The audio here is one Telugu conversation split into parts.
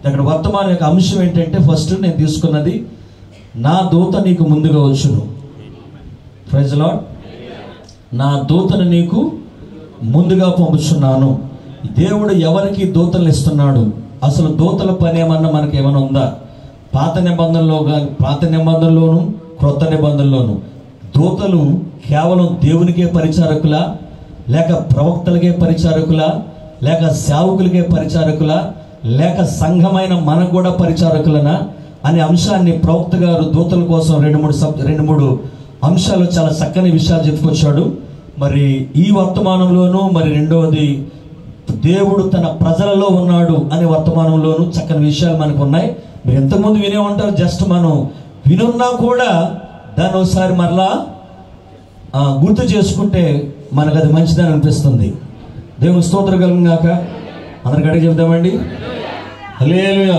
అక్కడ వర్తమానం యొక్క అంశం ఏంటంటే ఫస్ట్ నేను తీసుకున్నది నా దూత నీకు ముందుగా వచ్చును ప్రైజ్ లాడ్ నా దూతను నీకు ముందుగా పంపుచున్నాను దేవుడు ఎవరికి దూతలు ఇస్తున్నాడు అసలు దూతల పని ఏమన్నా మనకి ఏమైనా ఉందా పాత నిబంధనలో గా- పాత నిబంధనలోను క్రొత్త నిబంధనలోను దూతలు కేవలం దేవునికే పరిచారకులా లేక ప్రవక్తలకే పరిచారకులా లేక సేవకులకే పరిచారకులా లేక సంఘమైన మనకు కూడా పరిచారకులనా అనే అంశాన్ని ప్రవక్త గారు దూతల కోసం రెండు మూడు సబ్ రెండు మూడు అంశాలు చాలా చక్కని విషయాలు చెప్పుకొచ్చాడు మరి ఈ వర్తమానంలోనూ మరి రెండవది దేవుడు తన ప్రజలలో ఉన్నాడు అనే వర్తమానంలోనూ చక్కని విషయాలు మనకు ఉన్నాయి మీరు ఎంతమంది వినే ఉంటారు జస్ట్ మనం వినున్నా కూడా దాన్ని ఒకసారి మరలా ఆ, గుర్తు చేసుకుంటే మనకు అది మంచిదని అనిపిస్తుంది దేవుని స్తోత్రం కలుగుగాక అందరికి అడిగి చెప్దామండి హల్లెలూయా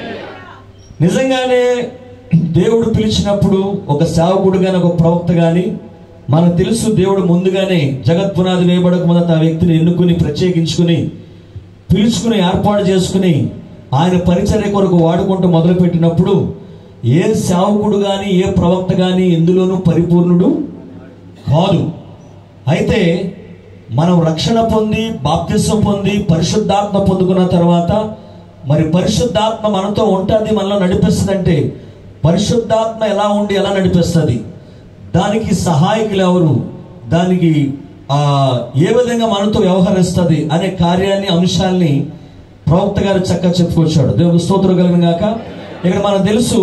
నిజంగానే దేవుడు పిలిచినప్పుడు ఒక సేవకుడు కానీ ఒక ప్రవక్త కానీ మనకు తెలుసు దేవుడు ముందుగానే జగత్ పునాది వేయబడక మొదట ఆ వ్యక్తిని ఎన్నుకుని ప్రత్యేకించుకుని పిలుచుకుని ఏర్పాటు చేసుకుని ఆయన పరిచర్య కొరకు వాడుకుంటూ మొదలుపెట్టినప్పుడు ఏ సేవకుడు కానీ ఏ ప్రవక్త కానీ ఎందులోనూ పరిపూర్ణుడు కాదు అయితే మనం రక్షణ పొంది బాప్తిసం పొంది పరిశుద్ధాత్మ పొందుకున్న తర్వాత మరి పరిశుద్ధాత్మ మనతో ఉంటుంది మనలో నడిపిస్తుందంటే పరిశుద్ధాత్మ ఎలా ఉండి ఎలా నడిపిస్తుంది దానికి సహాయకులు ఎవరు దానికి ఆ ఏ విధంగా మనతో వ్యవహరిస్తుంది అనే కార్యాన్ని అంశాల్ని ప్రవక్త గారు చక్కగా చెప్పుకొచ్చాడు దేవుడు స్తోత్రం కలిగిన గాక ఇక్కడ మనకు తెలుసు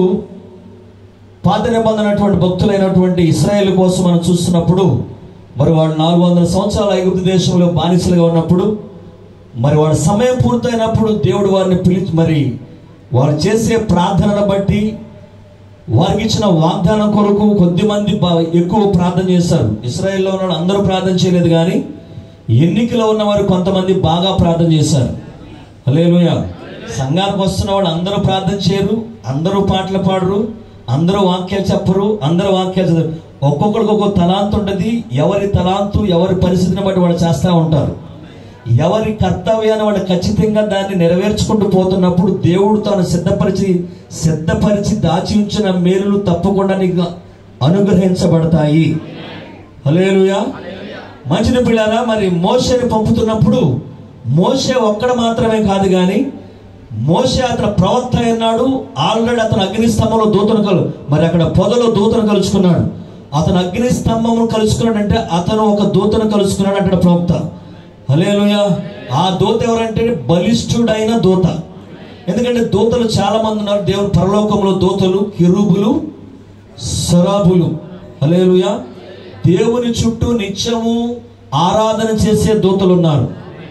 పాత నిబంధన అటువంటి భక్తులైనటువంటి ఇస్రాయేల్ కోసం మనం చూస్తున్నప్పుడు మరి వాడు నాలుగు వందల సంవత్సరాల ఐగుప్తు దేశంలో బానిసలుగా ఉన్నప్పుడు మరి వాడి సమయం పూర్తయినప్పుడు దేవుడు వారిని పిలిచి మరి వారు చేసే ప్రార్థనను బట్టి వారికి ఇచ్చిన వాగ్దానం కొరకు కొద్ది మంది బా- ఎక్కువ ప్రార్థన చేశారు ఇస్రాయేల్లో ఉన్న వాళ్ళు అందరూ ప్రార్థన చేయలేదు కానీ ఎన్నికలో ఉన్న వారు కొంతమంది బాగా ప్రార్థన చేశారు హల్లెలూయా సంఘానికి వస్తున్న వాళ్ళు అందరూ ప్రార్థన చేయరు అందరూ పాటలు పాడరు అందరూ వాక్యాలు చెప్పరు అందరూ వాక్యాలు చదవరు ఒక్కొక్కరికి ఒక్కొక్క తలాంతు ఉంటుంది ఎవరి తలాంతు ఎవరి పరిస్థితిని బట్టి వాళ్ళు చేస్తూ ఉంటారు ఎవరి కర్తవ్యాన్ని వాడు ఖచ్చితంగా దాన్ని నెరవేర్చుకుంటూ పోతున్నప్పుడు దేవుడు తాను సిద్ధపరిచి సిద్ధపరిచి దాచి ఉంచిన మేలులు తప్పకుండా నీకు అనుగ్రహించబడతాయి హలేలుయా మంచిది పిల్లారా మరి మోషేని పంపుతున్నప్పుడు మోషే ఒక్కడ మాత్రమే కాదు కానీ మోషే అతను ప్రవక్త అన్నాడు ఆల్రెడీ అతను అగ్నిస్తంభంలో దూతను కలు మరి అక్కడ పొదలో దూతను కలుసుకున్నాడు అతను అగ్నిస్తంభమును కలుసుకున్నాడు అంటే అతను ఒక దూతను కలుసుకున్నాడు అంటాడు ప్రవక్త హలేలుయ ఆ దూత ఎవరంటే బలిష్ఠుడైన దూత ఎందుకంటే దూతలు చాలా మంది ఉన్నారు దేవుని పరలోకంలో దూతలు కిరూబులు సరాబులు హలేలుయ దేవుని చుట్టూ నిత్యము ఆరాధన చేసే దూతలు ఉన్నారు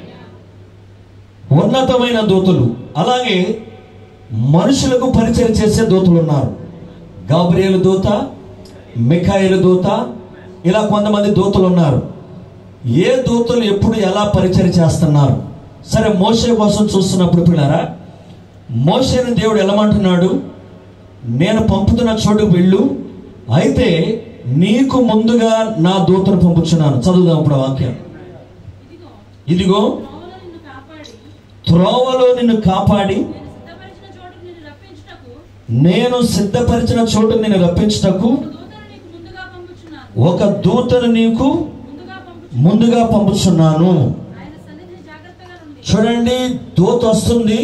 ఉన్నతమైన దూతలు అలాగే మనుషులకు పరిచయం చేసే దూతలు ఉన్నారు గాబ్రియలు దూత మిఖాయిలు దూత ఇలా కొంతమంది దూతలు ఉన్నారు ఏ దూతలు ఎప్పుడు ఎలా పరిచయం చేస్తున్నారు సరే మోసే కోసం చూస్తున్నప్పుడు పిల్లరా మోసేని దేవుడు ఎలమంటున్నాడు నేను పంపుతున్న చోటు వెళ్ళు అయితే నీకు ముందుగా నా దూతను పంపుచున్నాను చదువుదాం ఇప్పుడు ఆ వాక్యం ఇదిగో ఇదిగో త్రోవలో నిన్ను కాపాడి త్రోవలో నిన్ను కాపాడి నేను సిద్ధపరిచిన చోటుకు నిన్ను నేను సిద్ధపరిచిన చోటు నేను రప్పించుటకు రప్పించుటకు దూతను నీకు ముందుగా పంపుచున్నాను ఒక దూతను నీకు ముందుగా పంపు ముందుగా పంపుచున్నాను ఆయన సన్నిధిని జాగ్రత్తగా నుండి చూడండి దూత వస్తుంది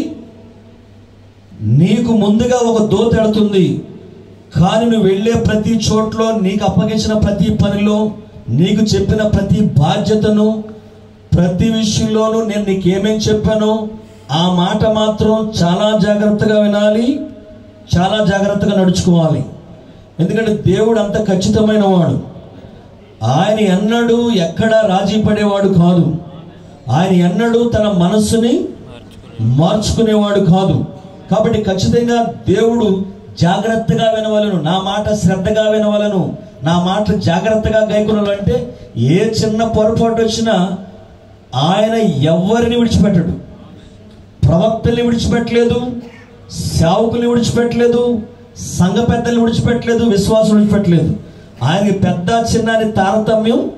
నీకు ముందుగా ఒక దూత వెళుతుంది కానీ నువ్వు వెళ్ళే ప్రతి చోట్లో నీకు అప్పగించిన ప్రతి పనిలో నీకు చెప్పిన ప్రతి బాధ్యతను ప్రతి విషయంలోనూ నేను నీకు ఏమేం చెప్పానో ఆ మాట మాత్రం చాలా జాగ్రత్తగా వినాలి చాలా జాగ్రత్తగా నడుచుకోవాలి ఎందుకంటే దేవుడు అంత ఖచ్చితమైన వాడు ఆయన ఎన్నడూ ఎక్కడ రాజీ పడేవాడు కాదు ఆయన ఎన్నడూ తన మనస్సుని మార్చుకునేవాడు కాదు కాబట్టి ఖచ్చితంగా దేవుడు జాగ్రత్తగా వినవలను నా మాట శ్రద్ధగా వినవలను నా మాట జాగ్రత్తగా గైకొనాలంటే ఏ చిన్న పొరపాటు వచ్చినా ఆయన ఎవరిని విడిచిపెట్టడు ప్రవక్తల్ని విడిచిపెట్టలేదు సేవకుల్ని విడిచిపెట్టలేదు సంఘ పెద్దల్ని విడిచిపెట్టలేదు విశ్వాసం విడిచిపెట్టలేదు ఆయనకి పెద్ద చిన్న అని తారతమ్యం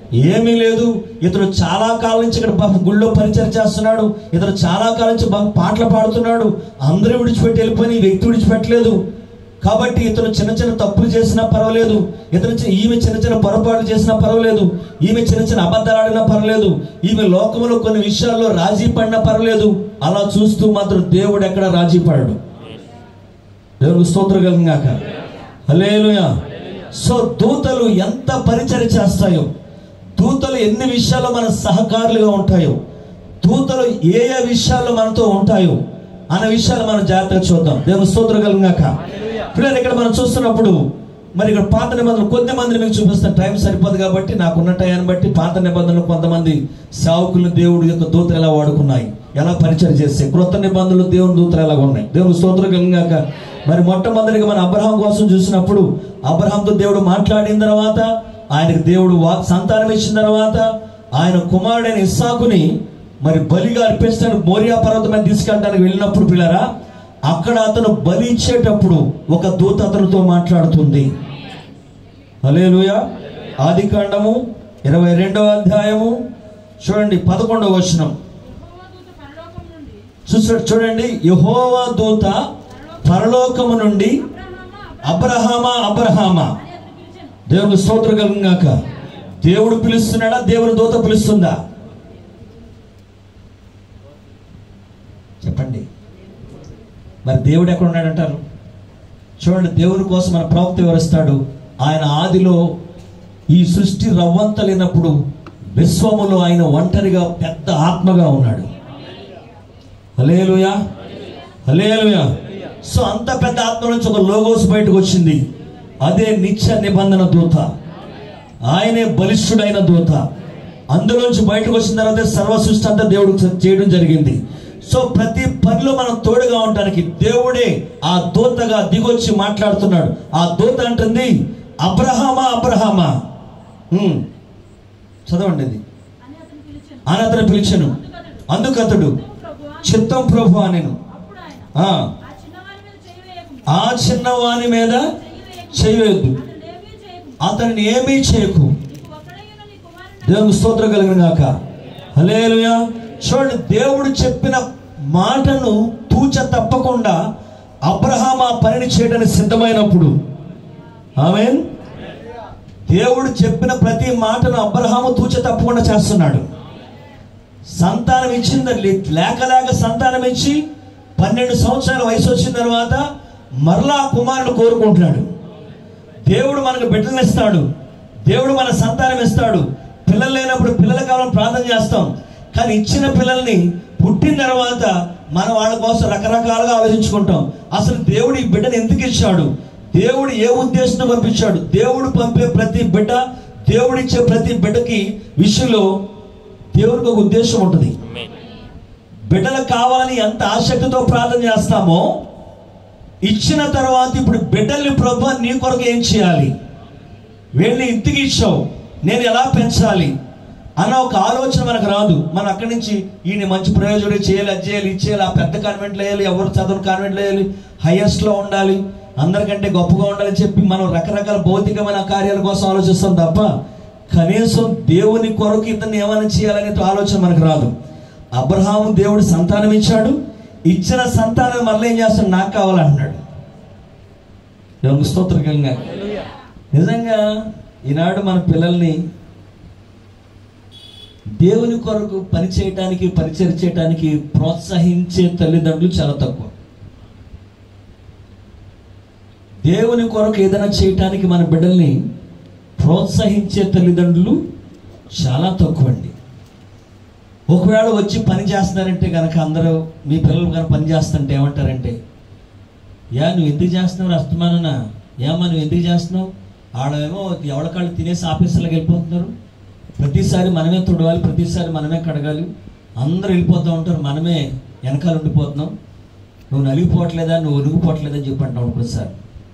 ఏమీ లేదు ఇతను చాలా కాలం నుంచి ఇక్కడ పాపం గుళ్ళో పరిచయం చేస్తున్నాడు ఇతను చాలా కాలం నుంచి బాగా పాటలు పాడుతున్నాడు అందరూ విడిచిపెట్టి వెళ్ళిపోయి ఈ వ్యక్తి విడిచిపెట్టలేదు కాబట్టి ఇతను చిన్న చిన్న తప్పులు చేసినా పర్వాలేదు ఇతను చి- ఈమె చిన్న చిన్న పొరపాట్లు చేసినా పర్వాలేదు ఈమె చిన్న చిన్న అబద్ధాలు ఆడినా పర్వాలేదు ఈమె లోకంలో కొన్ని విషయాల్లో రాజీ పడినా పర్వాలేదు అలా చూస్తూ మాత్రం దేవుడు ఎక్కడ రాజీ పడడు దేవునికి స్తోత్రం కలిగాక హలేలుయా సో దూతలు ఎంత పరిచయం చేస్తాయో దూతలు ఎన్ని విషయాల్లో మన సహకారులుగా ఉంటాయో దూతలు ఏ ఏ విషయాల్లో మనతో ఉంటాయో అనే విషయాలు మనం జాగ్రత్తగా చూద్దాం దేవుని స్తోత్రం కలిగాక పిల్లలు ఇక్కడ మనం చూస్తున్నప్పుడు మరి ఇక్కడ పాత నిబంధనలు కొద్ది మందిని మీకు చూపిస్తాను టైం సరిపోదు కాబట్టి నాకున్న టైంని బట్టి పాత నిబంధనలు కొంతమంది సేవకులను దేవుడి యొక్క దూతలు ఎలా వాడుకున్నాయి ఎలా పరిచయం చేస్తాయి క్రొత్త నిబంధనలు దేవుని దూతలు ఎలా ఉన్నాయి దేవుని స్తోత్రం కలిగాక మరి మొట్టమొదటిగా మన అబ్రహాం కోసం చూసినప్పుడు అబ్రహాంతో దేవుడు మాట్లాడిన తర్వాత ఆయనకు దేవుడు వాక్ సంతానం ఇచ్చిన తర్వాత ఆయన కుమారుడైన ఇస్సాకుని మరి బలిగా అర్పించడానికి మోరియా పర్వతం మీద తీసుకెళ్ళడానికి వెళ్ళినప్పుడు పిల్లరా అక్కడ అతను బలి ఇచ్చేటప్పుడు ఒక దూత అతనితో మాట్లాడుతుంది హలేలుయ ఆది కాండము ఇరవై రెండవ అధ్యాయము చూడండి పదకొండవ వచనం యెహోవా దూత పరలోకం నుండి చూసాడు చూడండి యహోవా దూత పరలోకము నుండి అబ్రహామా అబ్రహామా అబ్రహామా అని అతను పిలిచాను దేవుని స్తోత్ర కలుగాక దేవుడు పిలుస్తున్నాడా దేవుని దూత పిలుస్తుందా చెప్పండి మరి దేవుడు ఎక్కడ ఉన్నాడంటారు చూడండి దేవుని కోసం మన ప్రవక్త వివరిస్తాడు ఆయన ఆదిలో ఈ సృష్టి రవ్వంతలేనప్పుడు విశ్వములో ఆయన ఒంటరిగా పెద్ద ఆత్మగా ఉన్నాడు హలేలుయా హలేలుయా సో అంత పెద్ద ఆత్మ నుంచి ఒక లోగోస్ బయటకు వచ్చింది అదే నిత్య నిబంధన దూత ఆయనే బలిష్ఠుడైన దూత అందులోంచి బయటకు వచ్చిన తర్వాత సర్వ సృష్టి అంతా దేవుడు చేయడం జరిగింది సో ప్రతి పనిలో మనం తోడుగా ఉండడానికి దేవుడే ఆ దూతగా దిగొచ్చి మాట్లాడుతున్నాడు ఆ దూత అంటుంది అబ్రహామా అబ్రహామా ఉమ్. చదవండి ఇది అని అతను పిలిచాను అని అతను పిలిచాను అందుకతడు ప్రభువా చిత్తం ప్రభు నేను అప్పుడు ఆయన ఆ, ఆ చిన్నవారి మీద చేయి వేయకు ఆ చిన్నవాని మీద చెయ్యి వేయకు చేయవద్దు అతను ఏమీ చేయకు అతనిని ఏమీ చేయకు నీకు ఒక్కడైన నీ కుమారుని దేవుని స్తోత్రం కలిగిన గాక హలేలుయా చూడండి దేవుడు చెప్పిన మాటను తూచ తప్పకుండా అబ్రహాం ఆ పనిని చేయడానికి సిద్ధమైనప్పుడు ఆమెన్ దేవుడు చెప్పిన ప్రతి మాటను అబ్రహాము తూచ తప్పకుండా చేస్తున్నాడు సంతానం ఇచ్చింది లేక లేక సంతానం ఇచ్చి పన్నెండు సంవత్సరాల వయసు వచ్చిన తర్వాత మరలా ఆ కుమారుడు కోరుకుంటున్నాడు దేవుడు మనకు బిడ్డలను ఇస్తాడు దేవుడు మన సంతానం ఇస్తాడు పిల్లలు లేనప్పుడు పిల్లల కాలం ప్రార్థన చేస్తాం కానీ ఇచ్చిన పిల్లల్ని పుట్టిన తర్వాత మనం వాళ్ళ కోసం రకరకాలుగా ఆలోచించుకుంటాం అసలు దేవుడు ఈ బిడ్డను ఎందుకు ఇచ్చాడు దేవుడు ఏ ఉద్దేశంతో పంపించాడు దేవుడు పంపే ప్రతి బిడ్డ దేవుడిచ్చే ప్రతి బిడ్డకి విషయంలో దేవుడికి ఒక ఉద్దేశం ఉంటుంది బిడ్డలకు కావాలని ఎంత ఆసక్తితో ప్రార్థన చేస్తామో ఇచ్చిన తర్వాత ఇప్పుడు బిడ్డల్ని ప్రభు నీ కొరకు ఏం చేయాలి వీళ్ళని ఇంటికి ఇచ్చావు నేను ఎలా పెంచాలి అన్న ఒక ఆలోచన మనకు రాదు మనం అక్కడి నుంచి ఈయన మంచి ప్రయోజనం చేయాలి అది చేయాలి ఇది చేయాలి ఆ పెద్ద కాన్వెంట్లో వేయాలి ఎవరు చదువు కాన్వెంట్లో వేయాలి హైయెస్ట్లో ఉండాలి అందరికంటే గొప్పగా ఉండాలని చెప్పి మనం రకరకాల భౌతికమైన కార్యాల కోసం ఆలోచిస్తాం తప్ప కనీసం దేవుని కొరకు ఇతన్ని ఏమైనా చేయాలనే ఆలోచన మనకు రాదు అబ్రహాము దేవుడు సంతానం ఇచ్చాడు ఇచ్చిన సంతానం మళ్ళీ ఏం చేస్తాడు నాకు కావాలంటున్నాడు దేవునికి స్తోత్రకంగా నిజంగా ఈనాడు మన పిల్లల్ని దేవుని కొరకు పని చేయటానికి పరిచయం చేయటానికి ప్రోత్సహించే తల్లిదండ్రులు చాలా తక్కువ దేవుని కొరకు ఏదైనా చేయటానికి మన బిడ్డల్ని ప్రోత్సహించే తల్లిదండ్రులు చాలా తక్కువ అండి ఒకవేళ వచ్చి పని చేస్తున్నారంటే కనుక అందరూ మీ పిల్లలు కనుక పని చేస్తుంటే ఏమంటారంటే యా నువ్వు ఎందుకు చేస్తున్నావు అస్తమానన్నా ఏమ్మా నువ్వు ఎందుకు చేస్తున్నావు ఆడేమో ఎవరి కాళ్ళు తినేసి ఆఫీసులకు వెళ్ళిపోతున్నారు ప్రతిసారి మనమే తుడవాలి ప్రతిసారి మనమే కడగాలి అందరూ వెళ్ళిపోతూ ఉంటారు మనమే వెనకాల ఉండిపోతున్నాం నువ్వు నలిగిపోవట్లేదా నువ్వు ఒరిగిపోవట్లేదా అని చెప్పి అంటావు ఒకసారి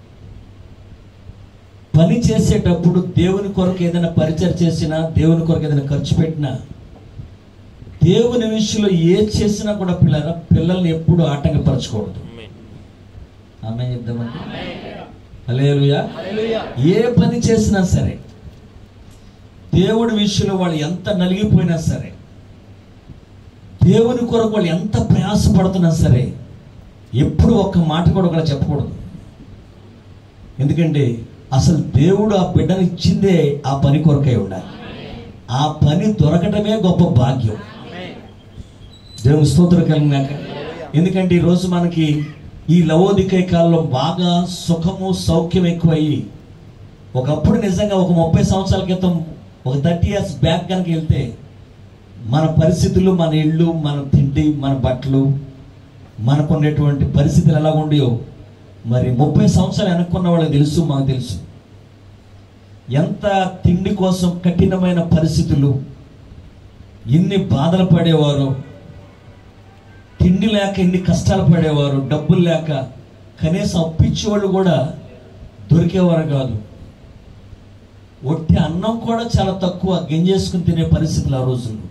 పని చేసేటప్పుడు దేవుని కొరకు ఏదైనా పరిచయం చేసినా దేవుని కొరకు ఏదైనా ఖర్చు పెట్టినా దేవుని విషయంలో ఏ చేసినా కూడా పిల్లల పిల్లల్ని ఎప్పుడు ఆటంకపరచకూడదు ఆమె చెప్దామండి హల్లెలూయా ఏ పని చేసినా సరే దేవుడి విషయంలో వాళ్ళు ఎంత నలిగిపోయినా సరే దేవుని కొరకు వాళ్ళు ఎంత ప్రయాసపడుతున్నా సరే ఎప్పుడు ఒక్క మాట కూడా ఒకరు చెప్పకూడదు ఎందుకంటే అసలు దేవుడు ఆ బిడ్డను ఇచ్చిందే ఆ పని కొరకై ఉండాలి ఆ పని దొరకటమే గొప్ప భాగ్యం దేవుని స్తోత్రం కలిగినాక ఎందుకంటే ఈరోజు మనకి ఈ లవోదికై కాలంలో బాగా సుఖము సౌఖ్యం ఎక్కువయ్యి ఒకప్పుడు నిజంగా ఒక ముప్పై సంవత్సరాల క్రితం ఒక థర్టీ ఇయర్స్ బ్యాక్ కనుక వెళ్తే మన పరిస్థితులు మన ఇళ్ళు మన తిండి మన బట్టలు మనకున్నటువంటి పరిస్థితులు ఎలా ఉండేవో మరి ముప్పై సంవత్సరాలు వెనక్కున్న వాళ్ళకి తెలుసు మాకు తెలుసు ఎంత తిండి కోసం కఠినమైన పరిస్థితులు ఎన్ని బాధలు పడేవారు తిండి లేక ఎన్ని కష్టాలు పడేవారు డబ్బులు లేక కనీసం అప్పించేవాళ్ళు కూడా దొరికేవారు కాదు ఒట్టి అన్నం కూడా చాలా తక్కువ గింజేసుకుని తినే పరిస్థితులు ఆ రోజుల్లో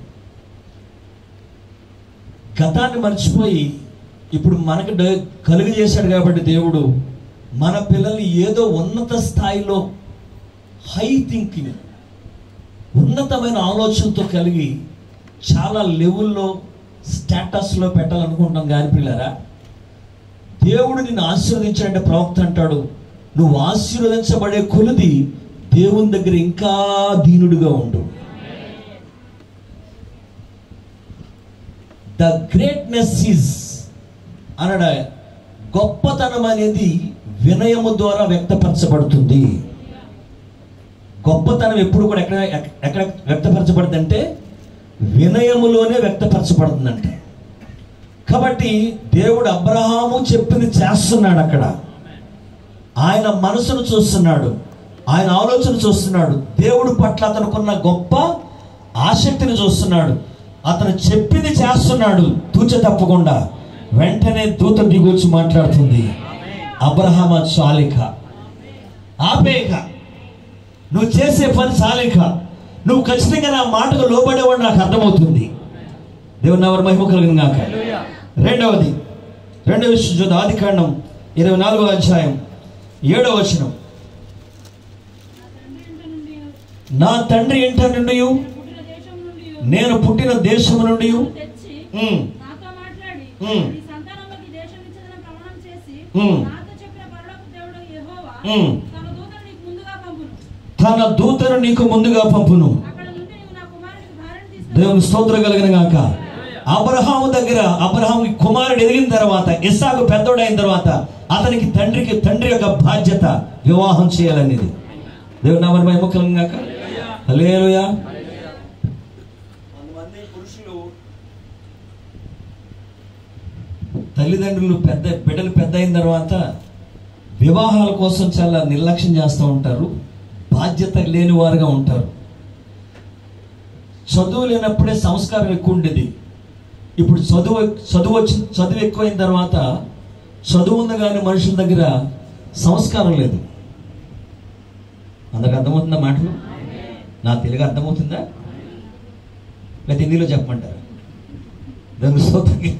గతాన్ని మర్చిపోయి ఇప్పుడు మనకు డ- కలుగు చేశాడు కాబట్టి దేవుడు మన పిల్లల్ని ఏదో ఉన్నత స్థాయిలో హై థింకింగ్ ఉన్నతమైన ఆలోచనతో కలిగి చాలా లెవెల్లో స్టేటస్లో పెట్టాలనుకుంటున్నాం కానీ పిల్లరా దేవుడు నిన్ను ఆశీర్వదించాడంటే ప్రవక్త అంటాడు నువ్వు ఆశీర్వదించబడే కొలది దేవుని దగ్గర ఇంకా దీనుడిగా ఉండు ద గ్రేట్నెస్ ఈజ్ అనడ గొప్పతనం అనేది వినయము ద్వారా వ్యక్తపరచబడుతుంది గొప్పతనం ఎప్పుడు కూడా ఎక్కడ ఎక్- ఎక్కడ వ్యక్తపరచబడుతుందంటే వినయములోనే వ్యక్తపరచబడుతుందంటే కాబట్టి దేవుడు అబ్రహాము చెప్పింది చేస్తున్నాడు అక్కడ ఆయన మనసును చూస్తున్నాడు ఆయన ఆలోచన చూస్తున్నాడు దేవుడు పట్ల అతనుకున్న గొప్ప ఆసక్తిని చూస్తున్నాడు అతను చెప్పింది చేస్తున్నాడు తూచ తప్పకుండా వెంటనే దూత దిగొచ్చి మాట్లాడుతుంది అబ్రహామ చాలిక ఆపేక నువ్వు చేసే పని చాలిక నువ్వు ఖచ్చితంగా నా మాటకు లోబడేవాడు నాకు అర్థమవుతుంది దేవుని ఎవరు మహిమ కలిగిన గాక రెండవది రెండవ విషయం చూద్దాం ఆది కాండం ఇరవై నాలుగో అధ్యాయం ఏడవ వచనం నా తండ్రి ఇంట నుండి నా తండ్రి ఇంట నుండి పుట్టిన దేశం నుండి నేను పుట్టిన దేశము నుండి తెచ్చి ఉమ్, నాతో మాట్లాడి ఉమ్. నీ సంతానములకు ఈ దేశం ఇచ్చేదని ప్రమాణం చేసి ఉమ్. నాతో చెప్పిన పరలోక దేవుడు యెహోవా ఉమ్. తన దూతను నీకు ముందుగా పంపును తన దూతను నీకు ముందుగా పంపును అక్కడ నుండి నీవు నా కుమారునికి భార్యను తీసుకుని దేవుని స్తోత్రం కలిగిన గాక అబ్రహాము దగ్గర అబ్రహాము కుమారుడు ఎదిగిన తర్వాత ఇస్సాకు పెద్దోడైన తర్వాత అతనికి తండ్రికి తండ్రి యొక్క బాధ్యత వివాహం చేయాలనేది దేవుని నామని మహిమ కలిగిన గాక హల్లెలూయా కొంతమంది పురుషులు తల్లిదండ్రులు పెద్ద బిడ్డలు పెద్ద అయిన తర్వాత వివాహాల కోసం చాలా నిర్లక్ష్యం చేస్తూ ఉంటారు బాధ్యత లేని వారుగా ఉంటారు చదువు లేనప్పుడే సంస్కారం ఎక్కువ ఉండేది ఇప్పుడు చదువు చదువు వచ్చి చదువు ఎక్కువైన తర్వాత చదువు ఉంది కానీ మనుషుల దగ్గర సంస్కారం లేదు అందరికి అర్థమవుతుందా మాటలు నా తెలుగు అర్థమవుతుందా లేకపోతే హిందీలో చెప్పమంటారా దానికి స్తోత్రం.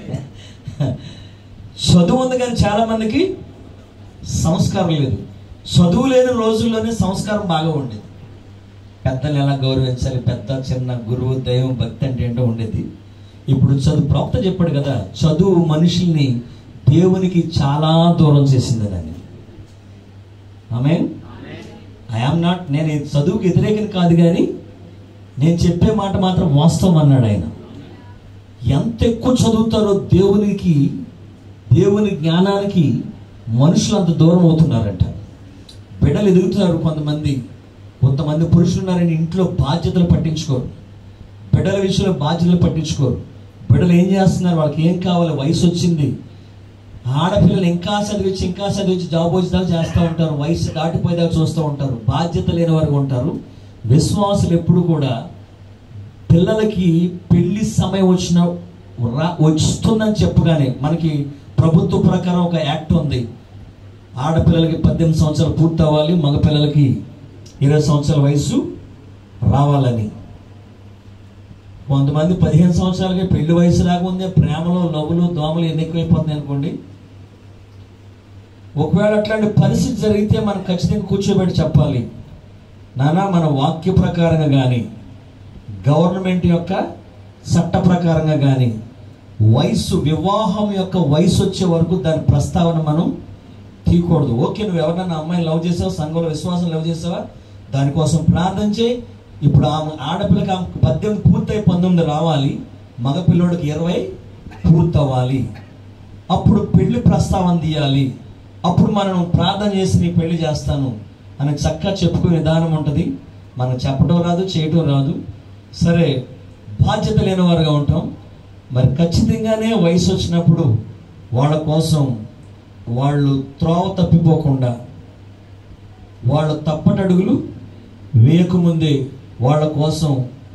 చదువు ఉంది కానీ చాలా మందికి సంస్కారం లేదు చదువు లేని రోజుల్లోనే సంస్కారం బాగా ఉండేది పెద్దలు ఎలా గౌరవించాలి పెద్ద చిన్న గురువు దైవం భక్తి అంటే ఏంటో ఉండేది ఇప్పుడు చదువు ప్రవక్త చెప్పాడు కదా చదువు మనుషుల్ని దేవునికి చాలా దూరం చేసిందని అని ఆమె ఐఆమ్ నాట్ నేను ఈ చదువుకి వ్యతిరేకం కాదు కానీ నేను చెప్పే మాట మాత్రం వాస్తవం అన్నాడు ఆయన ఎంత ఎక్కువ చదువుతారో దేవునికి దేవుని జ్ఞానానికి మనుషులు అంత దూరం అవుతున్నారంట బిడ్డలు ఎదుగుతున్నారు కొంతమంది కొంతమంది పురుషులు ఉన్నారని ఇంట్లో బాధ్యతలు పట్టించుకోరు బిడ్డల విషయంలో బాధ్యతలు పట్టించుకోరు బిడ్డలు ఏం చేస్తున్నారు వాళ్ళకి ఏం కావాలి వయసు వచ్చింది ఆడపిల్లలు ఇంకా చదివించి ఇంకా చదివించి జాబ్ వచ్చేదాకా చేస్తూ ఉంటారు వయసు దాటిపోయేదాకా చూస్తూ ఉంటారు బాధ్యత లేని వారు ఉంటారు విశ్వాసులు ఎప్పుడు కూడా పిల్లలకి పెళ్లి సమయం వచ్చిన రా వస్తుందని చెప్పగానే మనకి ప్రభుత్వ ప్రకారం ఒక యాక్ట్ ఉంది ఆడపిల్లలకి పద్దెనిమిది సంవత్సరాలు పూర్తి అవ్వాలి మగపిల్లలకి ఇరవై సంవత్సరాల వయసు రావాలని కొంతమంది పదిహేను సంవత్సరాలకి పెళ్లి వయసు రాకముందే ప్రేమలో లవ్వులు దోమలు ఎన్ని ఎక్కువైపోతున్నాయి అనుకోండి ఒకవేళ అట్లాంటి పరిస్థితి జరిగితే మనం ఖచ్చితంగా కూర్చోబెట్టి చెప్పాలి నానా మన వాక్య ప్రకారంగా కానీ గవర్నమెంట్ యొక్క చట్ట ప్రకారంగా కానీ వయసు వివాహం యొక్క వయసు వచ్చే వరకు దాని ప్రస్తావన మనం తీయకూడదు ఓకే నువ్వు ఎవరన్నా అమ్మాయిని లవ్ చేసావా సంఘంలో విశ్వాసం లవ్ చేసావా దానికోసం ప్రార్థన చేయి ఇప్పుడు ఆమె ఆడపిల్లకి ఆమె పద్దెనిమిది పూర్తయి పంతొమ్మిది రావాలి మగపిల్లోడికి ఇరవై పూర్తవ్వాలి అప్పుడు పెళ్లి ప్రస్తావన తీయాలి అప్పుడు మనం ప్రార్థన చేసి నీ పెళ్లి చేస్తాను అని చక్కగా చెప్పుకునే విధానం ఉంటుంది మనం చెప్పడం రాదు చేయటం రాదు సరే బాధ్యత లేని వారుగా ఉంటాం మరి ఖచ్చితంగానే వయసు వచ్చినప్పుడు వాళ్ళ కోసం వాళ్ళు త్రోవ తప్పిపోకుండా వాళ్ళ తప్పటడుగులు వేయకముందే వాళ్ళ కోసం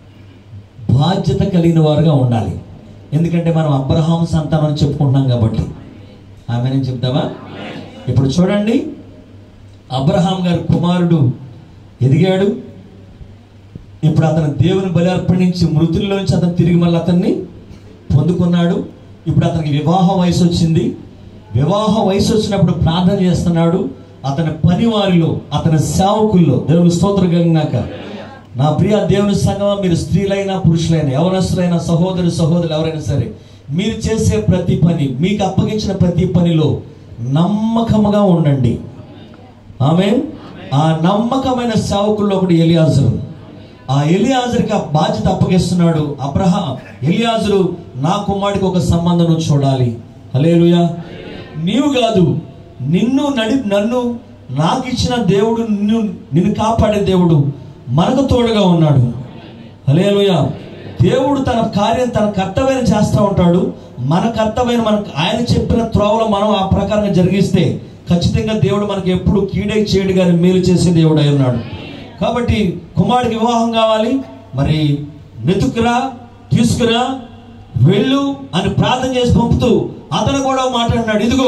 బాధ్యత కలిగిన వారుగా ఉండాలి ఎందుకంటే మనం అబ్రహాం సంతానం అని చెప్పుకుంటున్నాం కాబట్టి ఆమె నేను చెప్తావా ఇప్పుడు చూడండి అబ్రహాం గారి కుమారుడు ఎదిగాడు ఇప్పుడు అతను దేవుని బలి అర్పణించి మృతుల్లోంచి అతను తిరిగి మళ్ళీ అతన్ని పొందుకున్నాడు ఇప్పుడు అతనికి వివాహ వయసు వచ్చింది వివాహ వయసు వచ్చినప్పుడు ప్రార్థన చేస్తున్నాడు అతని పని వారిలో అతని సేవకుల్లో దేవుని స్తోత్రం కలిగినాక నా ప్రియ దేవుని సంగమం మీరు స్త్రీలైనా పురుషులైనా యవనస్తులైనా సహోదరు సహోదరులు ఎవరైనా సరే మీరు చేసే ప్రతి పని మీకు అప్పగించిన ప్రతి పనిలో నమ్మకముగా ఉండండి ఆమె ఆ నమ్మకమైన సేవకుల్లో ఒకటి ఎలియాజరు ఆ ఎలియాజర్కి ఆ బాధ్యత అప్పగిస్తున్నాడు అబ్రహా ఎలియాజరు నా కుమారుడికి ఒక సంబంధం నువ్వు చూడాలి హలేలుయా నీవు కాదు నిన్ను నడి నన్ను నాకు ఇచ్చిన దేవుడు నిన్ను నిన్ను కాపాడే దేవుడు మనకు తోడుగా ఉన్నాడు హలేలుయా దేవుడు తన కార్యం తన కర్తవ్యం చేస్తూ ఉంటాడు మన కర్తవ్యం మనకు ఆయన చెప్పిన త్రోవలో మనం ఆ ప్రకారంగా జరిగిస్తే ఖచ్చితంగా దేవుడు మనకి ఎప్పుడు కీడై చేయడు కానీ మేలు చేసే దేవుడు అయి ఉన్నాడు కాబట్టి కుమారుడికి వివాహం కావాలి మరి వెతుకురా తీసుకురా వెళ్ళు అని ప్రార్థన చేసి పంపుతూ అతను కూడా మాట్లాడినాడు ఇదిగో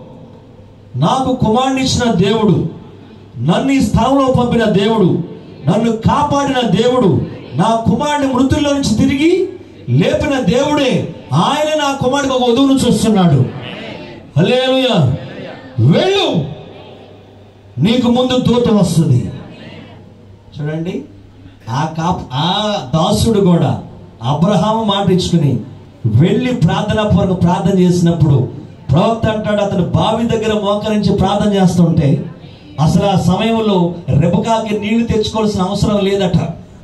నాకు కుమారుని ఇచ్చిన దేవుడు నన్ను ఈ స్థలంలో పంపిన దేవుడు నన్ను కాపాడిన దేవుడు నా కుమారుని మృతుల్లో నుంచి తిరిగి లేపిన దేవుడే ఆయన నా కుమారుడికి ఒక వధువును చూస్తున్నాడు హల్లెలూయా వెళ్ళు నీకు ముందు దూత వస్తుంది చూడండి ఆ కాప్ ఆ దాసుడు కూడా అబ్రహాము మాట ఇచ్చుకుని వెళ్ళి ప్రార్థన పూర్వక ప్రార్థన చేసినప్పుడు ప్రవక్త అంటాడు అతను బావి దగ్గర మోకరించి ప్రార్థన చేస్తుంటే అసలు ఆ సమయంలో రెబకాకి నీళ్లు తెచ్చుకోవాల్సిన అవసరం లేదట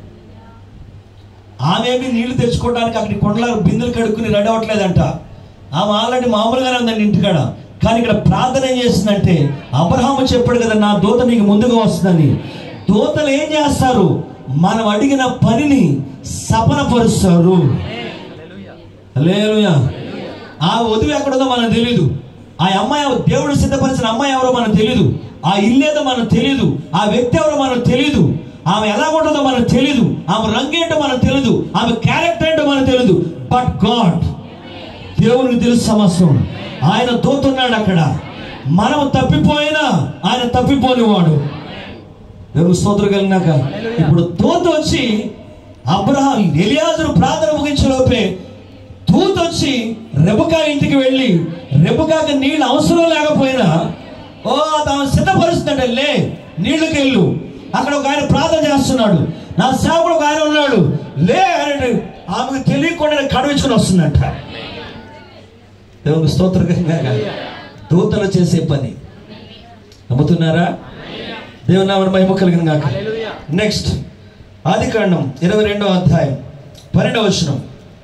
ఆమెమి నీళ్లు తెచ్చుకోవడానికి అక్కడి కొండల బిందెలు కడుక్కుని రెడీ అవ్వట్లేదంట ఆమె ఆల్రెడీ మామూలుగానే ఉందండి ఇంటికాడ కానీ ఇక్కడ ప్రార్థన ఏం చేసిందంటే అబ్రహాము చెప్పాడు కదా నా దూత నీకు ముందుగా వస్తుందని దూతలు ఏం చేస్తారు మనం అడిగిన పనిని సఫలపరుస్తారు హల్లెలూయా ఆ వధువు ఎక్కడుందో మనకు తెలియదు ఆ అమ్మాయి ఎవ- దేవుడు సిద్ధపరిచిన అమ్మాయి ఎవరో మనకు తెలియదు ఆ ఇల్లు ఏదో మనకు తెలియదు ఆ వ్యక్తి ఎవరో మనకు తెలియదు ఆమె ఎలా ఉంటుందో మనకు తెలియదు ఆమె రంగు ఏంటో మనకు తెలియదు ఆమె క్యారెక్టర్ ఏంటో మనకు తెలియదు బట్ గాడ్ దేవునికి తెలుసు సమస్తం ఆయన దూతున్నాడు అక్కడ మనం తప్పిపోయినా ఆయన తప్పిపోనివాడు దేవుని స్తోత్రం కలిగినాక ఇప్పుడు దూత వచ్చి అబ్రహాం ఎలియాజరు ప్రార్థన ముగించే లోపే దూత వచ్చి రెబకా ఇంటికి వెళ్ళి రెబకాకి నీళ్ళు అవసరం లేకపోయినా ఓ తాను సిద్ధపరుస్తుంటే లే నీళ్ళకి వెళ్ళు అక్కడ ఒక ఆయన ప్రార్థన చేస్తున్నాడు నా సేవకుడు ఒక ఆయన ఉన్నాడు లే అని ఆమెకు తెలియకుండా కడవించుకుని వస్తుందంట దేవునికి స్తోత్రం కలిగినాక దూతలు చేసే పని నమ్ముతున్నారా దేవుని నామన మహిమ కలిగిన గాక నెక్స్ట్ ఆది కాండం ఇరవై రెండవ అధ్యాయం పన్నెండవ వచనం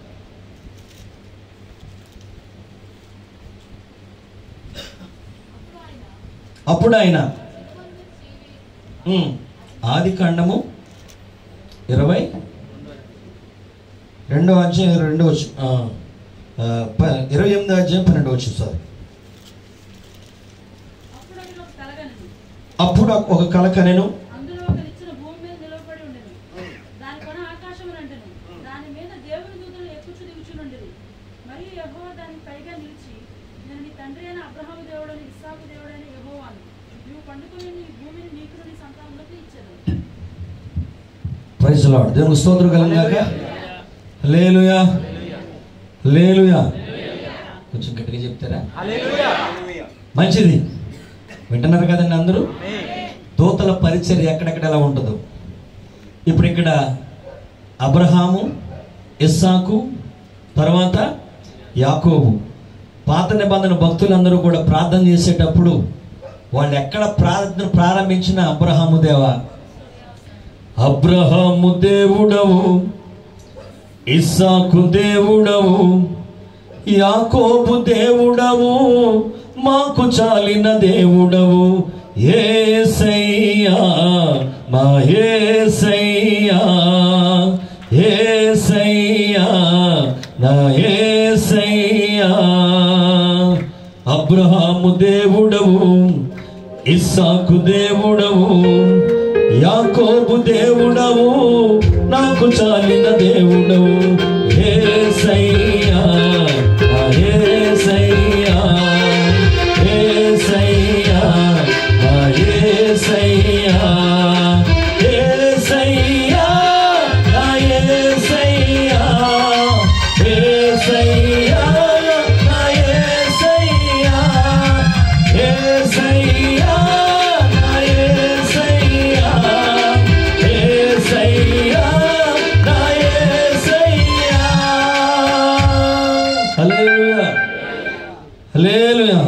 అప్పుడు ఆయన ఉమ్, ఆది కాండము ఇరవై రెండవ అధ్యాయం ఇరవై రెండవ వచనం. ఆ, ఆ, ప- ఇరవై ఎనిమిదో అధ్యాయం పన్నెండవ వచ్చిన సార్ అప్పుడు అతను ఒక కలగనను అప్పుడు ఒక కలకనెను అందులో ఒక నిచ్చెన భూమి మీద నిలవబడి ఉండెను దాని కొన ఆకాశం అంటెను దాని మీద దేవుని దూతలు ఎక్కుచు దిగుచునుండెను మరియు యెహోవా దానికి పైగా నిలిచి నేను నీ తండ్రి అయిన అబ్రహాము దేవుడని ఇస్సాకు దేవుడని యెహోవాను నువ్వు పండుకొని నీ భూమిని నీకు నీ సంతానంలోకి ఇచ్చాను ప్రైజ్ లార్డ్ దేవునికి స్తోత్రం కలిగాక లేలుయా లేలుయా కొంచెం గట్టిగా చెప్తారా మంచిది వింటున్నారు కదండి అందరూ దూతల పరిచర్య ఎక్కడెక్కడ ఎలా ఉంటుందో ఇప్పుడు ఇక్కడ అబ్రహాము ఇస్సాకు తర్వాత యాకోబు పాత నిబంధన భక్తులందరూ కూడా ప్రార్థన చేసేటప్పుడు వాళ్ళు ఎక్కడ ప్రార్థన ప్రారంభించిన అబ్రహాము దేవా అబ్రహాము దేవుడవు ఇస్సాకు దేవుడవు యాకోబు దేవుడవు మాకు చాలిన దేవుడవు ఏసయ్యా మా ఏసయ్యా ఏసయ్యా నా ఏసయ్యా అబ్రహాము దేవుడవు ఇస్సాకు దేవుడవు యాకోబు దేవుడవు నాకు చాలిన దేవుడవు ఏసయ్యా ఆ ఏసయ్యా ఏసయ్యా ఆ ఏసయ్యా ఏసయ్యా ఆ ఏసయ్యా ఏసయ్యా ఆ ఏసయ్యా ఏసయ్యా నా ఏసయ్యా ఏసయ్యా నా ఏసయ్యా హల్లెలూయా హల్లెలూయా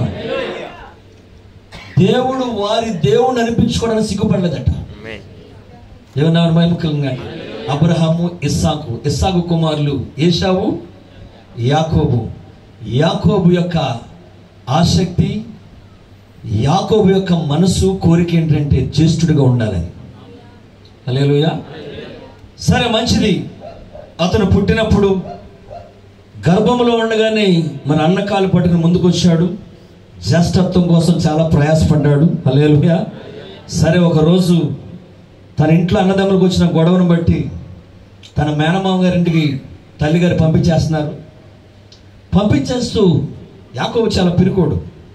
దేవుడు వారి దేవుడు అనిపించుకోవడానికి సిగ్గుపడలేదట ఏమన్నారు మహిమకరంగా అబ్రహాము ఇస్సాకు ఇస్సాకు కుమారులు ఏషావు యాకోబు యాకోబు యొక్క ఆసక్తి యాకోబు యొక్క మనసు కోరిక ఏంటంటే జ్యేష్ఠుడిగా ఉండాలని హల్లెలూయా సరే మంచిది అతను పుట్టినప్పుడు గర్భంలో ఉండగానే మన అన్న కాలు పట్టుకుని ముందుకు వచ్చాడు జ్యేష్ఠత్వం కోసం చాలా ప్రయాసపడ్డాడు హల్లెలూయా సరే ఒక రోజు తన ఇంట్లో అన్నదమ్ములకు వచ్చిన గొడవను బట్టి తన మేనమామ గారింటికి తల్లిగారు పంపించేస్తున్నారు పంపించేస్తూ యాకోబు చాలా పిరుకోడు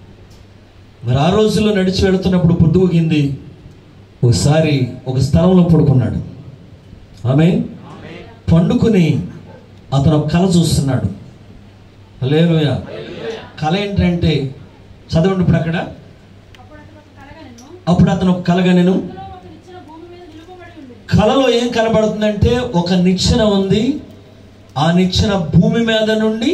మరి ఆ రోజుల్లో నడిచి వెళుతున్నప్పుడు పొద్దుగుకింది ఒకసారి ఒక స్థలంలో పడుకున్నాడు ఆమె పండుకుని అతను ఒక కళ చూస్తున్నాడు లేలుయ కళ ఏంటంటే చదవండి ఇప్పుడు అక్కడ అప్పుడు అతను ఒక కలగనెను అప్పుడు అతను ఒక కలగా నేను అందులో ఒక నిచ్చెన భూమి మీద నిలుపబడి ఉండెను కళలో ఏం కనబడుతుందంటే ఒక నిచ్చెన ఉంది ఆ నిచ్చెన భూమి మీద నుండి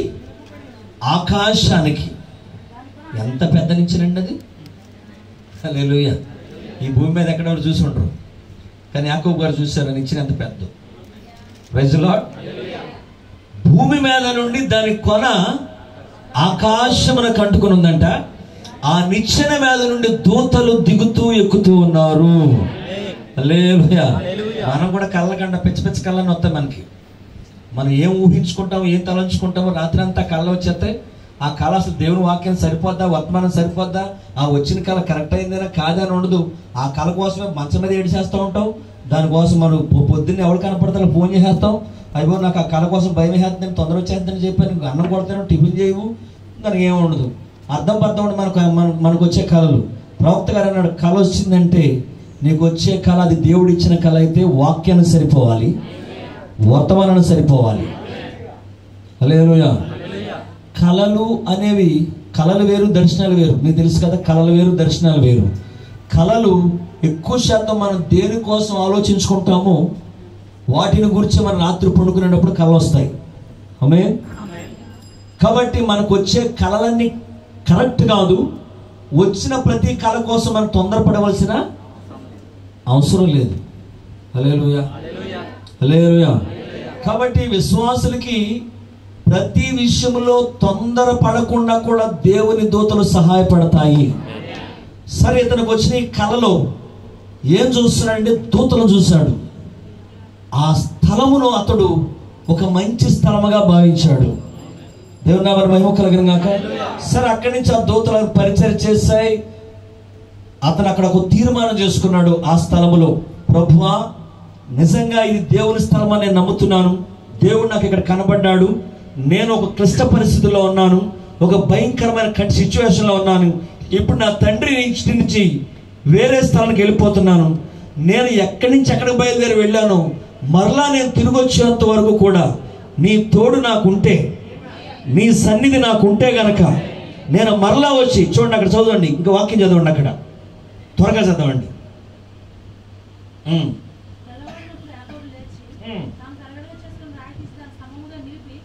ఆకాశానికి ఎంత పెద్ద నిచ్చెన అండి అది హల్లెలూయ ఈ భూమి మీద ఎక్కడెవరు చూసి ఉండరు కానీ యాకోబు గారు చూశారు ఆ నిచ్చెన ఎంత పెద్ద Praise the Lord. భూమి మీద నుండి దాని కొన ఆకాశమునకు అంటుకుని ఉందంట ఆ నిచ్చెన మీద నుండి దూతలు దిగుతూ ఎక్కుతూ ఉన్నారు హల్లెలూయా. మనం కూడా కళ్ళకండ పిచ్చి పిచ్చి కళ్ళని వస్తాయి మనకి మనం ఏం ఊహించుకుంటామో ఏం తలంచుకుంటామో రాత్రి అంతా కళ్ళ వచ్చేస్తాయి ఆ కళ అసలు దేవుని వాక్యం సరిపోద్దా వర్తమానం సరిపోద్దా ఆ వచ్చిన కళ కరెక్ట్ అయిందేనా కాదని ఉండదు ఆ కళ కోసమే మంచం మీద ఏడిచేస్తూ ఉంటాం దానికోసం మనం పొ- పొద్దున్నే ఎవరు కనపడతారో ఫోన్ చేసేస్తాం అయిపో నాకు ఆ కళ కోసం భయం వేస్తుందని తొందర వచ్చేస్తుందని చెప్పి నీకు అన్నం కొడతాను టిఫిన్ చేయవు దానికి ఏమి ఉండదు అర్థం పర్థం ఉండి మనకు మన- మనకు వచ్చే కళలు ప్రవక్త గారు అన్నాడు కళ వచ్చిందంటే నీకు వచ్చే కళ అది దేవుడు ఇచ్చిన కళ అయితే వాక్యాన్ని సరిపోవాలి వర్తమానాన్ని సరిపోవాలి హల్లెలూయా కళలు అనేవి కళలు వేరు దర్శనాలు వేరు మీకు తెలుసు కదా కళలు వేరు దర్శనాలు వేరు కళలు ఎక్కువ శాతం మనం దేనికోసం ఆలోచించుకుంటామో వాటిని గురించి మనం రాత్రి పండుకునేటప్పుడు కళలు వస్తాయి ఆమె కాబట్టి మనకు వచ్చే కళలన్నీ కరెక్ట్ కాదు వచ్చిన ప్రతి కళ కోసం మనం తొందరపడవలసిన అవసరం లేదు హల్లెలూయా హల్లెలూయా కాబట్టి విశ్వాసులకి ప్రతి విషయంలో తొందర పడకుండా కూడా దేవుని దూతలు సహాయపడతాయి సరే ఇతనికి వచ్చిన ఈ కళలో ఏం చూస్తున్నాడంటే దూతలు చూశాడు ఆ స్థలమును అతడు ఒక మంచి స్థలముగా భావించాడు దేవుని నామని మహిమ కలిగిన గాక సరే అక్కడి నుంచి ఆ దూతలను పరిచయం చేశాయి అతను అక్కడ ఒక తీర్మానం చేసుకున్నాడు ఆ స్థలములో ప్రభువా నిజంగా ఇది దేవుని స్థలం అని నేను నమ్ముతున్నాను దేవుడు నాకు ఇక్కడ కనబడ్డాడు నేను ఒక క్లిష్ట పరిస్థితిలో ఉన్నాను ఒక భయంకరమైన కట్ సిచ్యువేషన్లో ఉన్నాను ఇప్పుడు నా తండ్రి ఇంటి నుంచి వేరే స్థలానికి వెళ్ళిపోతున్నాను నేను ఎక్కడి నుంచి ఎక్కడికి బయలుదేరి వెళ్ళాను మరలా నేను తిరిగి వచ్చేంత వరకు కూడా నీ తోడు నాకుంటే నీ సన్నిధి నాకుంటే గనక నేను మరలా వచ్చి చూడండి అక్కడ చదవండి ఇంకా వాక్యం చదవండి అక్కడ త్వరగా చదవండి ఉమ్. తెల్లవారినప్పుడు యాకోబు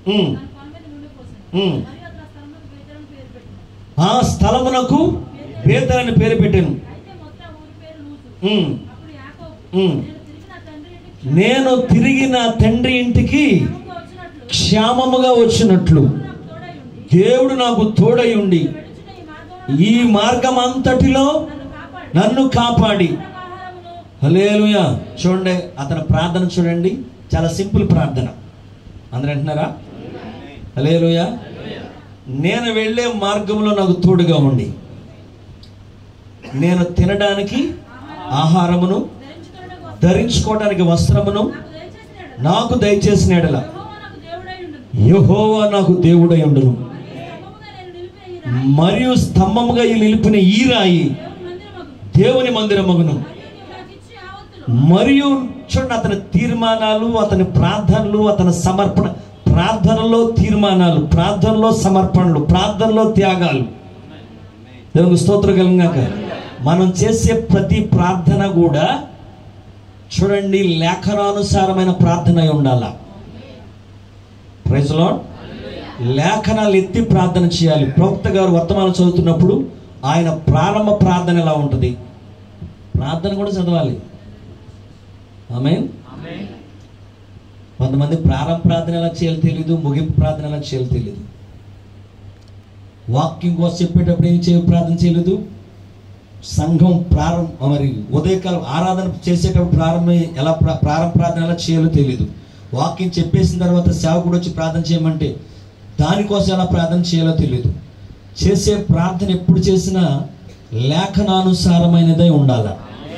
ఉమ్. దాని కొన మీద నూనె పోసాను ఉమ్. మరియు అతను ఆ స్థలమునకు బేతేలను పేరు పెట్టాను ఆ స్థలమునకు బేతలని పేరు పెట్టాను అయితే మొత్తం ఊరి పేరు లూజు ఉమ్. అప్పుడు యాకోబు ఉమ్. నేను తిరిగి నా తండ్రి ఇంటికి నేను తిరిగి నా తండ్రి ఇంటికి క్షేమంగా వచ్చినట్లు క్షేమముగా వచ్చినట్లు నాకు తోడై ఉండి దేవుడు నాకు తోడై ఉండి వెడుచున్న ఈ మార్గంలో ఈ మార్గం అంతటిలో నన్ను కాపాడి నన్ను కాపాడి నాకు ఆహారమును హలేలుయా చూడండి అతని ప్రార్థన చూడండి చాలా సింపుల్ ప్రార్థన అందరు అంటున్నారా హలేలుయా నేను వెళ్ళే మార్గంలో నాకు తోడుగా ఉండి నేను తినడానికి ఆహారమును ధరించుకొనుటకు ధరించుకోవడానికి వస్త్రమును నాకు దయచేసిన నాకు దయచేసిన యెడల ఎడల యెహోవా నాకు దేవుడై ఉండును యహోవా నాకు దేవుడై ఉండును మరియు స్తంభముగా నేను నిలిపిన ఈ రాయి మరియు స్తంభముగా ఈ నిలిపిన ఈ రాయి దేవుని మందిరమగు దేవుని మందిరమగును మరియు నీవు నాకు ఇచ్చే ఆవత్తులు మరియు చూడండి అతని తీర్మానాలు అతని ప్రార్థనలు అతని సమర్పణ ప్రార్థనలో తీర్మానాలు ప్రార్థనలో సమర్పణలు ప్రార్థనలో త్యాగాలు దేవునికి స్తోత్రం కలిగాక మనం చేసే ప్రతి ప్రార్థన కూడా చూడండి లేఖనానుసారమైన ప్రార్థన అయి ఉండాలా ప్రైజ్ లార్డ్ లేఖనాలు ఎత్తి ప్రార్థన చేయాలి ప్రవక్త గారు వర్తమానం చదువుతున్నప్పుడు ఆయన ప్రారంభ ప్రార్థన ఎలా ఉంటుంది ప్రార్థన కూడా చదవాలి ఆమె కొంతమంది ప్రారంభ ప్రార్థన ఎలా చేయాలో తెలియదు ముగింపు ప్రార్థన ఎలా చేయాలో తెలియదు వాక్యం కోసం చెప్పేటప్పుడు ఏం చేయ ప్రార్థన చేయలేదు సంఘం ప్రారంభ మరి ఉదయకాలం ఆరాధన చేసేటప్పుడు ప్రారంభం ఎలా ప్రా- ప్రారంభ ప్రార్థన ఎలా చేయాలో తెలియదు వాక్యం చెప్పేసిన తర్వాత సేవకుడు వచ్చి ప్రార్థన చేయమంటే దానికోసం ఎలా ప్రార్థన చేయాలో తెలియదు చేసే ప్రార్థన ఎప్పుడు చేసినా లేఖనానుసారమైనదై ఉండాలి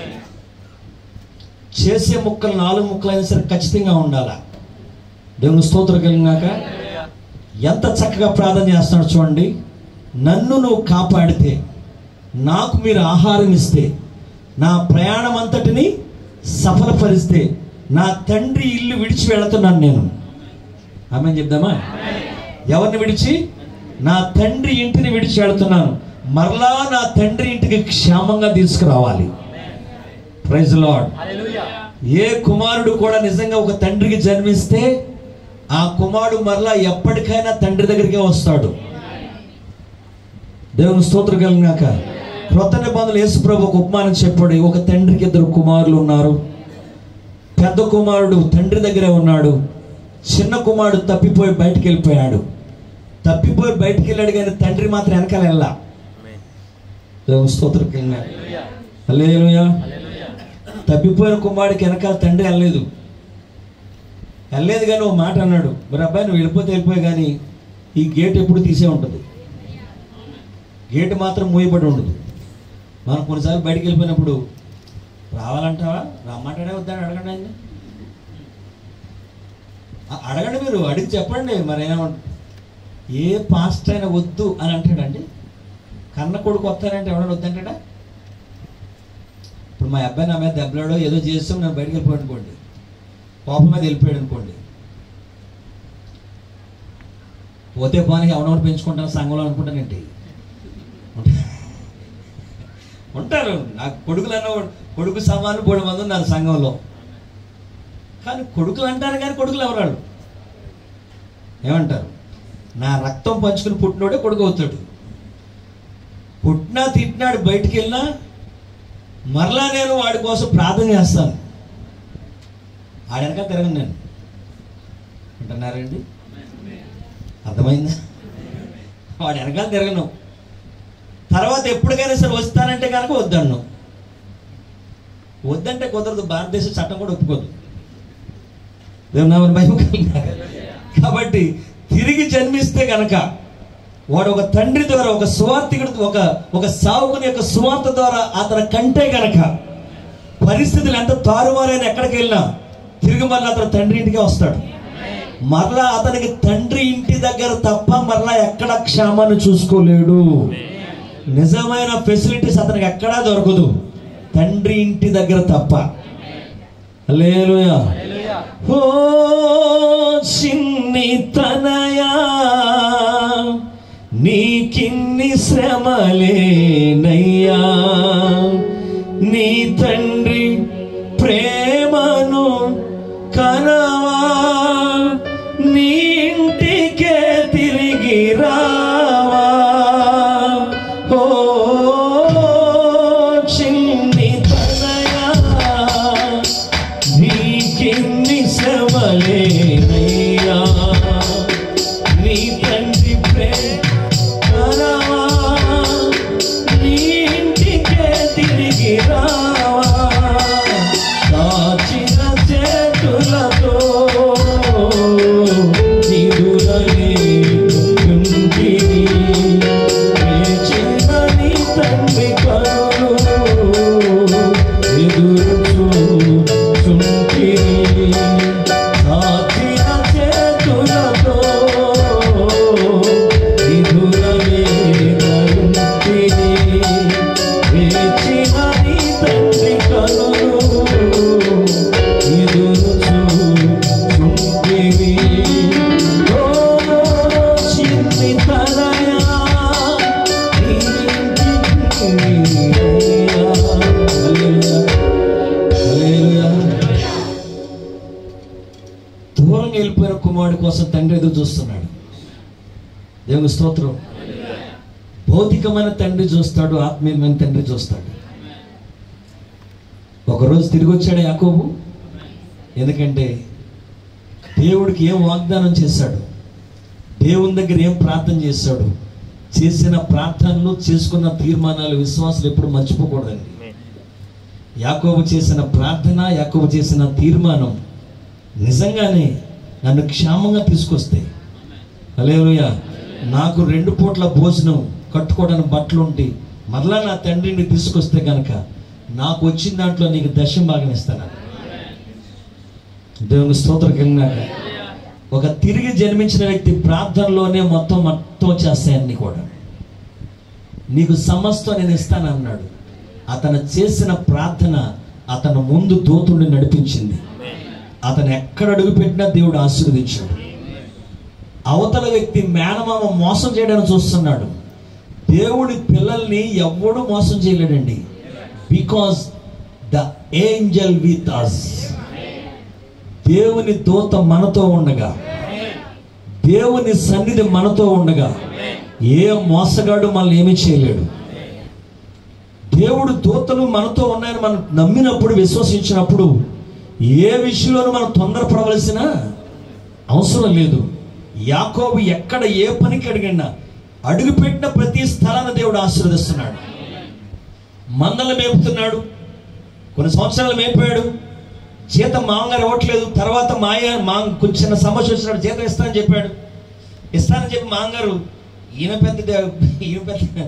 చేసే ముక్కలు నాలుగు ముక్కలు అయినా సరే ఖచ్చితంగా ఉండాలా దేవుని స్తోత్రం కలిగినాక ఎంత చక్కగా ప్రార్థన చేస్తున్నాడు చూడండి నన్ను నువ్వు కాపాడితే నాకు మీరు ఆహారం ఇస్తే నా ప్రయాణం అంతటిని సఫలపరిస్తే నా తండ్రి ఇల్లు విడిచి వెళుతున్నాను నేను ఆమె చెప్దామా ఎవరిని విడిచి నా తండ్రి ఇంటిని విడిచి వెళుతున్నాను మరలా నా తండ్రి ఇంటికి క్షేమంగా తీసుకురావాలి ప్రైజ్ లార్డ్ ఏ కుమారుడు కూడా నిజంగా ఒక తండ్రికి జన్మిస్తే ఆ కుమారుడు మరలా ఎప్పటికైనా తండ్రి దగ్గరికే వస్తాడు దేవుని స్తోత్రం కలిగినాక క్రొత్త నిబంధనలు యేసు ప్రభు ఒక ఉపమానం చెప్పాడు ఒక తండ్రికి ఇద్దరు కుమారులు ఉన్నారు పెద్ద కుమారుడు తండ్రి దగ్గరే ఉన్నాడు చిన్న కుమారుడు తప్పిపోయి బయటికి వెళ్ళిపోయాడు తప్పిపోయి బయటికి వెళ్ళాడు కానీ తండ్రి మాత్రం వెనకాల వెళ్ళా దేవుని స్తోత్రం కలిగినాక హల్లెలూయా తప్పిపోయిన కుమారుడికి వెనకాల తండ్రి వెళ్ళలేదు వెళ్ళలేదు కానీ ఓ మాట అన్నాడు మరి అబ్బాయి నువ్వు వెళ్ళిపోతే వెళ్ళిపోయి కానీ ఈ గేట్ ఎప్పుడు తీసే ఉంటుంది గేట్ మాత్రం మూయబడి ఉండదు మనం కొన్నిసార్లు బయటికి వెళ్ళిపోయినప్పుడు రావాలంటావా రమ్మంటాడే వద్దని అడగండి ఆయన అ- అడగండి మీరు అడిగి చెప్పండి మరి ఏమంట ఏ పాస్ట్ అయినా వద్దు అని అంటాడండి కన్న కొడుకు వస్తానంటే ఎవడన్నా వద్దంటాడా ఇప్పుడు మా అబ్బాయి నా మీద దెబ్బలాడో ఏదో చేస్తాం నేను బయటికి వెళ్ళిపోయాడు అనుకోండి కోపం మీద వెళ్ళిపోయాడు అనుకోండి పోతే పోనీ ఎవడెవడు పెంచుకుంటాను సంఘంలో అనుకుంటానండి ఉంటారు నాకు కొడుకులు అన్న కొడుకు సమానం మూడు మంది ఉన్నారు సంఘంలో కానీ కొడుకులు అంటారు కానీ కొడుకులు ఎవరు వాళ్ళు ఏమంటారు నా రక్తం పంచుకుని పుట్టినోడే కొడుకు అవుతాడు పుట్టినా తిట్టినాడు బయటికి వెళ్ళినా మరలా నేను వాడి కోసం ప్రార్థన చేస్తాను ఆడనక తిరగను నేను అంటున్నారండి అర్థమైందా వాడు వెనకాల తిరగను తర్వాత ఎప్పటికైనా సరే వస్తానంటే కనుక వద్దన్ను వద్దంటే కుదరదు భారతదేశ చట్టం కూడా ఒప్పుకోదు దేవునామని భయం కలిగినాక. కాబట్టి తిరిగి జన్మిస్తే గనక వాడు ఒక తండ్రి ద్వారా ఒక సువార్థికుడు ఒక ఒక సావుకుని యొక్క సువార్త ద్వారా అతని కంటే గనక పరిస్థితులు ఎంత తారుమారైన ఎక్కడికి వెళ్ళినా తిరిగి మళ్ళీ అతను తండ్రి ఇంటికే వస్తాడు మరలా అతనికి తండ్రి ఇంటి దగ్గర తప్ప మరలా ఎక్కడ క్షేమాన్ని చూసుకోలేడు నిజమైన ఫెసిలిటీస్ అతనికి ఎక్కడా దొరకదు తండ్రి ఇంటి దగ్గర తప్ప హల్లెలూయా ఓ చిన్ని తనయా నీకిన్ని శ్రమలేనయ్యా నీ తండ్రి ప్రేమను కనవా నీ ఇంటి వేచిన నీ తండ్రి కనులు ఎదురు చూచుంటివి. ఓ చిన్ని తనయా, నీ ఇంటికి నీరయ్యా. హల్లెలూయా. హల్లెలూయా. దూరంగా వెళ్ళిపోయిన కుమారుడి కోసం తండ్రి ఎదురు చూస్తున్నాడు దేవుని స్తోత్రం భౌతికమైన తండ్రి చూస్తాడు ఆత్మీయమైన తండ్రి చూస్తాడు ఒకరోజు తిరిగి వచ్చాడు యాకోబు ఎందుకంటే దేవుడికి ఏం వాగ్దానం చేశాడు దేవుని దగ్గర ఏం ప్రార్థన చేశాడు చేసిన ప్రార్థనలు చేసుకున్న తీర్మానాలు విశ్వాసాలు ఎప్పుడు మర్చిపోకూడదండి యాకోబు చేసిన ప్రార్థన యాకోబు చేసిన తీర్మానం నిజంగానే నన్ను క్షేమంగా తీసుకొస్తాయి అలేలుయ నాకు రెండు పూట్ల భోజనం కట్టుకోవడానికి బట్టలు ఉండి మరలా నా తండ్రిని తీసుకొస్తే కనుక నాకు వచ్చిన దాంట్లో నీకు దశం భాగం ఇస్తాను దేవుని స్తోత్రం కలిగినాక ఒక తిరిగి జన్మించిన వ్యక్తి ప్రార్థనలోనే మొత్తం మొత్తం చేస్తాయన్ని కూడా నీకు సమస్తం నేను ఇస్తాను అన్నాడు అతను చేసిన ప్రార్థన అతను ముందు దూతుడిని నడిపించింది అతను ఎక్కడ అడుగు పెట్టినా దేవుడు ఆశీర్వదించాడు అవతల వ్యక్తి మేనమామ మోసం చేయడానికి చూస్తున్నాడు దేవుడి పిల్లల్ని ఎవ్వడూ మోసం చేయలేడండి because the angel with us దేవుని దూత మనతో ఉండగా దేవుని సన్నిధి మనతో ఉండగా ఏ మోసగాడు మనల్ని ఏమీ చేయలేడు దేవుడు దూతలు మనతో ఉన్నాయని మనం నమ్మినప్పుడు విశ్వసించినప్పుడు ఏ విషయంలోనూ మనం తొందరపడవలసిన అవసరం లేదు యాకోబు ఎక్కడ ఏ పనికి అడిగినా అడుగుపెట్టిన ప్రతి స్థలాన్ని దేవుడు ఆశీర్వదిస్తున్నాడు మందలు మేపుతున్నాడు కొన్ని సంవత్సరాలు మేపాడు జీతం మామగారు ఇవ్వట్లేదు తర్వాత మాయ మా కొంచెం చిన్న సమస్య వచ్చినాడు జీతం ఇస్తానని చెప్పాడు ఇస్తానని చెప్పి మామగారు ఈయన పెద్ద దే- ఈయన పెద్ద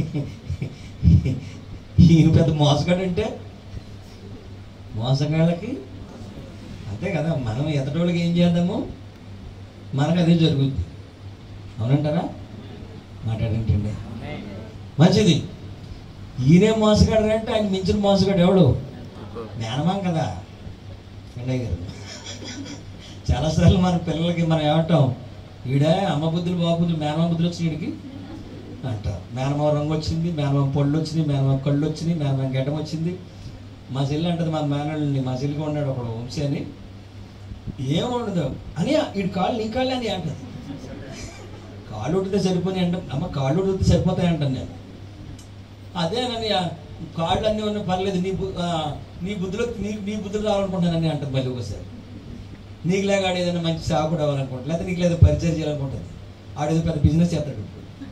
ఈయన పెద్ద మోసగాడు అంటే మోసగాళ్ళకి అంతే కదా మనం ఎదటోళ్ళకి ఏం చేద్దాము మనకు అదే జరుగుద్ది అవునంటారా మాట్లాడండి మంచిది ఈయనే మోసగాడు అంటే ఆయన మించిన మోసగాడు ఎవడు మేనమాం కదా వెంకయ్య గారు చాలాసార్లు మన పిల్లలకి మనం ఏమంటాం ఈడే అమ్మ బుద్ధులు బాబు బుద్ధులు మేనమామ బుద్ధులు వచ్చి వీడికి అంటారు మేనమామ రంగు వచ్చింది మేనమామ పళ్ళు వచ్చినాయి మేనమామ కళ్ళు వచ్చినాయి మేనమామ గడ్డం వచ్చింది మా చెల్లి అంటది మా మేనల్ని మా చెల్లిగా ఉన్నాడు ఒకడు వంశీ అని ఏముండదు అని వీడి కాళ్ళు నీ కాళ్ళే అని అంటది కాళ్ళు ఉడితే సరిపోయి అంట అమ్మ కాళ్ళు ఉడితే సరిపోతాయి అంటాను నేను అదేనని ఆ కాళ్ళు అన్నీ ఉన్న పర్లేదు నీ బు- ఆ, నీ బుద్ధిలో నీ నీ బుద్ధులు రావాలనుకుంటానని అంటుంది మళ్ళీ ఒకసారి నీకు లేక ఆడు ఏదైనా మంచి సాగు రావాలనుకుంటా లేకపోతే నీకు లేదా పరిచయం చేయాలనుకుంటుంది ఆడు ఏదో పెద్ద బిజినెస్ చేస్తాడు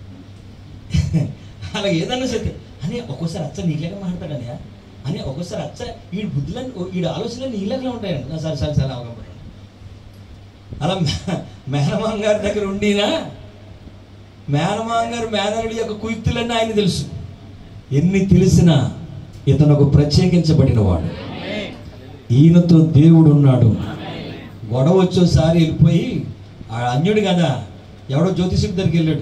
అలా ఏదన్నా సరే అని ఒక్కోసారి అచ్చ నీకులేక మాట్లాడతాడని అని ఒక్కోసారి అచ్చ ఈ బుద్ధులని ఈ ఆలోచనలు నీళ్ళగా ఉంటాయండి నా సరే సరే సరే అవగమని అలా మే- మేనమామ గారి దగ్గర ఉండినా మేనమామ గారు మేనరుడి యొక్క కుయుక్తులన్నీ ఆయన తెలుసు ఎన్ని తెలిసినా ఇతను ఒక ప్రత్యేకించబడిన వాడు ఈయనతో దేవుడు ఉన్నాడు గొడవ వచ్చేసారి వెళ్ళిపోయి ఆ అన్యుడు కదా ఎవడో జ్యోతిషుడి దగ్గరికి వెళ్ళాడు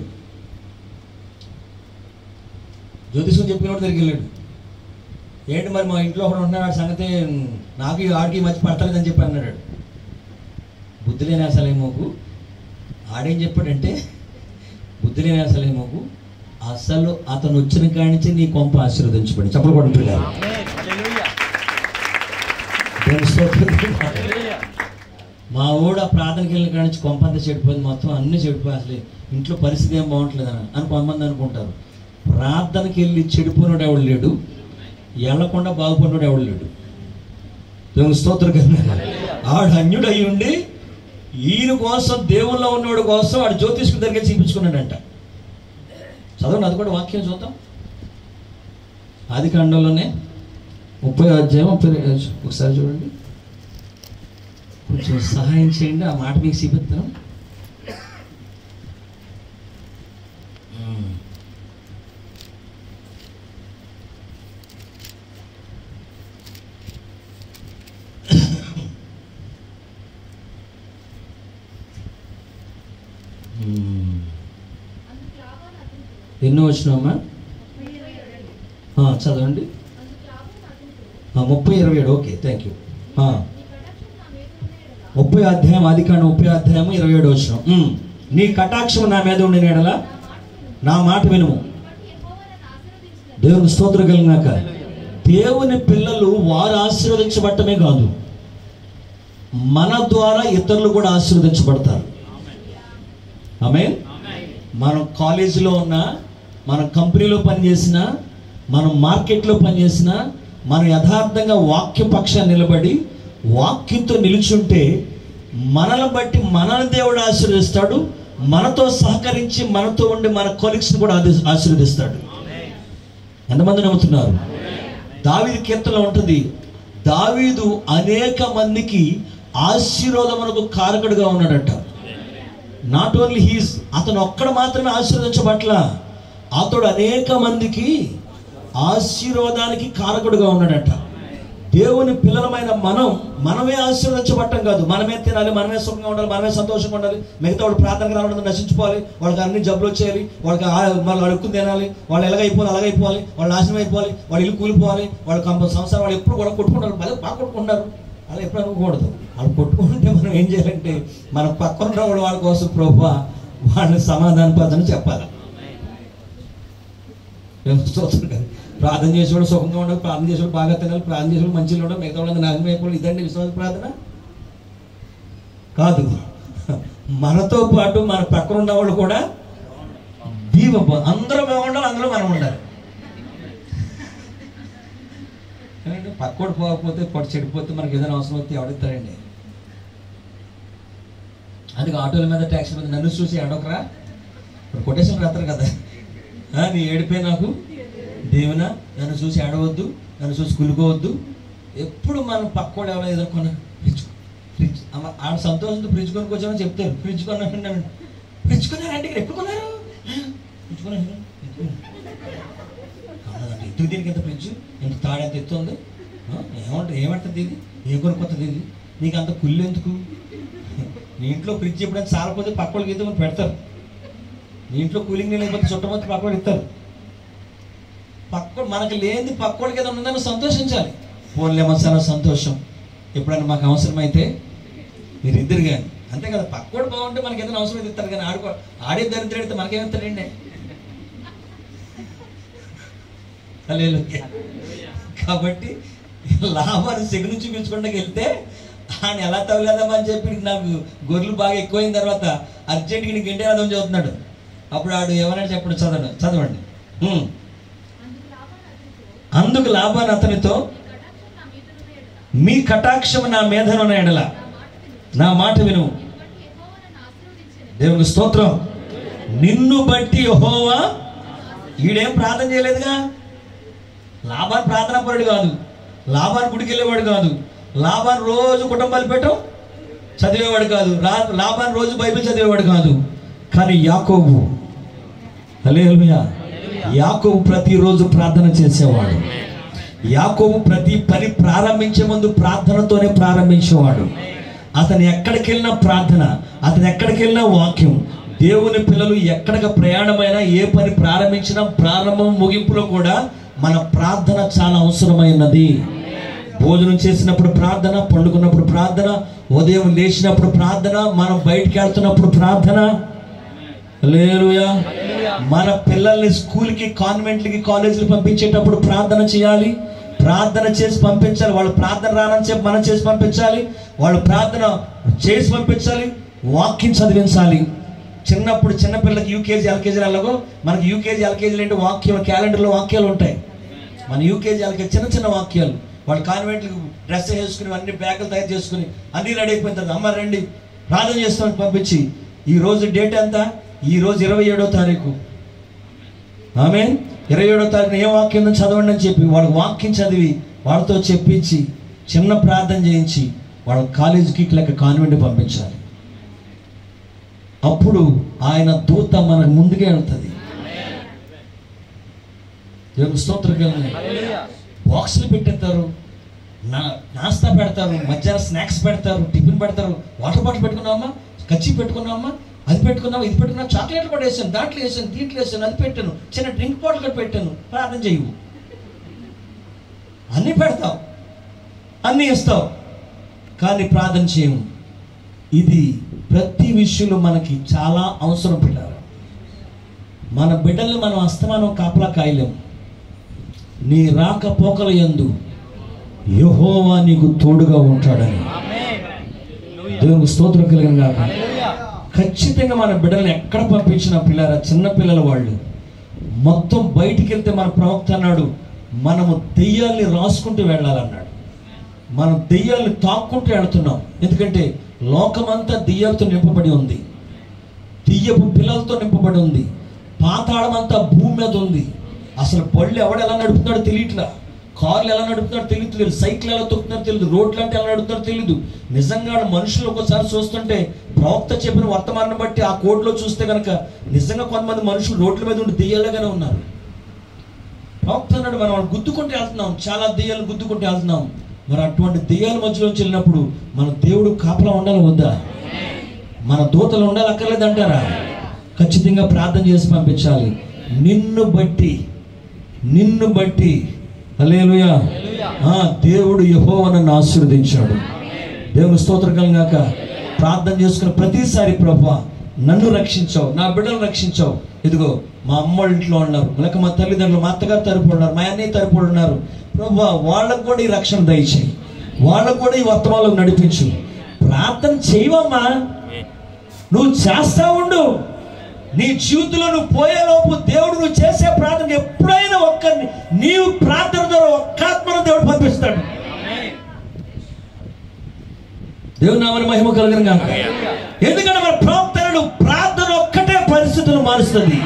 జ్యోతిషం చెప్పినోడు దగ్గరికి వెళ్ళాడు ఏంటి మరి మా ఇంట్లో ఒకడు ఉంటున్నాడు ఆ సంగతి నాకు ఈ ఆడికి మధ్య పడతలేదని చెప్పి అన్నాడు బుద్ధి లేని అసలేమోకు ఆడేం చెప్పాడంటే బుద్ధి లేని అసలేమోకు అసలు అతను వచ్చిన కాడి నుంచి నీ కొంప ఆశీర్వదించబడి చెప్పలు కూడా మా ఊడు ఆ ప్రార్థనకి వెళ్ళిన కాడి నుంచి కొంప అంతా చెడిపోయింది మొత్తం అన్ని చెడిపోయి అసలు ఇంట్లో పరిస్థితి ఏం బాగుంటలేదు అని అని కొంతమంది అనుకుంటారు ప్రార్థనకి వెళ్ళి చెడిపోయినాడు ఎవడు లేడు వెళ్ళకుండా బాగుపడినాడు ఎవడు లేడు దేవుని స్తోత్రం కదా ఆడు అన్యుడు అయి ఉండి ఈయన కోసం దేవుల్లో ఉన్నవాడు కోసం ఆడు జ్యోతిష్కు దగ్గర చూపించుకున్నాడంట చదవండి అది కూడా వాక్యం చూద్దాం ఆది కాండంలోనే ముప్పై అధ్యాయం ముప్పై రెండు- ఒకసారి చూడండి కొంచెం సహాయం చేయండి ఆ మాట మీకు చూపిస్తాను అందుకు లాభాలు అతనికి ఎన్నో వచ్చినామా ముప్పై ఇరవై ఏడు. ఆ, చదవండి అందుకు లాభం అతనితో ఆ, ముప్పై ఇరవై ఏడు ఓకే థ్యాంక్ యూ ఆ, నీ కటాక్షం నా మీద ఉన్న ఎడల ముప్పై అధ్యాయం ఆది కాండ ముప్పై అధ్యాయం ఇరవై ఏడు వచ్చిన నీ కటాక్షం నా మీద ఉండిన ఎడల నా మాట విను నా మాట వినుము బట్టి యెహోవా నన్ను ఆశీర్వదించినది దేవుని స్తోత్రం కలిగినాక దేవుని పిల్లలు వారు ఆశీర్వదించబడటమే కాదు మన ద్వారా ఇతరులు కూడా ఆశీర్వదించబడతారు ఆమె మనం కాలేజీలో ఉన్నా మన కంపెనీలో పనిచేసిన మనం మార్కెట్లో పనిచేసిన మనం యథార్థంగా వాక్య పక్షాన్ని నిలబడి వాక్యంతో నిలుచుంటే మనల్ని బట్టి మనల్ని దేవుడు ఆశీర్వదిస్తాడు మనతో సహకరించి మనతో ఉండి మన కొలిక్స్ని కూడా ఆది- ఆశీర్వదిస్తాడు ఎంతమంది నమ్ముతున్నారు దావీదు కీర్తనలో ఉంటుంది దావీదు అనేక మందికి ఆశీర్వాదమునకు కారకుడుగా ఉన్నాడట నాట్ ఓన్లీ హీస్ అతను ఒక్కడ మాత్రమే ఆశీర్వదించబట్ల అతడు అనేక మందికి ఆశీర్వాదానికి కారకుడుగా ఉన్నాడట దేవుని పిల్లలమైన మనం మనమే ఆశీర్వదించబట్టం కాదు మనమే తినాలి మనమే సుఖంగా ఉండాలి మనమే సంతోషంగా ఉండాలి మిగతా వాళ్ళు ప్రార్థనకు రావడం నశించుకోవాలి వాళ్ళకి అన్ని జబ్బులు వచ్చేయాలి వాళ్ళకి ఆ- వాళ్ళు అడుక్కు తినాలి వాళ్ళు ఎలాగైపోవాలి అలాగైపోవాలి వాళ్ళు నాశనం అయిపోవాలి వాళ్ళు ఇల్లు కూలిపోవాలి వాళ్ళ కంప సంవత్సరం వాళ్ళు ఎప్పుడు కూడా కొట్టుకుంటారు బాగా బాగా కొట్టుకుంటారు అలా ఎప్పుడు అనుకోకూడదు వాళ్ళు కొట్టుకుంటే మనం ఏం చేయాలంటే మన పక్కన ఉన్న వాళ్ళు వాళ్ళ కోసం ప్రభా వాళ్ళని సమాధానపరచని చెప్పాలి ఏం స్తోత్రం కాదు. ప్రార్థన చేసేవాడు సుఖంగా ఉండాలి ప్రార్థన చేసేవాడు బాగా తినాలి ప్రార్థన చేసేవాడు మంచిగా ఉండాలి మిగతా వాళ్ళందరూ నాశనం అయిపోవాలి ఇదండి విశ్వాస ప్రార్థన కాదు మనతో పాటు మన పక్కన ఉన్న వాళ్ళు కూడా దీవ అందరూ మేము ఉండాలి అందులో మనం ఉండాలి ఏమండి? పక్కోడు పోకపోతే పొడి చెడిపోతే మనకి ఏదైనా అవసరం వస్తే ఎవడిస్తారండి అందుకే ఆటోల మీద ట్యాక్సీ మీద నన్ను చూసి అడొకరా ఇప్పుడు కొటేషన్ రాస్తారు కదా ఆ, నీ ఏడిపోయి నాకు దేవునా నన్ను చూసి ఆడవద్దు నన్ను చూసి కులుకోవద్దు ఎప్పుడు మనం పక్కోడు ఎవరో ఏదో కొన ఫ్రిడ్జ్ ఫ్రిడ్జ్ అమ్మ, ఆడ సంతోషంతో ఫ్రిడ్జ్ కొనుక్కొచ్చామని చెప్తారు ఫ్రిడ్జ్ కొన్నాను ఫ్రిడ్జ్ కొన్నారంటే ఇక్కడ ఎప్పుడు కొన్నారు ఫ్రిడ్జ్ కొన్నాను కాదండి ఎందుకు దీనికి ఎంత ఫ్రిడ్జ్ ఎంత తాడు ఎంత ఎత్తు ఉంది ఆ, ఏమంటుంది ఏమంటుంది ఇది ఏం కొనుక్కొస్తుంది ఇది నీకు అంత కుళ్ళు ఎందుకు నీ ఇంట్లో ఫ్రిడ్జ్ ఎప్పుడైనా చాలపోతే పక్క వాళ్ళకి అయితే మనం పెడతారు నీ ఇంట్లో కూలింగ్ నీళ్ళు అయిపోతే చుట్టమొత్తి పక్క వాళ్ళు ఇస్తారు పక్క మనకు లేనిది పక్కోడికి ఏదో ఉందని సంతోషించాలి ఫోన్లేమో చాలా సంతోషం ఎప్పుడైనా మాకు అవసరమైతే మీరు ఇద్దరు కానీ అంతే కదా పక్కోడు బాగుంటే మనకి ఏదైనా అవసరం అయితే ఇస్తారు కానీ ఆడుకో ఆడే దరిద్రుడు అయితే మనకేమిస్తాడండి హల్లెలూయా. కాబట్టి లాభాన్ని సెగును చూపించకుండా వెళ్తే ఆయన ఎలా తవ్వలేదామని చెప్పి నాకు గొర్రెలు బాగా ఎక్కువైన తర్వాత అర్జెంట్గా నీకు ఇండియాదం చదువుతున్నాడు అప్పుడు ఆడు ఏమన్నా చెప్పండి చదవండి చదవండి ఉమ్. అందుకు లాభాన్ని అతనితో అందుకు లాభాన్ని అతనితో నీ కటాక్షం నా మీద ఉన్న మీ కటాక్షము నా ఎడల మీదనున్న ఎడల నా మాట నా మాట విను విను బట్టి యెహోవా నన్ను ఆశీర్వదించినది దేవుని స్తోత్రం నిన్ను బట్టి యెహోవా ఈడేం ప్రార్థన చేయలేదుగా లాభాన్ని ప్రార్థన పరుడు కాదు లాభాన్ని గుడికి వెళ్ళేవాడు కాదు లాభాన్ని రోజు కుటుంబాలు పెట్టం చదివేవాడు కాదు రా- లాభాన్ని రోజు బైబిల్ చదివేవాడు కాదు కానీ యాకోబు హల్లెలూయా యాకోబు ప్రతిరోజు ప్రార్థన చేసేవాడు యాకోబు ప్రతి పని ప్రారంభించే ముందు ప్రార్థనతోనే ప్రారంభించేవాడు అతను ఎక్కడికి వెళ్ళినా ప్రార్థన అతను ఎక్కడికి వెళ్ళినా వాక్యం దేవుని పిల్లలు ఎక్కడికి ప్రయాణమైనా ఏ పని ప్రారంభించినా ప్రారంభం ముగింపులో కూడా మన ప్రార్థన చాలా అవసరమైనది భోజనం చేసినప్పుడు ప్రార్థన పండుకున్నప్పుడు ప్రార్థన ఉదయం లేచినప్పుడు ప్రార్థన మనం బయటికి వెళ్తున్నప్పుడు ప్రార్థన హల్లెలూయా మన పిల్లల్ని స్కూల్కి కాన్వెంట్లకి కాలేజీలు పంపించేటప్పుడు ప్రార్థన చేయాలి ప్రార్థన చేసి పంపించాలి వాళ్ళు ప్రార్థన రానని చెప్పి మనం చేసి పంపించాలి వాళ్ళు ప్రార్థన చేసి పంపించాలి వాక్యం చదివించాలి చిన్నప్పుడు చిన్నపిల్లలకి యూకేజీ ఎల్కేజీ అలాగో మనకి యూకేజీ ఎల్కేజీలు అంటే వాక్యం క్యాలెండర్లో వాక్యాలు ఉంటాయి మన యూకేజీ ఎల్కేజీ చిన్న చిన్న వాక్యాలు వాళ్ళు కాన్వెంట్లకు డ్రెస్ వేసుకుని అన్ని బ్యాగులు తయారు చేసుకుని అన్ని రెడీ అయిపోయిన తర్వాత అమ్మ రండి ప్రార్థన చేస్తామని పంపించి ఈ రోజు డేట్ ఎంత ఈ రోజు ఇరవై ఏడో తారీఖు ఆమె ఇరవై ఏడో తారీఖున ఏ వాక్యం ఉందో చదవండి అని చెప్పి వాళ్ళకి వాక్యం చదివి వాళ్ళతో చెప్పించి చిన్న ప్రార్థన చేయించి వాళ్ళ కాలేజీకి లేక కాన్వెంట్ పంపించాలి అప్పుడు ఆయన దూత మనకు ముందుకే వెళ్తుంది దేవుని స్తోత్రం కలుగును. బాక్సులు పెట్టేస్తారు నా నాస్తా పెడతారు మధ్యాహ్నం స్నాక్స్ పెడతారు టిఫిన్ పెడతారు వాటర్ బాటిల్ పెట్టుకున్నామా కచ్చి పెట్టుకున్నామా అది పెట్టుకున్నామా ఇది పెట్టుకున్నా చాక్లెట్లు కూడా వేసాను దాంట్లో వేసాను దీంట్లో వేసాను అది పెట్టాను చిన్న డ్రింక్ బాటిల్ కూడా పెట్టాను ప్రార్థన చేయవు అన్నీ పెడతావు అన్నీ ఇస్తావు కానీ ప్రార్థన చేయము ఇది ప్రతి విషయంలో మనకి చాలా అవసరం పిల్లలు మన బిడ్డల్ని మనం అస్తమానం కాపలా కాయలేము నీ రాక పోకల యందు యెహోవా నీకు తోడుగా ఉంటాడని దేవునికి స్తోత్రం కలిగిన గాక ఖచ్చితంగా మన బిడ్డల్ని ఎక్కడ పంపించిన పిల్లరా చిన్న పిల్లల వాళ్ళు మొత్తం బయటికి వెళ్తే మన ప్రవక్త అన్నాడు మనము దెయ్యాల్ని రాసుకుంటూ వెళ్ళాలన్నాడు మనం దెయ్యాల్ని తాక్కుంటూ వెళ్తున్నాం ఎందుకంటే లోకమంతా దెయ్యాలతో నింపబడి ఉంది దెయ్యపు పిల్లలతో నింపబడి ఉంది పాతాళమంతా భూమి మీద ఉంది అసలు పళ్ళు ఎవడు ఎలా నడుపుతున్నాడో తెలియట్లా కార్లు ఎలా నడుపుతున్నాడో తెలియట్లేదు సైకిల్ ఎలా తొక్కుతున్నారో తెలియదు రోడ్లు అంటే ఎలా నడుపుతున్నారో తెలియదు నిజంగా మనుషులు ఒకసారి చూస్తుంటే ప్రవక్త చెప్పిన వర్తమానం బట్టి ఆ కోడ్లో చూస్తే కనుక నిజంగా కొంతమంది మనుషులు రోడ్ల మీద ఉండి దెయ్యాలుగానే ఉన్నారు ప్రవక్త అన్నాడు మనం వాళ్ళు గుద్దుకుంటూ వెళ్తున్నాం చాలా దెయ్యాలు గుద్దుకుంటూ వెళ్తున్నాం మరి అటువంటి దెయ్యాల మధ్యలో వెళ్ళినప్పుడు మన దేవుడు కాపలా ఉండాలి వద్దా మన దూతలు ఉండాలి అక్కర్లేదంటారా ఖచ్చితంగా ప్రార్థన చేసి పంపించాలి నిన్ను బట్టి నిన్ను బట్టి హల్లెలూయా ఆ దేవుడు యెహోవాను ఆశీర్వదించాడు దేవుని స్తోత్రం కలిగాక ప్రార్థన చేసుకున్న ప్రతిసారి ప్రభా నన్ను రక్షించావు నా బిడ్డలు రక్షించావు ఇదిగో మా అమ్మ వాళ్ళ ఇంట్లో ఉన్నారు లేక మా తల్లిదండ్రులు మా అత్తగారు తరపు ఉన్నారు మా అన్నయ్య తరపు ఉన్నారు ప్రభా వాళ్ళకు కూడా ఈ రక్షణ దయచేయి వాళ్ళకు కూడా ఈ వర్తమానం నడిపించు ప్రార్థన చేయవమ్మా నువ్వు చేస్తా ఉండు నీ జీవితంలో నువ్వు పోయేలోపు దేవుడు నువ్వు చేసే ప్రార్థన ఎప్పుడైనా ఒక్కరిని నీవు ప్రార్థన ద్వారా ఒక్క ఆత్మను దేవుడు పంపిస్తాడు దేవుని నామని మహిమ కలిగిన కాక ఎందుకంటే మన ప్రవక్తలు ప్రార్థన ఒక్కటే పరిస్థితులు మారుస్తుంది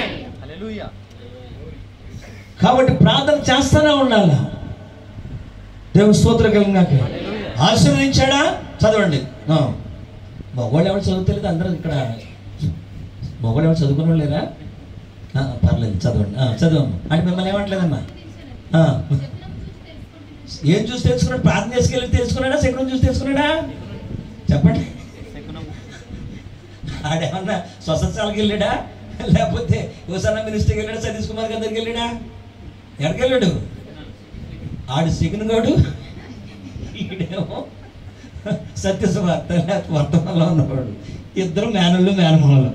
కాబట్టి ప్రార్థన చేస్తానే ఉండాలి దేవుని స్తోత్రం కలిగిన కాక ఆశీర్వదించాడా చదవండి ఆ. మగవాళ్ళు ఎవరు చదువుతలేదు అందరూ ఇక్కడ మగవాళ్ళు ఎవరు చదువుకున్న వాళ్ళు లేరా ఆ, పర్లేదు చదవండి ఆ, చదవమ్మా అంటే మిమ్మల్ని ఏమంటలేదమ్మా ఆ. ఏం చూసి తెలుసుకున్నాడు ప్రార్థన చేసుకెళ్ళి తెలుసుకున్నాడా శకునం చూసి తెలుసుకున్నాడా చెప్పండి ఆడేమన్నా స్వసత్సాలకు వెళ్ళాడా లేకపోతే యువసన్న మినిస్టర్కి వెళ్ళాడా సతీష్ కుమార్ గారి దగ్గరికి వెళ్ళాడా ఎక్కడికి వెళ్ళాడు ఆడు శకున్ గాడు ఈడేమో సత్యసువార్త లేకపోతే వర్తమానంలో ఉన్నవాడు ఇద్దరు మేనళ్ళు మేనమాలు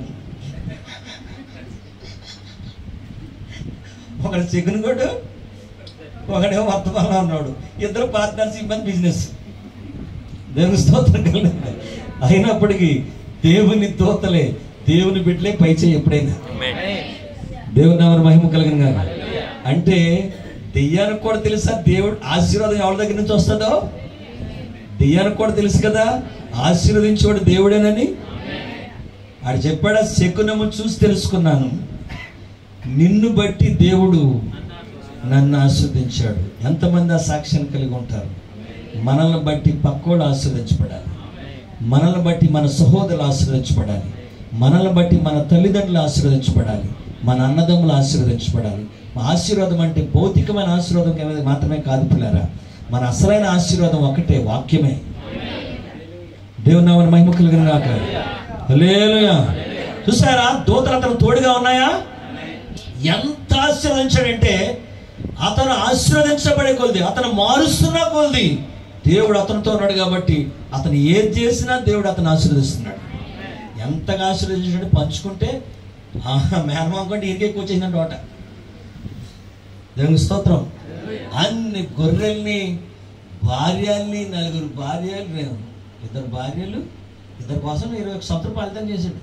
ఒకడు శకున్ గాడు ఒకడేమో వర్తమానంలో ఉన్నాడు ఇద్దరు పార్ట్నర్షిప్ మంది బిజినెస్ దేవుని స్తోత్రం కలిగింది అయినప్పటికీ దేవుని తోతలే దేవుని బిడ్డలే పై చేయి ఎప్పుడైనా దేవుని నామని మహిమ కలిగిన గారు అంటే దెయ్యానికి కూడా తెలుసా దేవుడు ఆశీర్వాదం ఎవరి దగ్గర నుంచి వస్తుందో దెయ్యానికి కూడా తెలుసు కదా ఆశీర్వదించేవాడు దేవుడేనని ఆడు చెప్పాడా శకునము చూసి తెలుసుకున్నాను నిన్ను బట్టి దేవుడు నన్ను ఆస్వాదించాడు ఎంతమంది ఆ సాక్ష్యాన్ని కలిగి ఉంటారు మనల్ని బట్టి పక్కోడు ఆస్వాదించబడాలి మనల్ని బట్టి మన సహోదరులు ఆశీర్వదించబడాలి మనల్ని బట్టి మన తల్లిదండ్రులు ఆశీర్వదించబడాలి మన అన్నదమ్ములు ఆశీర్వదించబడాలి మా ఆశీర్వాదం అంటే భౌతికమైన ఆశీర్వాదం ఏమైనా మాత్రమే కాదు పిల్లరా మన అసలైన ఆశీర్వాదం ఒకటే వాక్యమే దేవుని నామని మహిమ కలిగిన గాక హల్లెలూయా చూసారా దూతలు అతను తోడుగా ఉన్నాయా ఎంత ఆశీర్వదించాడంటే అతను ఆశీర్వదించబడే కొలది అతను మారుస్తున్న కొలది దేవుడు అతనితో ఉన్నాడు కాబట్టి అతను ఏది చేసినా దేవుడు అతను ఆశీర్వదిస్తున్నాడు ఎంతగా ఆశీర్వదించాడు పంచుకుంటే మేనమాం కంటే ఇంకే కూర్చేసిన తోట దేవుని స్తోత్రం అన్ని గొర్రెల్ని భార్యల్ని నలుగురు భార్యలు ఇద్దరు భార్యలు ఇద్దరు కోసం ఇరవై ఒక సంవత్సరం ఫలితం చేశాడు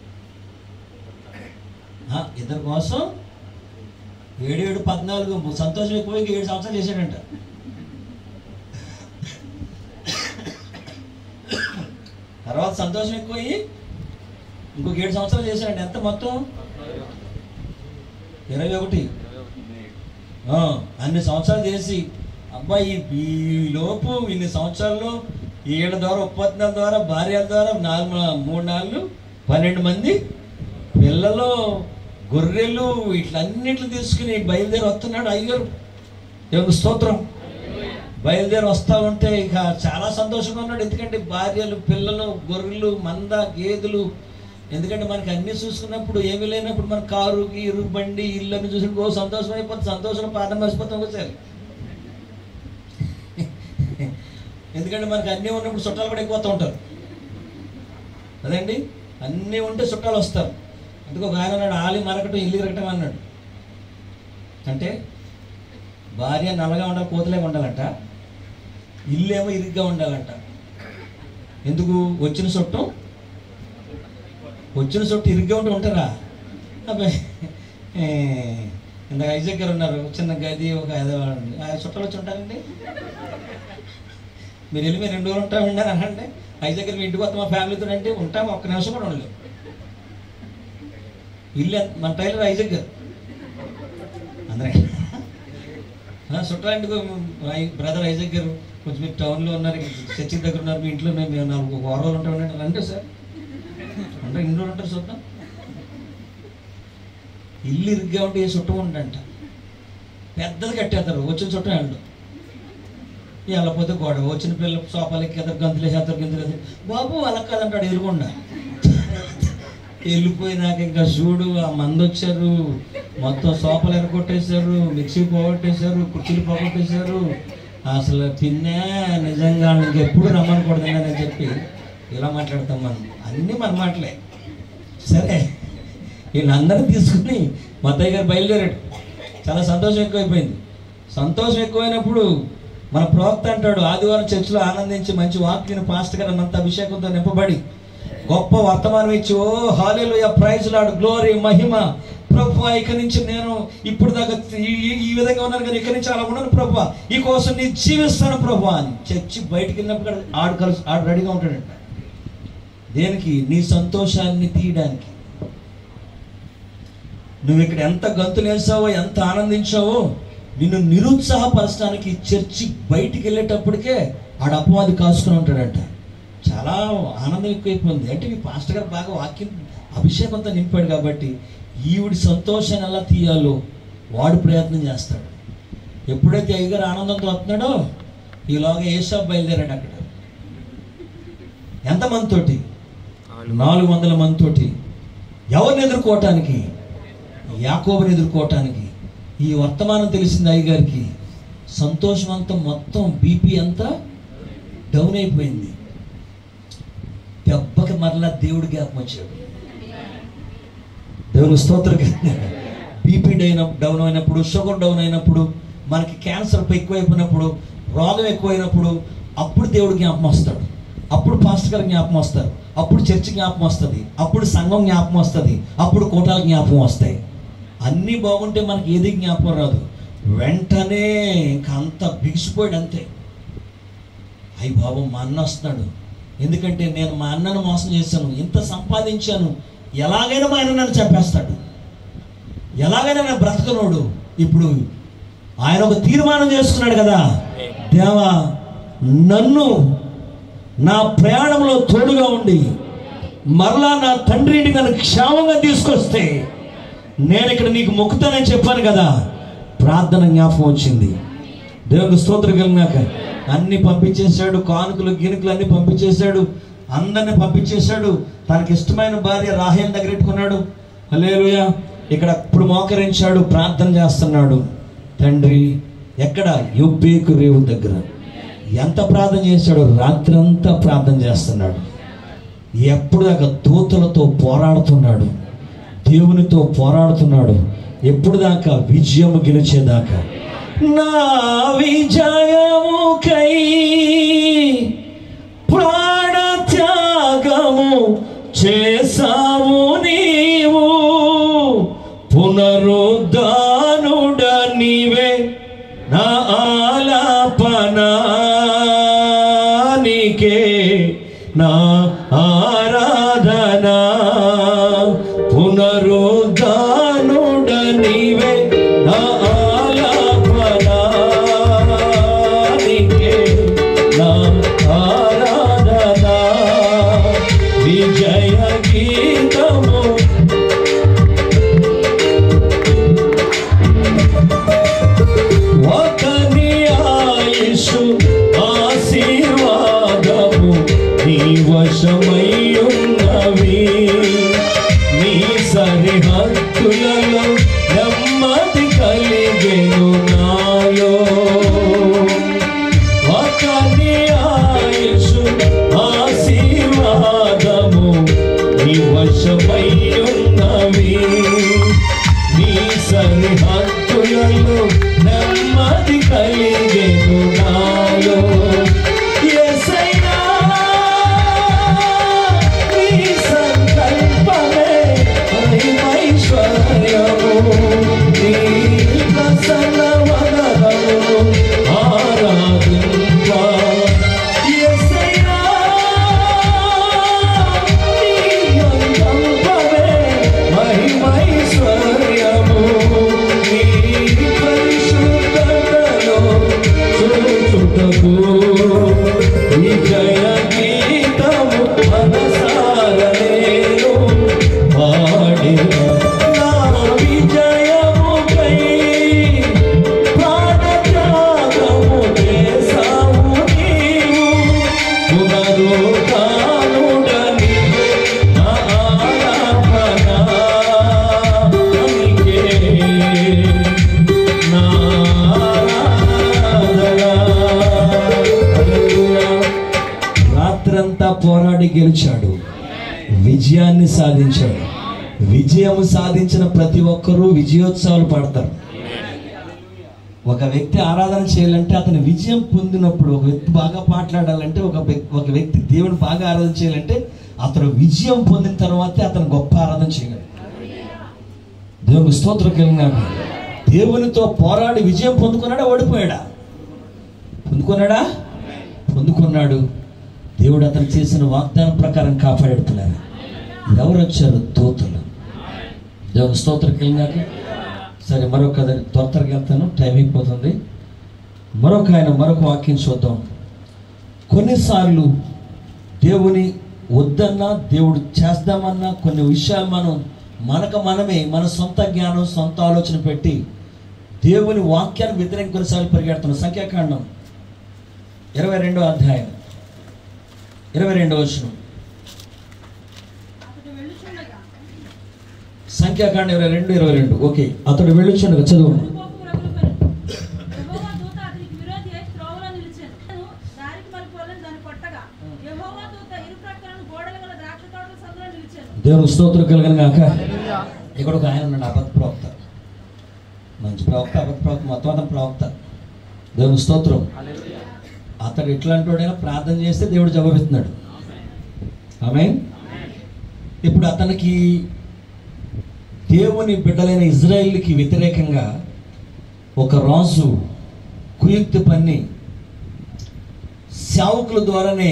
ఆ, ఇద్దరి కోసం ఏడు ఏడు పద్నాలుగు సంతోషం ఎక్కువ ఏడు సంవత్సరాలు చేశాడంట తర్వాత సంతోషం ఎక్కువయ్యి ఇంకొక ఏడు సంవత్సరాలు చేశాడంట ఎంత మొత్తం ఇరవై ఒకటి ఆ, అన్ని సంవత్సరాలు చేసి అబ్బాయి ఈ లోపు ఇన్ని సంవత్సరాల్లో ఏళ్ళ ద్వారా ఉపపత్నాల ద్వారా భార్యల ద్వారా నాలుగు మూడు నాలుగు పన్నెండు మంది పిల్లలు గొర్రెలు ఇట్లన్నిట్లు తీసుకుని బయలుదేరి వస్తున్నాడు అయ్యారు దేవుని స్తోత్రం బయలుదేరి వస్తా ఉంటే ఇక చాలా సంతోషంగా ఉన్నాడు ఎందుకంటే భార్యలు పిల్లలు గొర్రెలు మంద గేదెలు ఎందుకంటే మనకి అన్ని చూసుకున్నప్పుడు ఏమీ లేనప్పుడు మన కారు గీరు బండి ఇల్లు అని చూసి ఓ సంతోషం అయిపోతుంది సంతోషం పాదం మర్చిపోతాం ఒకసారి ఎందుకంటే మనకి అన్నీ ఉన్నప్పుడు చుట్టాలు కూడా ఎక్కువ వస్తూ ఉంటారు అదండి అన్నీ ఉంటే చుట్టాలు వస్తారు అందుకు ఒక ఆయన అన్నాడు ఆలి మరకటం ఇల్లు తిరగటం అన్నాడు అంటే భార్య నల్లగా ఉండాలి కోతలేగా ఉండాలంట ఇల్లు ఏమో ఇరుగ్గా ఉండాలంట ఎందుకు వచ్చిన చుట్టం వచ్చిన చుట్టూ ఇరుగ్గా ఉంటే ఉంటారా అబ్బాయి ఏ, ఇందాక ఐజక్ గారు ఉన్నారు చిన్న గది ఒక ఏదో ఆ చుట్టాలు వచ్చి ఉంటారండి మీరు వెళ్ళి మీరు రెండు రోజులు ఉంటామండి అని అనండి ఐజక్ గారు మీ ఇంటికి వస్తాం మా ఫ్యామిలీతో అంటే ఉంటాం ఒక్క నిమిషం కూడా ఉండలేవు ఇల్లు ఎంత- మన టైలర్ ఐజక్ గారు అందరే చుట్టాలంటే బ్రదర్ ఐజక్ గారు కొంచెం మీరు టౌన్లో ఉన్నారు చర్చి దగ్గర ఉన్నారు మీ ఇంట్లో మేము మేము నాలుగు వారం రోజులు ఉంటామండి రండి సార్ అంటే ఇన్ని రోజులు ఉంటారు చూద్దాం ఇల్లు ఇరుగ్గా ఉంటే ఏ చుట్టం ఉండంట పెద్దది కట్టేస్తారు వచ్చిన చుట్టం ఎండు వెళ్ళపోతే గొడవ వచ్చిన పిల్లలు సోఫాలు ఎక్కేస్తారు గంతులు వేసేస్తారు గంతులు వేస్తారు బాబు అలా కాదంటాడు ఎదురుకుండా వెళ్ళిపోయినాక ఇంకా చూడు ఆ మంది వచ్చారు మొత్తం సోఫాలు ఎరగొట్టేశారు మిక్సీ పోగొట్టేశారు కుర్చీలు పోగొట్టేశారు అసలు పిన్నే నిజంగా ఇంకెప్పుడు రమ్మనకూడదు అని చెప్పి ఇలా మాట్లాడతాం మనం అన్నీ మన మాటలే సరే వీళ్ళందరినీ తీసుకుని మత్తయ్య గారు బయలుదేరాడు చాలా సంతోషం ఎక్కువైపోయింది సంతోషం ఎక్కువైనప్పుడు మన ప్రవక్త అంటాడు ఆదివారం చర్చిలో ఆనందించి మంచి వాక్యని పాస్టర్ గారు అంత అభిషేకంతో నింపబడి గొప్ప వర్తమానం ఇచ్చి oh hallelujah praise Lord glory మహిమ ప్రభు ఇక నుంచి నేను ఇప్పుడు దాకా ఈ- ఈ- ఈ విధంగా ఉన్నాను కానీ ఇక్కడి నుంచి అలా ఉన్నాను ప్రభు ఈ కోసం నేను జీవిస్తాను ప్రభు అని చర్చి బయటికి వెళ్ళినప్పుడు ఆడు కలిసి ఆడు రెడీగా ఉంటాడంట దేనికి నీ సంతోషాన్ని తీయడానికి నువ్వు ఇక్కడ ఎంత గంతులు వేసావో ఎంత ఆనందించావో నిన్ను నిరుత్సాహపరచడానికి చర్చి బయటికి వెళ్ళేటప్పటికే ఆడ అపవాది కాసుకుని ఉంటాడంట చాలా ఆనందం ఎక్కువైపోయింది అంటే మీ పాస్టర్ గారు బాగా వాక్యం అభిషేకంతో నింపాడు కాబట్టి ఈవిడి సంతోషాన్ని ఎలా తీయాలో వాడు ప్రయత్నం చేస్తాడు ఎప్పుడైతే అయ్యగారు ఆనందంతో వస్తున్నాడో ఈలోగా ఏసా బయలుదేరాడు అక్కడ ఎంతమంది తోటి నాలుగు వందల మంది తోటి ఎవరిని ఎదుర్కోవటానికి యాకోబుని ఎదుర్కోవటానికి ఈ వర్తమానం తెలిసింది అయ్యగారికి సంతోషం అంతా మొత్తం బీపీ అంతా డౌన్ అయిపోయింది దెబ్బకి మరలా దేవుడి జ్ఞాపకం వచ్చాడు దేవుని స్తోత్రం బీపీ డైన డౌన్ అయినప్పుడు షుగర్ డౌన్ అయినప్పుడు మనకి క్యాన్సర్ ఎక్కువైపోయినప్పుడు రోగం ఎక్కువైనప్పుడు అప్పుడు దేవుడు జ్ఞాపకం వస్తాడు అప్పుడు పాస్టర్ గారు జ్ఞాపకం వస్తారు అప్పుడు చర్చి జ్ఞాపకం వస్తుంది అప్పుడు సంఘం జ్ఞాపకం వస్తుంది అప్పుడు కోటాల జ్ఞాపకం వస్తాయి అన్నీ బాగుంటే మనకి ఏది జ్ఞాపకం రాదు వెంటనే ఇంకా అంత బిగిసిపోయాడు అంతే అయ్యి బాబు మా అన్న వస్తున్నాడు ఎందుకంటే నేను మా అన్నను మోసం చేశాను ఇంత సంపాదించాను ఎలాగైనా మా అన్న నన్ను చంపేస్తాడు ఎలాగైనా నేను బ్రతకనోడు ఇప్పుడు ఆయన ఒక తీర్మానం చేసుకున్నాడు కదా దేవా నన్ను నా ప్రయాణంలో తోడుగా ఉండి మరలా నా తండ్రి ఇంటికి నన్ను క్షేమంగా తీసుకొస్తే నేను ఇక్కడ నీకు మొక్కుతానని చెప్పాను కదా ప్రార్థన జ్ఞాపకం వచ్చింది దేవునికి స్తోత్రం కలిగినాక అన్ని పంపించేశాడు కానుకలు గినుకలు అన్ని పంపించేశాడు అందరిని పంపించేశాడు తనకి ఇష్టమైన భార్య రాహేల్ దగ్గర పెట్టుకున్నాడు హల్లెలూయా ఇక్కడ ఇప్పుడు మోకరించాడు ప్రార్థన చేస్తున్నాడు తండ్రి ఎక్కడ యుబ్బేకు రేవు దగ్గర ఎంత ప్రార్థన చేశాడు రాత్రంతా ప్రార్థన చేస్తున్నాడు ఎప్పుడు దాకా దూతలతో పోరాడుతున్నాడు దేవునితో పోరాడుతున్నాడు ఎప్పుడు దాకా విజయము గెలిచేదాకా నా విజయముకై ప్రాణ త్యాగము చేసావు నీవు పునరుద్ధానుడ నీవే నా ఆలాపనానికే నా ఆరాధన పునరుద్ధానుడ నీవే నా ఆలాపనానికే నా ఆరాధన విజయ గీతము ఒకని ఆయుషు మరణాన్ని గెలిచాడు విజయాన్ని సాధించాడు విజయం సాధించిన ప్రతి ఒక్కరూ విజయోత్సవాలు పడతారు ఒక వ్యక్తి ఆరాధన చేయాలంటే అతని విజయం పొందినప్పుడు ఒక వ్యక్తి బాగా మాట్లాడాలంటే ఒక వ్యక్- ఒక వ్యక్తి దేవుని బాగా ఆరాధన చేయాలంటే అతను విజయం పొందిన తర్వాతే అతను గొప్ప ఆరాధన చేయగలడు దేవునికి స్తోత్రం కలిగినాడు దేవునితో పోరాడి విజయం పొందుకున్నాడా ఓడిపోయాడా పొందుకున్నాడా పొందుకున్నాడు దేవుడు అతను చేసిన వాగ్దానం ప్రకారం కాపాడుతున్నారు ఎవరు వచ్చారు దూతలు దేవుని స్తోత్రం కలిగినాక సరే మరొక త్వర త్వరగా వెళ్తాను టైం అయిపోతుంది మరొక ఆయన మరొక వాక్యం చూద్దాం కొన్నిసార్లు దేవుని వద్దన్నా దేవుడు చేద్దామన్నా కొన్ని విషయాలు మనం మనకు మనమే మన సొంత జ్ఞానం సొంత ఆలోచన పెట్టి దేవుని వాక్యాన్ని వ్యతిరేక కొన్నిసార్లు పరిగెడుతున్నాం సంఖ్యాకాండం ఇరవై రెండో అధ్యాయం ఇరవై రెండో వచనం అతడు వెళ్ళుచుండగా సంఖ్యాకాండం ఇరవై రెండు ఇరవై రెండు ఓకే అతడు వెళ్ళొచ్చుండగా చదువు కోపం రగులుకొనెను. యెహోవా దూత అతనికి విరోధి అయి త్రోవలో నిలిచాను అతను దారికి మరిపోవాలని దాన్ని కొట్టగా యెహోవా దూత ఇరు ప్రక్కలను గోడలు గల ద్రాక్ష తోటల సందులో నిలిచాను దేవునికి స్తోత్రం కలిగిన గాక ఇక్కడ ఒక ఆయన ఉన్నాడు అబద్ధ ప్రవక్త మంచి ప్రవక్త అబద్ధ ప్రవక్త మొత్తం అతను ప్రవక్త దేవునికి స్తోత్రం అతడు ఎట్లాంటి వాడైనా ప్రార్థన చేస్తే దేవుడు జవాబిస్తున్నాడు ఆమె ఇప్పుడు అతనికి దేవుని బిడ్డలైన ఇజ్రాయిల్కి వ్యతిరేకంగా ఒక రాజు కుయుక్తి పన్ని సేవకుల ద్వారానే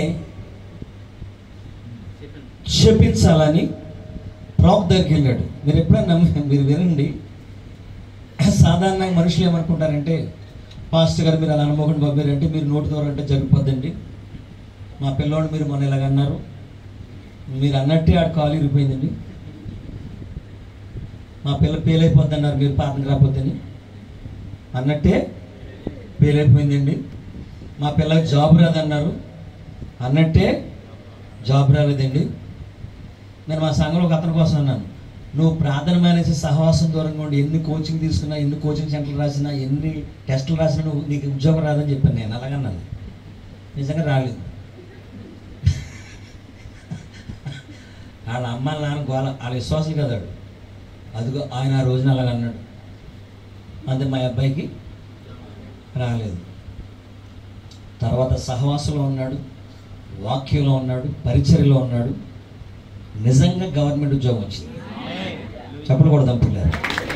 క్షపించాలని ప్రవక్త దగ్గరికి వెళ్ళాడు మీరు ఎప్పుడైనా నమ్మి మీరు వినండి సాధారణంగా మనుషులు ఏమనుకుంటారంటే పాస్టర్ గారు మీరు అలా అనుకోకుండా పంపారంటే మీరు నోటి ద్వారా అంటే జరిగిపోద్దండి మా పిల్లోడు మీరు మొన్న ఇలాగన్నారు మీరు అన్నట్టే ఆడ కాలు ఇరిగిపోయిందండి మా పిల్ల పేలైపోద్ది అన్నారు మీరు పాపం రాకపోద్దని అన్నట్టే పేలైపోయిందండి మా పిల్లకి జాబ్ రాదన్నారు అన్నట్టే జాబ్ రాలేదండి నేను మా సంఘంలో ఒక అతని కోసం అన్నాను నువ్వు ప్రార్థన మానేసి సహవాసం దూరంగా ఉండి ఎన్ని కోచింగ్ తీసుకున్నా ఎన్ని కోచింగ్ సెంటర్లు రాసినా ఎన్ని టెస్టులు రాసినా నువ్వు నీకు ఉద్యోగం రాదని చెప్పాను నేను అలాగన్నాను నిజంగా రాలేదు వాళ్ళ అమ్మ నాన్న గోల వాళ్ళ విశ్వాసం కదాడు అదిగో ఆయన ఆ రోజున అలాగ అన్నాడు అంతే మా అబ్బాయికి రాలేదు తర్వాత సహవాసంలో ఉన్నాడు వాక్యంలో ఉన్నాడు పరిచర్యలో ఉన్నాడు నిజంగా గవర్నమెంట్ ఉద్యోగం వచ్చింది చెప్పలు కూడా దంపులేరు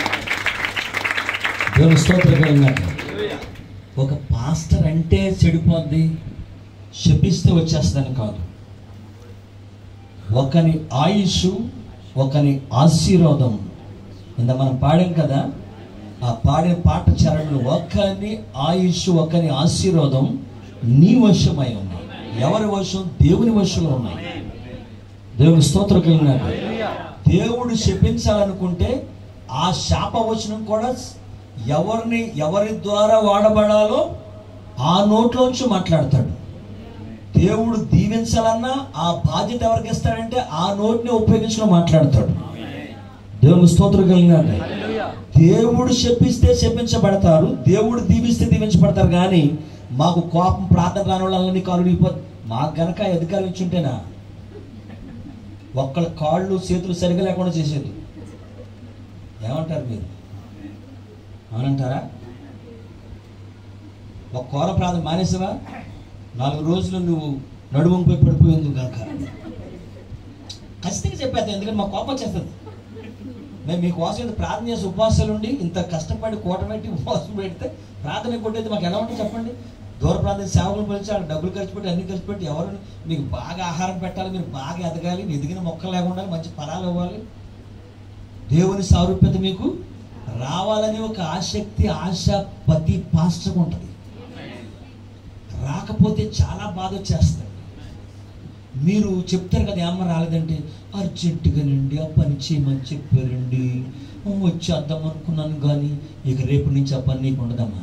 దేవుని స్తోత్రం ఒక పాస్టర్ అంటే చెడిపోద్ది శపిస్తే వచ్చేస్తుందని కాదు ఒకని ఆయుష్ ఒకని ఆశీర్వాదం ఇంత మనం పాడాం కదా ఆ పాడిన పాట చరణలు ఒకని ఆయుష్ ఒకని ఆశీర్వాదం నీ వశమై ఉన్నాయి ఎవరి వశం దేవుని వశంలో ఉన్నాయి దేవుని స్తోత్రం కలిగినాడు దేవుడు శపించాలనుకుంటే ఆ శాపవచనం కూడా ఎవరిని ఎవరి ద్వారా వాడబడాలో ఆ నోట్లోంచి మాట్లాడతాడు దేవుడు దీవించాలన్నా ఆ బాధ్యత ఎవరికి ఇస్తాడంటే ఆ నోటిని ఉపయోగించుకొని మాట్లాడతాడు దేవుని స్తోత్రం కలిగినాడు దేవుడు శపిస్తే శపించబడతారు దేవుడు దీవిస్తే దీవించబడతారు కానీ మాకు కోపం ప్రార్థన రాని వాళ్ళని కాలు విరిగిపోతుంది మాకు గనక అధికారం ఇచ్చుంటేనా ఒక్కళ్ళ కాళ్ళు చేతులు సరిగా లేకుండా చేసేది ఏమంటారు మీరు అవునంటారా ఒక కోర ప్రార్థన మానేసావా నాలుగు రోజులు నువ్వు నడుముపై పడిపోయింది కనుక ఖచ్చితంగా చెప్పేద్దాం ఎందుకంటే మా కోపం వచ్చేస్తుంది మేము మీకోసం ఇంత ప్రార్థన చేసి ఉపవాసాలు ఉండి ఇంత కష్టపడి కూట పెట్టి ఉపవాసం పెడితే ప్రార్థన కొట్టేది మాకు ఎలా ఉంటుంది చెప్పండి దూర ప్రాంతం సేవకులు పిలిచి వాళ్ళకి డబ్బులు ఖర్చు పెట్టి అన్ని ఖర్చు పెట్టి ఎవరు మీకు బాగా ఆహారం పెట్టాలి మీరు బాగా ఎదగాలి ఎదిగిన మొక్కలు లేకుండా ఉండాలి మంచి ఫలాలు ఇవ్వాలి దేవుని సారూప్యత మీకు రావాలని ఒక ఆసక్తి ఆశ ప్రతి పాస్టర్కి ఉంటుంది రాకపోతే చాలా బాధ వచ్చేస్తుంది మీరు చెప్తారు కదా ఏమన్నా రాలేదంటే అర్జెంటుగానండి ఆ పని చేయమని చెప్పారండి వచ్చేద్దాం అనుకున్నాను కానీ ఇక రేపు నుంచి ఆ పని నీకు ఉండదమ్మా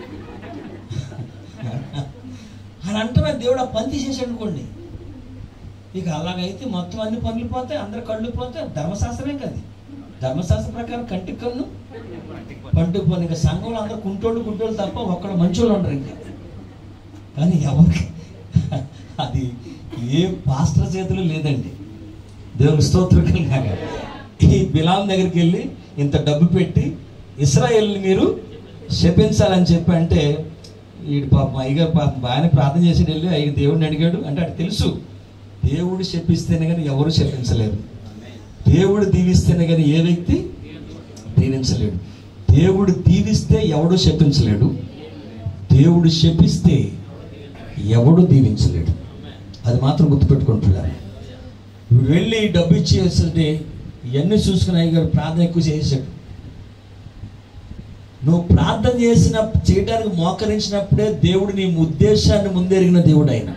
అని అంటున్నా దేవుడు ఆ పని తీసేసాడు అనుకోండి ఇక అలాగైతే మొత్తం అన్ని పనులు పోతాయి అందరు కళ్ళు పోతాయి ధర్మశాస్త్రమే కదా ధర్మశాస్త్రం ప్రకారం కంటికి కన్ను పంటికి పోను ఇంకా సంఘంలో అందరు కుంటోళ్ళు కుంటోళ్ళు తప్ప ఒక్కడ మంచోళ్ళు ఉండరు ఇంకా కానీ ఎవరికి అది ఏ పాస్టర్ చేతిలో లేదండి దేవుని స్తోత్రం కాక ఈ బిలాం దగ్గరికి వెళ్ళి ఇంత డబ్బు పెట్టి ఇస్రాయేల్ని మీరు శపించాలని చెప్పి అంటే ఈ పాప అయ్యగారు పాప బాగానే ప్రార్థన చేసి వెళ్ళి అయ్యి దేవుడిని అడిగాడు అంటే అది తెలుసు దేవుడు శపిస్తేనే కానీ ఎవరు శపించలేరు దేవుడు దీవిస్తేనే కానీ ఏ వ్యక్తి దీవించలేడు దేవుడు దీవిస్తే ఎవడు శపించలేడు దేవుడు శపిస్తే ఎవడు దీవించలేడు అది మాత్రం గుర్తుపెట్టుకుంటున్నారు వెళ్ళి డబ్బు ఇచ్చేస్తుంటే ఇవన్నీ చూసుకుని అయ్యగారు ప్రార్థన ఎక్కువ చేసాడు నువ్వు ప్రార్థన చేసిన చేయడానికి మోకరించినప్పుడే దేవుడు నీ ఉద్దేశాన్ని ముందెరిగిన దేవుడు ఆయన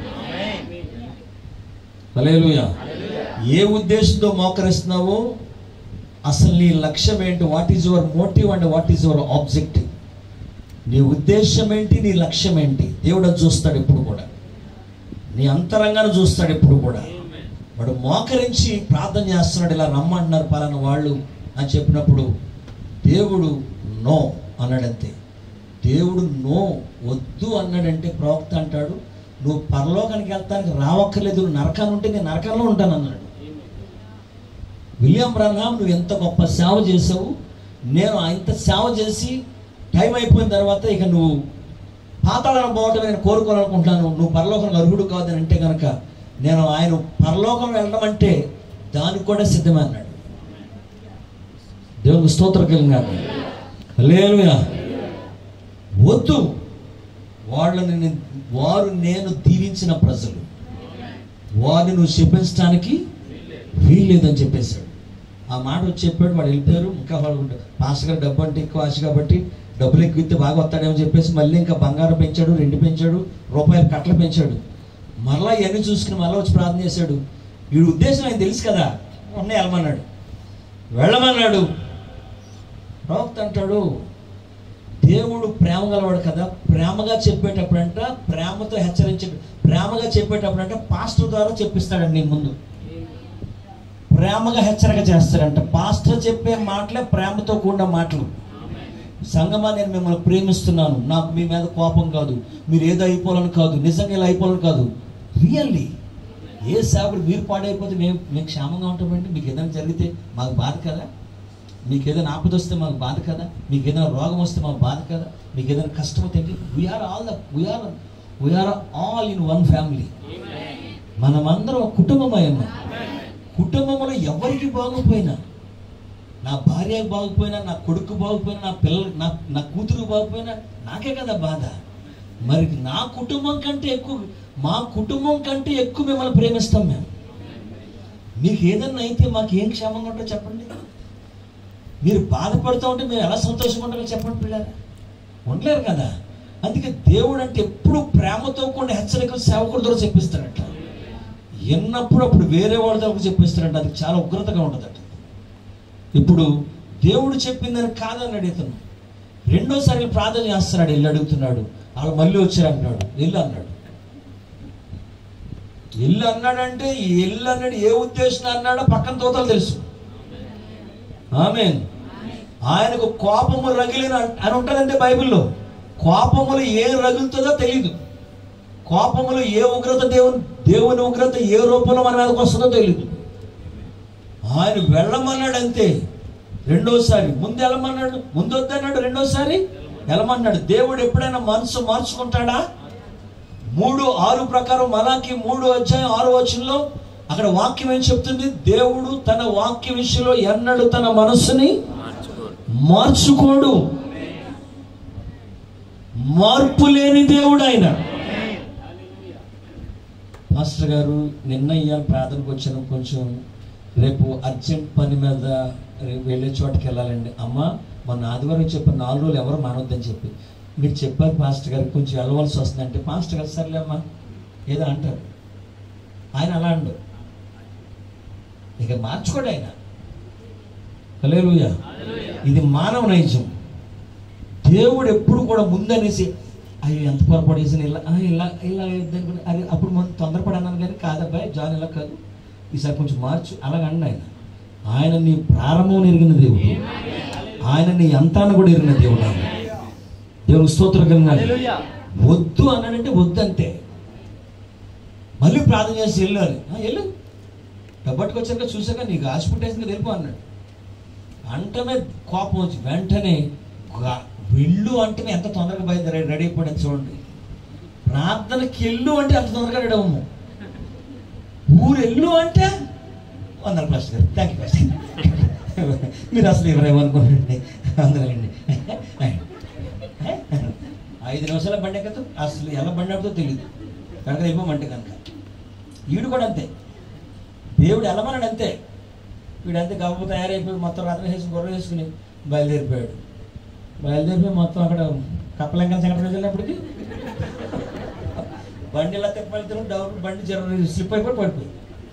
హల్లెలూయా ఏ ఉద్దేశంతో మోకరిస్తున్నావో అసలు నీ లక్ష్యం ఏంటి what is your motive and what is your objective నీ ఉద్దేశం ఏంటి నీ లక్ష్యం ఏంటి దేవుడు అది చూస్తాడు ఎప్పుడు కూడా నీ అంతరంగాన్ని చూస్తాడు ఎప్పుడు కూడా వాడు మోకరించి ప్రార్థన చేస్తున్నాడు ఇలా రమ్మంటున్నారు పలానా వాళ్ళు అని చెప్పినప్పుడు దేవుడు నో అన్నాడంతే దేవుడు నో వద్దు అన్నాడంటే ప్రవక్త అంటాడు నువ్వు పరలోకానికి వెళ్తానికి రావక్కర్లేదు నువ్వు నరకాన్ని ఉంటే నేను నరకంలో ఉంటాను అన్నాడు విలియం బ్రహ్నాం నువ్వు ఎంత గొప్ప సేవ చేసావు నేను ఇంత సేవ చేసి టైం అయిపోయిన తర్వాత ఇక నువ్వు పాతాళం పోవటం నేను కోరుకోవాలనుకుంటున్నాను నువ్వు పరలోకం అర్హుడు కాదని అంటే కనుక నేను ఆయన పరలోకం వెళ్ళడం అంటే దానికి కూడా సిద్ధమే అన్నాడు దేవునికి స్తోత్రం కలిగినాడు హల్లెలూయా వద్దు వాళ్ళని నే- వారు నేను దీవించిన ప్రజలు వారిని నువ్వు చెప్పించడానికి వీల్లేదని చెప్పేశాడు ఆ మాట వచ్చి చెప్పాడు వాడు వెళ్ళిపోయారు ఇంకా వాళ్ళు పాస్టర్ గారు డబ్బు అంటే ఎక్కువ ఆశ కాబట్టి డబ్బులు ఎక్కువ ఇస్తే బాగా వస్తాడేమో చెప్పేసి మళ్ళీ ఇంకా బంగారం పెంచాడు రెండు పెంచాడు రూపాయలు కట్టలు పెంచాడు మరలా ఇవన్నీ చూసుకుని మరలా వచ్చి ప్రార్థన చేశాడు వీడి ఉద్దేశం ఆయన తెలుసు కదా ఉన్నాయి వెళ్ళమన్నాడు వెళ్ళమన్నాడు ప్రవక్త అంటాడు దేవుడు ప్రేమ గలవాడు కదా ప్రేమగా చెప్పేటప్పుడంట ప్రేమతో హెచ్చరించే ప్రేమగా చెప్పేటప్పుడంట పాస్టర్ ద్వారా చెప్పిస్తాడండి నీ ముందు ప్రేమగా హెచ్చరిక చేస్తాడంట పాస్టర్ చెప్పే మాటలే ప్రేమతో కూడిన మాటలు సంగమా నేను మిమ్మల్ని ప్రేమిస్తున్నాను నాకు మీ మీద కోపం కాదు మీరు ఏదో అయిపోవాలని కాదు నిజంగా ఇలా అయిపోవాలని కాదు రియల్లీ ఏ సేవకుడు మీరు పాడైపోతే మేము మేము క్షేమంగా ఉంటామండి మీకు ఏదైనా జరిగితే మాకు బాధ కదా మీకు ఏదైనా ఆపద వస్తే మాకు బాధ కదా మీకు ఏదైనా రోగం వస్తే మాకు బాధ కదా మీకు ఏదైనా కష్టం వస్తే we are all the we are we are all in one family మనమందరం ఒక కుటుంబమై ఉన్నాం కుటుంబంలో ఎవరికి బాగోపోయినా నా భార్య బాగుపోయినా నా కొడుకు బాగుపోయినా నా పిల్లలు నా నా కూతురు బాగుపోయినా నాకే కదా బాధ మరి నా కుటుంబం కంటే ఎక్కువ మా కుటుంబం కంటే ఎక్కువ మిమ్మల్ని ప్రేమిస్తాం మేము మీకు ఏదన్నా అయితే మాకు ఏం క్షేమంగా ఉంటుందో చెప్పండి మీరు బాధపడుతూ ఉంటే మేము ఎలా సంతోషంగా ఉంటారో చెప్పండి పిల్లలు ఉండలేరు కదా అందుకే దేవుడు అంటే ఎప్పుడు ప్రేమతో కూడిన హెచ్చరికలు సేవకుడి ద్వారా చెప్పిస్తాడట ఎన్నప్పుడు అప్పుడు వేరే వాళ్ళ దగ్గర చెప్పిస్తాడంట అది చాలా ఉగ్రతగా ఉంటుందట ఇప్పుడు దేవుడు చెప్పిందని కాదన్నాడు ఇతను రెండోసారి ప్రార్థన చేస్తున్నాడు వెళ్ళి అడుగుతున్నాడు వాళ్ళు మళ్ళీ వచ్చారు అంటున్నాడు వెళ్ళి అన్నాడు ఎల్లు అన్నాడంటే ఈ ఎల్లు అన్నాడు ఏ ఉద్దేశం అన్నాడో పక్కన తోతలు తెలుసు ఆమె ఆయనకు కోపము రగిలిన అని ఉంటుందంటే బైబిల్లో కోపములు ఏ రగులుతుందో తెలియదు కోపములు ఏ ఉగ్రత దేవుని దేవుని ఉగ్రత ఏ రూపంలో మన మీదకి వస్తుందో తెలియదు ఆయన వెళ్ళమన్నాడు అంతే రెండోసారి ముందు వెళ్ళమన్నాడు ముందు వద్దన్నాడు రెండోసారి వెళ్ళమన్నాడు దేవుడు ఎప్పుడైనా మనసు మార్చుకుంటాడా మూడు ఆరు ప్రకారం మలాకి మూడు అధ్యాయం ఆరు వచనంలో అక్కడ వాక్యం ఏం చెప్తుంది దేవుడు తన వాక్య విషయంలో ఎన్నడు తన మనస్సుని మార్చుకోడు మార్పు లేని దేవుడు ఆయన మాస్టర్ గారు నిన్న ఇవాళ ప్రార్థనకు వచ్చాను కొంచెం రేపు అర్జెంట్ పని మీద రేపు వెళ్ళే చోటకి వెళ్ళాలండి అమ్మ మొన్న ఆదివారం చెప్పిన నాలుగు రోజులు ఎవరు మానవద్దని చెప్పి మీరు చెప్పారు పాస్టర్ గారు కొంచెం వెళ్ళవలసి వస్తుందంటే పాస్టర్ గారు సర్లే అమ్మా ఏదో అంటారు ఆయన అలా అండు ఇక మార్చుకోడు ఆయన హల్లెలూయా ఇది మానవ నైజం దేవుడు ఎప్పుడు కూడా ముందనేసి అయ్యో ఎంత పొరపాటు చేసిన ఇలా ఆ, ఇలా ఇలా ఇద్దరు అరే అప్పుడు మనం తొందరపడి అన్నాను కానీ కాదబ్బాయి జాన్ ఇలా కాదు ఈసారి కొంచెం మార్చు అలాగ అండి ఆయన ఆయన నీ ప్రారంభం ఎరిగిన దేవుడు ఆయన నీ అంతాన్ని కూడా ఎరిగిన దేవుడు ఆయన దేవుడు స్తోత్రం కలిగినాడు వద్దు అన్నాడంటే వద్దు అంతే మళ్ళీ ప్రార్థన చేసి వెళ్ళాలి "ఆ, వెళ్ళు డబ్బట్టుకొచ్చాక చూసాక నీకు ఆశ పుట్టేసింది వెళ్ళిపో అన్నాడు అంటనే కోపం వచ్చి వెంటనే గా- వెళ్ళు అంటేనే ఎంత తొందరగా బయలుదేరి రెడీ అయిపోయింది చూడండి ప్రార్థనకి వెళ్ళు అంటే అంత తొందరగా రెడీ అవ్వము ఊరు వెళ్ళు అంటే వందల ప్లస్ గారు థ్యాంక్ యూ ప్లస్ మీరు అసలు ఎవరేమనుకోండి అందరండి ఐదు నిమిషాల బండి ఎక్కదు అసలు ఎలా బండి ఆడుతో తెలియదు కనుక ఇవ్వమంటే కనుక వీడు కూడా అంతే దేవుడు ఎలమన్నాడు అంతే వీడంతే గవ్వ తయారైపోయి మొత్తం రథం వేసి గొర్రె వేసుకుని బయలుదేరిపోయాడు బయలుదేరిపోయి మొత్తం అక్కడ కప్పలంకల సంఘటన వెళ్ళినప్పటికీ బండి ఇలా తిప్పవెళ్తున్నాం డౌన్ బండి జర స్లిప్ అయిపోయి పడిపోయి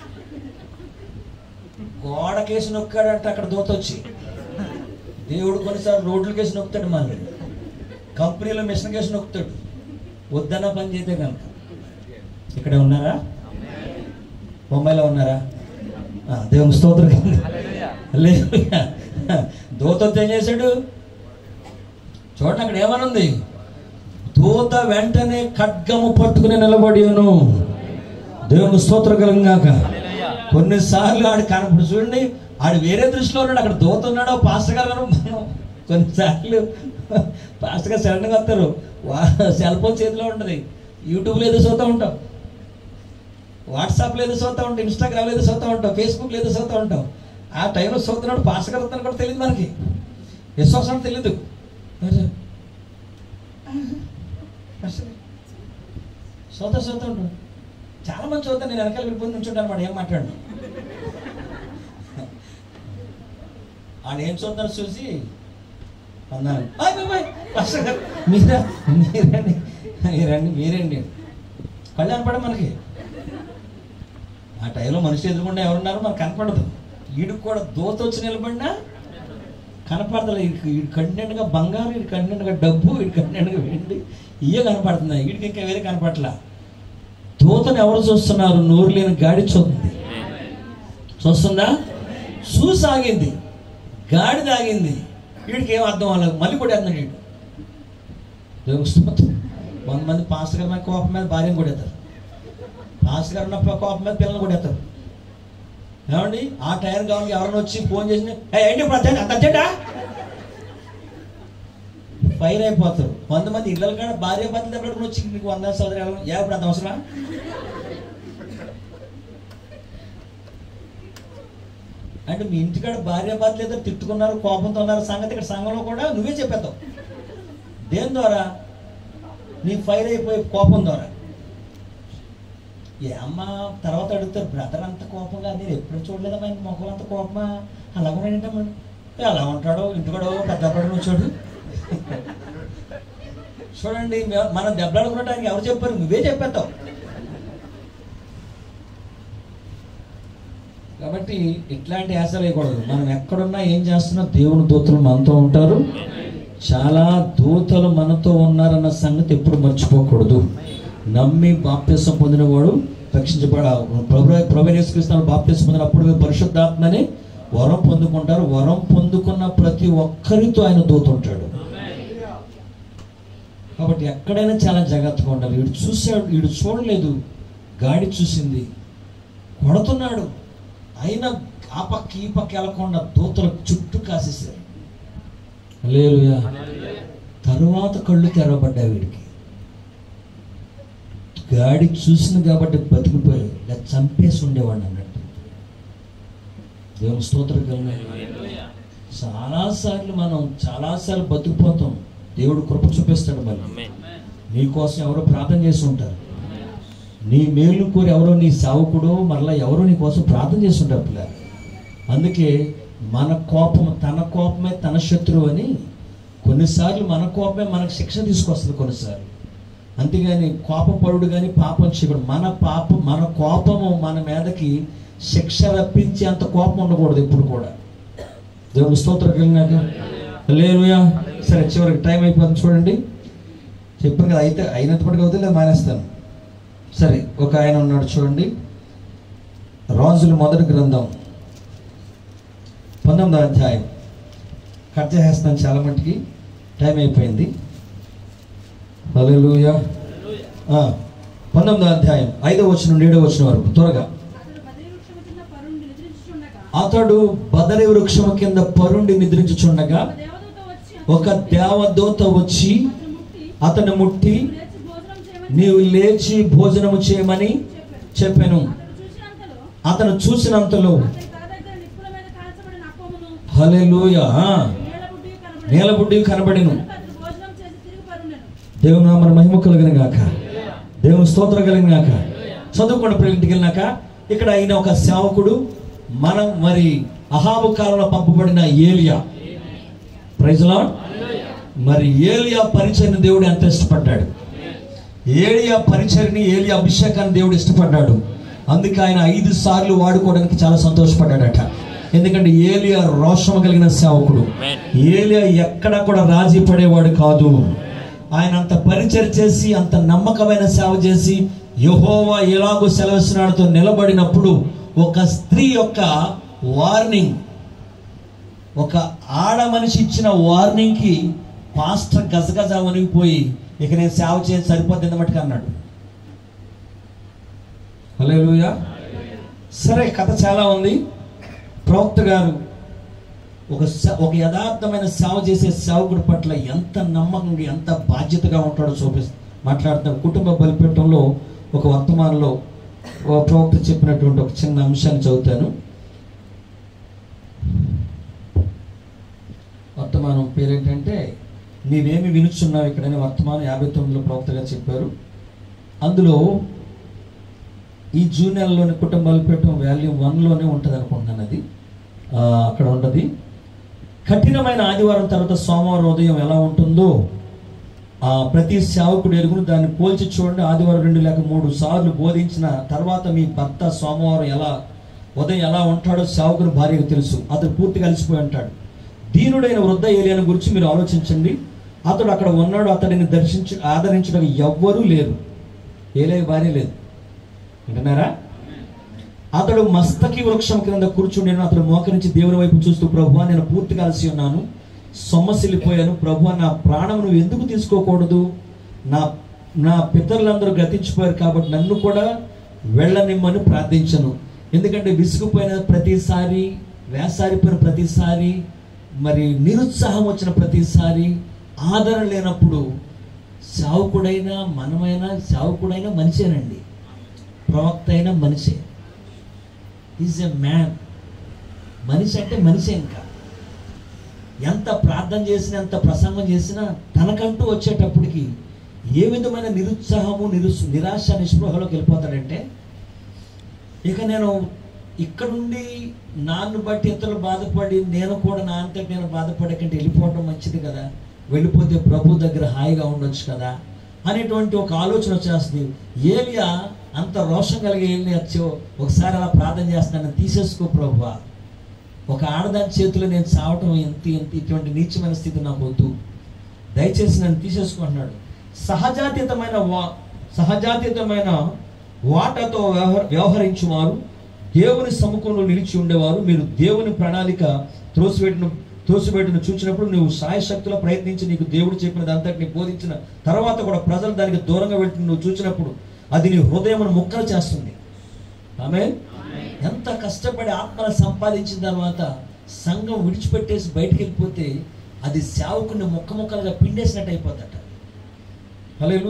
గోడకేసి నొక్కాడంట అక్కడ దూత వచ్చి దేవుడు కొన్నిసార్లు రోడ్లు కేసి నొక్కుతాడు మళ్ళీ కంపెనీలో మిషన్ కేసి నొక్కుతాడు వద్దన్న పని చేస్తే కనుక ఇక్కడే ఉన్నారా బొంబాయిలో ఉన్నారా ఆ, దేవుని స్తోత్రం లేదు దూత ఏం చేశాడు చూడండి అక్కడ ఏమనుంది దూత వెంటనే ఖడ్గము పట్టుకుని నిలబడిను దేవుని స్తోత్రకరంగాక కొన్నిసార్లు ఆడు కనపడు చూడండి ఆడు వేరే దృష్టిలో ఉన్నాడు అక్కడ దూత ఉన్నాడో పాస్టర్ గారు ఉన్నాడో మనం కొన్నిసార్లు పాస్టర్ గారు సడన్గా వస్తారు సెల్ ఫోన్ చేతిలో ఉంటుంది యూట్యూబ్లో ఏదో చూస్తూ ఉంటాం వాట్సాప్లో ఏదో చూస్తూ ఉంటాం ఇన్స్టాగ్రామ్లో ఏదో చూస్తూ ఉంటాం ఫేస్బుక్లో ఏదో చూస్తూ ఉంటాం ఆ టైంలో చూస్తున్నాడు పాస్టర్ గారు వస్తాను కూడా తెలియదు మనకి విశ్వాసం తెలియదు సోత సోత ఉంటాడు చాలా మంది చూద్దాం నేను వెనకాల వెళ్ళిపోయి నుంచుంటాను అనమాట ఏం మాట్లాడు ఆయన ఏం చూద్దాను చూసి అన్నాను "ఆయ్ బాయ్ బాయ్, పాస్టర్ గారు, మీరా మీరండి మీరండి మీరండి కళ్యాణ పడ మనకి ఆ టైంలో మనిషి ఎదురుకుండా ఎవరున్నారో మనకు కనపడదు వీడికి కూడా దోత వచ్చి నిలబడినా కనపడతలే వీడి కంటెంట్గా బంగారం వీడి కంటెంట్గా డబ్బు వీడి కంటెంట్గా వెండి ఇవే కనపడుతున్నాయి వీడికి ఇంకా వేరే కనపడలా దూతను ఎవరు చూస్తున్నారు నోరు లేని గాడి చూస్తుంది చూస్తుందా చూసాగింది గాడి తాగింది వీడికి ఏం అర్థం అవ్వలేదు మళ్ళీ కొట్టేస్తున్నాడు వీడు దేవుని స్తోత్రం. కొంతమంది పాస్టర్ గారి మీద కోపం మీద భార్యను కొడేస్తారు పాస్టర్ గారు ఉన్న కోపం మీద పిల్లలు కొడేస్తారు ఏమండి ఆ టైం కావాలి ఎవరైనా వచ్చి ఫోన్ చేసి "ఏ, ఏంటి ఇప్పుడు అర్జెంట్ అంత అర్జెంటా ఫైర్ అయిపోతారు కొంతమంది ఇళ్ళలు కూడా భార్య భర్తలు ఎప్పుడు వచ్చి నీకు వంద సోదరి ఏ ఇప్పుడు అంత అవసరమా అంటే మీ ఇంటికాడ భార్య భర్తలు ఏదో తిట్టుకున్నారు కోపంతో ఉన్నారు సంగతి ఇక్కడ సంఘంలో కూడా నువ్వే చెప్పేస్తావు దేని ద్వారా నీ ఫైర్ అయిపోయి కోపం ద్వారా ఏ అమ్మ తర్వాత అడుగుతారు బ్రదర్ అంత కోపంగా నేను ఎప్పుడు చూడలేదమ్మా ఇంత మొక్కలు అంత కోపమా అలా ఉన్నాడంటమ్మా ఎలా ఉంటాడో ఇంటికాడో పెద్ద పడి వచ్చాడు చూడండి మే- మనం దెబ్బలాడుకునడానికి ఎవరు చెప్పారు నువ్వే చెప్పేస్తావు కాబట్టి ఇట్లాంటి ఆశలు వేయకూడదు మనం ఎక్కడున్నా ఏం చేస్తున్నా దేవుని దూతలు మనతో ఉంటారు చాలా దూతలు మనతో ఉన్నారన్న సంగతి ఎప్పుడు మర్చిపోకూడదు నమ్మి బాప్త్యసం పొందినవాడు రక్షించబడ ప్రభు ప్రభు యేసుక్రీస్తు బాప్త్యసం పొందినప్పుడు మీరు పరిశుద్ధాత్మని వరం పొందుకుంటారు వరం పొందుకున్న ప్రతి ఒక్కరితో ఆయన దూత ఉంటాడు కాబట్టి ఎక్కడైనా చాలా జాగ్రత్తగా ఉండాలి వీడు చూశాడు వీడు చూడలేదు గాడి చూసింది కొడుతున్నాడు అయినా ఆ పక్క ఈ పక్క వెళ్ళకుండా దూతలు చుట్టూ కాసేసారు హల్లెలూయా తరువాత కళ్ళు తెరవబడ్డాయి వీడికి గాడి చూసింది కాబట్టి బతికిపోయాడు ఇలా చంపేసి ఉండేవాడిని అన్నట్టు దేవుని స్తోత్రం చాలాసార్లు మనం చాలాసార్లు బతికిపోతాం దేవుడు కృప చూపిస్తాడు మళ్ళీ నీకోసం ఎవరో ప్రార్థన చేసి ఉంటారు నీ మేలు కోరి ఎవరో నీ సేవకుడు మరలా ఎవరో నీ కోసం ప్రార్థన చేసి ఉంటారు పిల్లలు అందుకే మన కోపం తన కోపమే తన శత్రువు అని కొన్నిసార్లు మన కోపమే మనకు శిక్ష తీసుకొస్తుంది కొన్నిసార్లు అంతేగాని కోపపడుడు కానీ పాపం చేయకూడదు మన పాపం మన కోపము మన మీదకి శిక్ష రప్పించి అంత కోపం ఉండకూడదు ఎప్పుడు కూడా దేవుని స్తోత్రం లేరుయా సరే చివరికి టైం అయిపోతుంది చూడండి చెప్పాను కదా అయితే అయినంతప్పటికి అవుతుంది లేదా మానేస్తాను సరే ఒక ఆయన ఉన్నాడు చూడండి రాజుల మొదటి గ్రంథం పంతొమ్మిదో అధ్యాయం కట్ చేసేస్తాను చాలా మట్టుకి టైం అయిపోయింది హల్లెలూయా ఆ, పంతొమ్మిదో అధ్యాయం ఐదో వచ్చిన ఏడో వచ్చిన వరకు త్వరగా అతడు బదిలీ వృక్షము కింద పరుండి నిద్రించుచుండగా అతడు బదరి వృక్షము కింద పరుండి నిద్రించుచుండగా ఒక దేవదూత వచ్చి ఒక దేవదూత వచ్చి అతను ముట్టి అతను ముట్టి "నీవు లేచి భోజనం నీవు లేచి భోజనము చేయమని చేయమని చెప్పాడు చెప్పాను అతడు చూసినంతలో అతను చూసినంతలో అతని తల దగ్గర నిప్పుల మీద కాల్చబడిన అప్పమును హల్లెలూయా నీలబుడ్డి కనబడి నేలబుడ్డి కనబడిను అతడు భోజనం చేసి తిరిగి పరుండెను దేవుని నామన మహిమ కలిగిన గాక దేవుని స్తోత్రం కలిగిన గాక చదువుకున్న ప్రేమింటికి వెళ్ళినాక ఇక్కడ అయిన ఒక సేవకుడు మనం మరి అహాబు కాలంలో పంపబడిన ఏలియా ప్రైజ్లా మరి ఏలియా పరిచయని దేవుడు ఎంత ఇష్టపడ్డాడు ఏలియా పరిచయని ఏలియా అభిషేకాన్ని దేవుడు ఇష్టపడ్డాడు అందుకే ఆయన ఐదు సార్లు వాడుకోవడానికి చాలా సంతోషపడ్డాడట ఎందుకంటే ఏలియా రోషం కలిగిన సేవకుడు ఏలియా ఎక్కడ కూడా రాజీ పడేవాడు కాదు ఆయన అంత పరిచయం చేసి అంత నమ్మకమైన సేవ చేసి యహోవా ఎలాగో సెలవిస్తున్నాడుతో నిలబడినప్పుడు ఒక స్త్రీ యొక్క వార్నింగ్ ఒక ఆడ మనిషి ఇచ్చిన వార్నింగ్కి పాస్టర్ గజగజ వణిగిపోయి ఇక నేను సేవ చేసి సరిపోతుంది మట్టుకు అన్నాడు హల్లెలూయా సరే కథ చాలా ఉంది ప్రవక్త గారు ఒక స- ఒక యథార్థమైన సేవ చేసే సేవకుడి పట్ల ఎంత నమ్మకంగా ఎంత బాధ్యతగా ఉంటాడో చూపి మాట్లాడుతున్నారు కుటుంబ బలిపీఠంలో ఒక వర్తమానంలో ఒక ప్రవక్త చెప్పినటువంటి ఒక చిన్న అంశాన్ని చదువుతాను వర్తమానం పేరేంటంటే నీవేమి వినుచున్నావు ఇక్కడని వర్తమానం యాభై తొమ్మిదిలో ప్రవక్త గారు చెప్పారు అందులో ఈ జూనియర్లోని కుటుంబాలు పెట్టడం వాల్యూమ్ వన్లోనే ఉంటుంది అనుకుంటున్నాను అది ఆ, అక్కడ ఉంటుంది కఠినమైన ఆదివారం తర్వాత సోమవారం ఉదయం ఎలా ఉంటుందో ఆ ప్రతి సేవకుడు ఎరుగును దాన్ని పోల్చి చూడండి ఆదివారం రెండు లేక మూడు సార్లు బోధించిన తర్వాత మీ భర్త సోమవారం ఎలా ఉదయం ఎలా ఉంటాడో సేవకుని భార్యకు తెలుసు అతడు పూర్తిగా కలిసిపోయి ఉంటాడు దీనుడైన వృద్ధ ఏలియాను గురించి మీరు ఆలోచించండి అతడు అక్కడ ఉన్నాడు అతడిని దర్శించు ఆదరించడానికి ఎవ్వరూ లేరు ఏలే భార్య లేదు వింటున్నారా అతడు మస్తకి వృక్షం కింద కూర్చుండి అతడు మోకరించి దేవుని వైపు చూస్తూ ప్రభు నేను పూర్తిగా అలసి ఉన్నాను సొమ్మసిల్లిపోయాను ప్రభు నా ప్రాణం నువ్వు ఎందుకు తీసుకోకూడదు నా నా పితరులందరూ గతించిపోయారు కాబట్టి నన్ను కూడా వెళ్ళనిమ్మని ప్రార్థించను ఎందుకంటే విసుగుపోయిన ప్రతిసారి వేసారిపోయిన ప్రతిసారి మరి నిరుత్సాహం వచ్చిన ప్రతిసారి ఆదరణ లేనప్పుడు సావుకుడైనా మనమైనా సావుకుడైనా మనిషేనండి ప్రవక్త అయినా మనిషే ఈజ్ ఎ మ్యాన్ మనిషి అంటే మనిషే ఇంకా ఎంత ప్రార్థన చేసినా ఎంత ప్రసంగం చేసినా తనకంటూ వచ్చేటప్పటికి ఏ విధమైన నిరుత్సాహము నిరు నిరాశ నిస్పృహలోకి వెళ్ళిపోతాడంటే ఇక నేను ఇక్కడుండి నాన్ను బట్టి ఇతరులు బాధపడి నేను కూడా నా అంతటి నేను బాధపడే కంటే వెళ్ళిపోవడం మంచిది కదా వెళ్ళిపోతే ప్రభు దగ్గర హాయిగా ఉండొచ్చు కదా అనేటువంటి ఒక ఆలోచన వచ్చేస్తుంది ఏలియా అంత రోషం కలిగి ఏలియా వచ్చి ఒకసారి అలా ప్రార్థన చేస్తున్నాను తీసేసుకో ప్రభువా ఒక ఆడదాని చేతిలో నేను చావటం ఎంత ఎంత ఇటువంటి నీచమైన స్థితి నాకు వద్దు దయచేసి నన్ను తీసేసుకుంటున్నాడు సహజాతీతమైన వా సహజాతీతమైన వాటతో వ్యవహ వ్యవహరించువారు దేవుని సముఖంలో నిలిచి ఉండేవారు మీరు దేవుని ప్రణాళిక త్రోసివేటును త్రోసివేటును చూసినప్పుడు నువ్వు సాయశక్తుల ప్రయత్నించి నీకు దేవుడు చెప్పినది అంతటిని బోధించిన తర్వాత కూడా ప్రజలు దానికి దూరంగా వెళ్తున్న నువ్వు చూసినప్పుడు అది నీ హృదయమును ముక్కలు చేస్తుంది ఆమె ఎంత కష్టపడి ఆత్మను సంపాదించిన తర్వాత సంఘం విడిచిపెట్టేసి బయటికి వెళ్ళిపోతే అది సేవకుని ముక్క ముక్కలుగా పిండేసినట్టు అయిపోద్దట హలే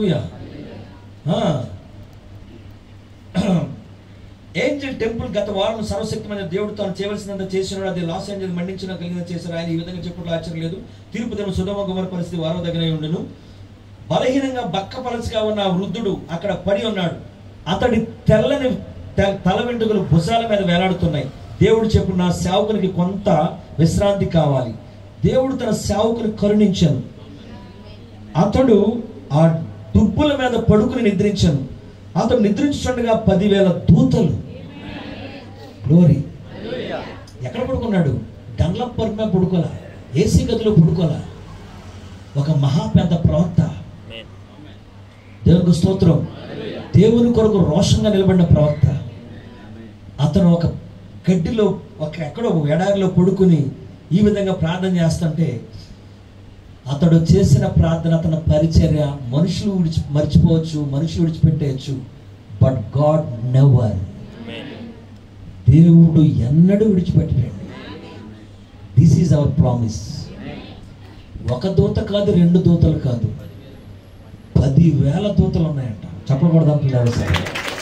ఏంజల్ టెంపుల్ గత వారం సర్వశక్తమైన దేవుడు తాను చేయవలసినంత చేసినాడు అది లాస్ ఏంజల్ మండించిన కలిగిన చేశారు ఆయన ఈ విధంగా చెప్పడం ఆశ్చర్యం లేదు తీర్పు దిన సుధమ గుమర పరిస్థితి వారో దగ్గర ఉండను బలహీనంగా బక్కపలసిగా ఉన్న ఆ వృద్ధుడు అక్కడ పడి ఉన్నాడు అతడి తెల్లని తె- తల వెంట్రుకలు భుజాల మీద వేలాడుతున్నాయి దేవుడు చెప్పు నా సేవకునికి కొంత విశ్రాంతి కావాలి దేవుడు తన సేవకుని కరుణించాను అతడు ఆ దుబ్బుల మీద పడుకుని నిద్రించాను అతడు నిద్రించుండగా పదివేల దూతలు గ్లోరీ ఎక్కడ పడుకున్నాడు డంగ్లప్ పరుపు మీద పడుకోలా ఏసీ గదిలో పడుకోలా ఒక మహా పెద్ద ప్రవక్త దేవునికి స్తోత్రం దేవుని కొరకు రోషంగా నిలబడిన ప్రవక్త అతను ఒక గడ్డిలో ఒక ఎక్కడో ఒక ఎడారిలో పడుకుని ఈ విధంగా ప్రార్థన చేస్తుంటే అతడు చేసిన ప్రార్థన అతని పరిచర్య మనుషులు విడిచి మర్చిపోవచ్చు మనుషులు విడిచిపెట్టేయచ్చు బట్ గాడ్ నెవర్ దేవుడు ఎన్నడూ విడిచిపెట్టలేడు దిస్ ఈజ్ అవర్ ప్రామిస్ ఒక దూత కాదు రెండు దూతలు కాదు పది వేల దూతలు ఉన్నాయంట చెప్పకూడదు పిల్లలు సార్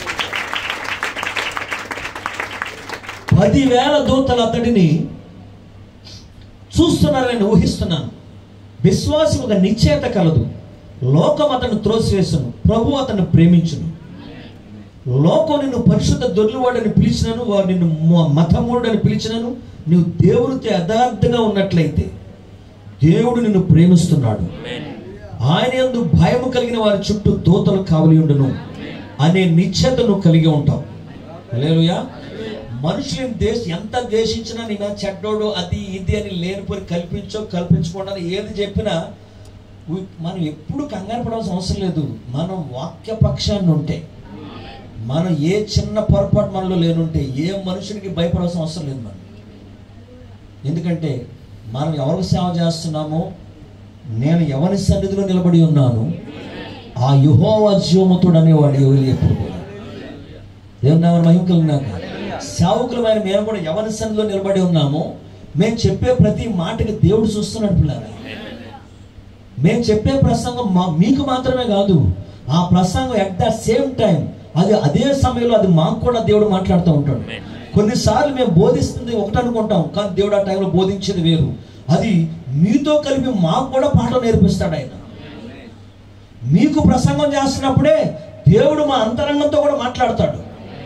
పదివేల దూతలు అతడిని చూస్తున్నారని ఊహిస్తున్నాను విశ్వాసం ఒక నిశ్చయత కలదు లోకం అతను త్రోసివేసును ప్రభు అతను ప్రేమించును లోకం నిన్ను పరిశుద్ధ దొర్లువాడని పిలిచినను వారు నిన్ను మ- మతమూడని పిలిచినను నువ్వు దేవుడితో యథార్థంగా ఉన్నట్లయితే దేవుడు నిన్ను ప్రేమిస్తున్నాడు ఆయన యందు భయము కలిగిన వారి చుట్టూ దూతలు కావలి ఉండును అనే నిశ్చయతను కలిగి ఉంటావు హల్లెలూయా మనుషులను దేశ ఎంత దేశించినా నేను చెడ్డోడు అది ఇది అని లేనిపోయి కల్పించో కల్పించకుండా ఏది చెప్పినా ఉ- మనం ఎప్పుడు కంగారు పడాల్సిన అవసరం లేదు మనం వాక్య పక్షాన్ని ఉంటే మనం ఏ చిన్న పొరపాటు మనలో లేనుంటే ఏ మనుషుడికి భయపడాల్సిన అవసరం లేదు మనం ఎందుకంటే మనం ఎవరికి సేవ చేస్తున్నామో నేను ఎవరి సన్నిధిలో నిలబడి ఉన్నాను ఆ యుహోవా జీవముతుడు అనేవాడు ఎవరు ఎప్పుడు కూడా దేవుని నామన మహిమ కలిగినాక సేవకులమైన మేము కూడా ఎవరి సన్నిధిలో నిలబడి ఉన్నామో మేము చెప్పే ప్రతి మాటకి దేవుడు చూస్తున్నాడు పిల్లారా మేము చెప్పే ప్రసంగం మా మీకు మాత్రమే కాదు ఆ ప్రసంగం ఎట్ ద సేమ్ టైం అది అదే సమయంలో అది మాకు కూడా దేవుడు మాట్లాడుతూ ఉంటాడు కొన్నిసార్లు మేము బోధిస్తుంది ఒకటి అనుకుంటాం కానీ దేవుడు ఆ టైంలో బోధించేది వేరు అది మీతో కలిపి మాకు కూడా పాఠం నేర్పిస్తాడు ఆయన మీకు ప్రసంగం చేస్తున్నప్పుడే దేవుడు మా అంతరంగంతో కూడా మాట్లాడతాడు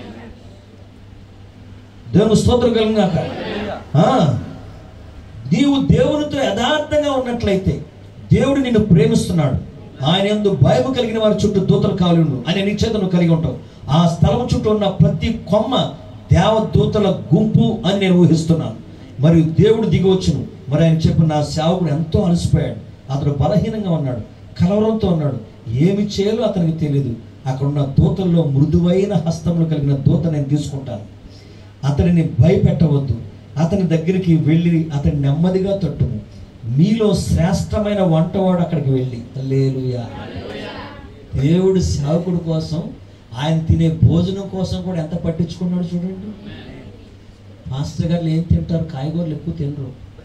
దేవుని స్తోత్రం కలిగినాక ఆ, నీవు దేవునితో యథార్థంగా ఉన్నట్లయితే దేవుడు నిన్ను ప్రేమిస్తున్నాడు ఆయన ఎందు భయము కలిగిన వారి చుట్టూ దూతలు కావాలి ఉండు అనే నిశ్చేతను కలిగి ఉంటావు ఆ స్థలం చుట్టూ ఉన్న ప్రతి కొమ్మ దేవదూతల గుంపు అని నేను ఊహిస్తున్నాను మరియు దేవుడు దిగవచ్చును మరి ఆయన చెప్పిన నా సేవకుడు ఎంతో అలసిపోయాడు అతడు బలహీనంగా ఉన్నాడు కలవరంతో ఉన్నాడు ఏమి చేయాలో అతనికి తెలియదు అక్కడ ఉన్న దూతల్లో మృదువైన హస్తములు కలిగిన దూత నేను తీసుకుంటాను అతడిని భయపెట్టవద్దు అతని దగ్గరికి వెళ్ళి అతని నెమ్మదిగా తట్టుము మీలో శ్రేష్టమైన వంటవాడు అక్కడికి వెళ్ళి లేలుయా దేవుడు సేవకుడు కోసం ఆయన తినే భోజనం కోసం కూడా ఎంత పట్టించుకున్నాడు చూడండి మాస్టర్ గారు ఏం తింటారు కాయగూరలు ఎక్కువ తినరు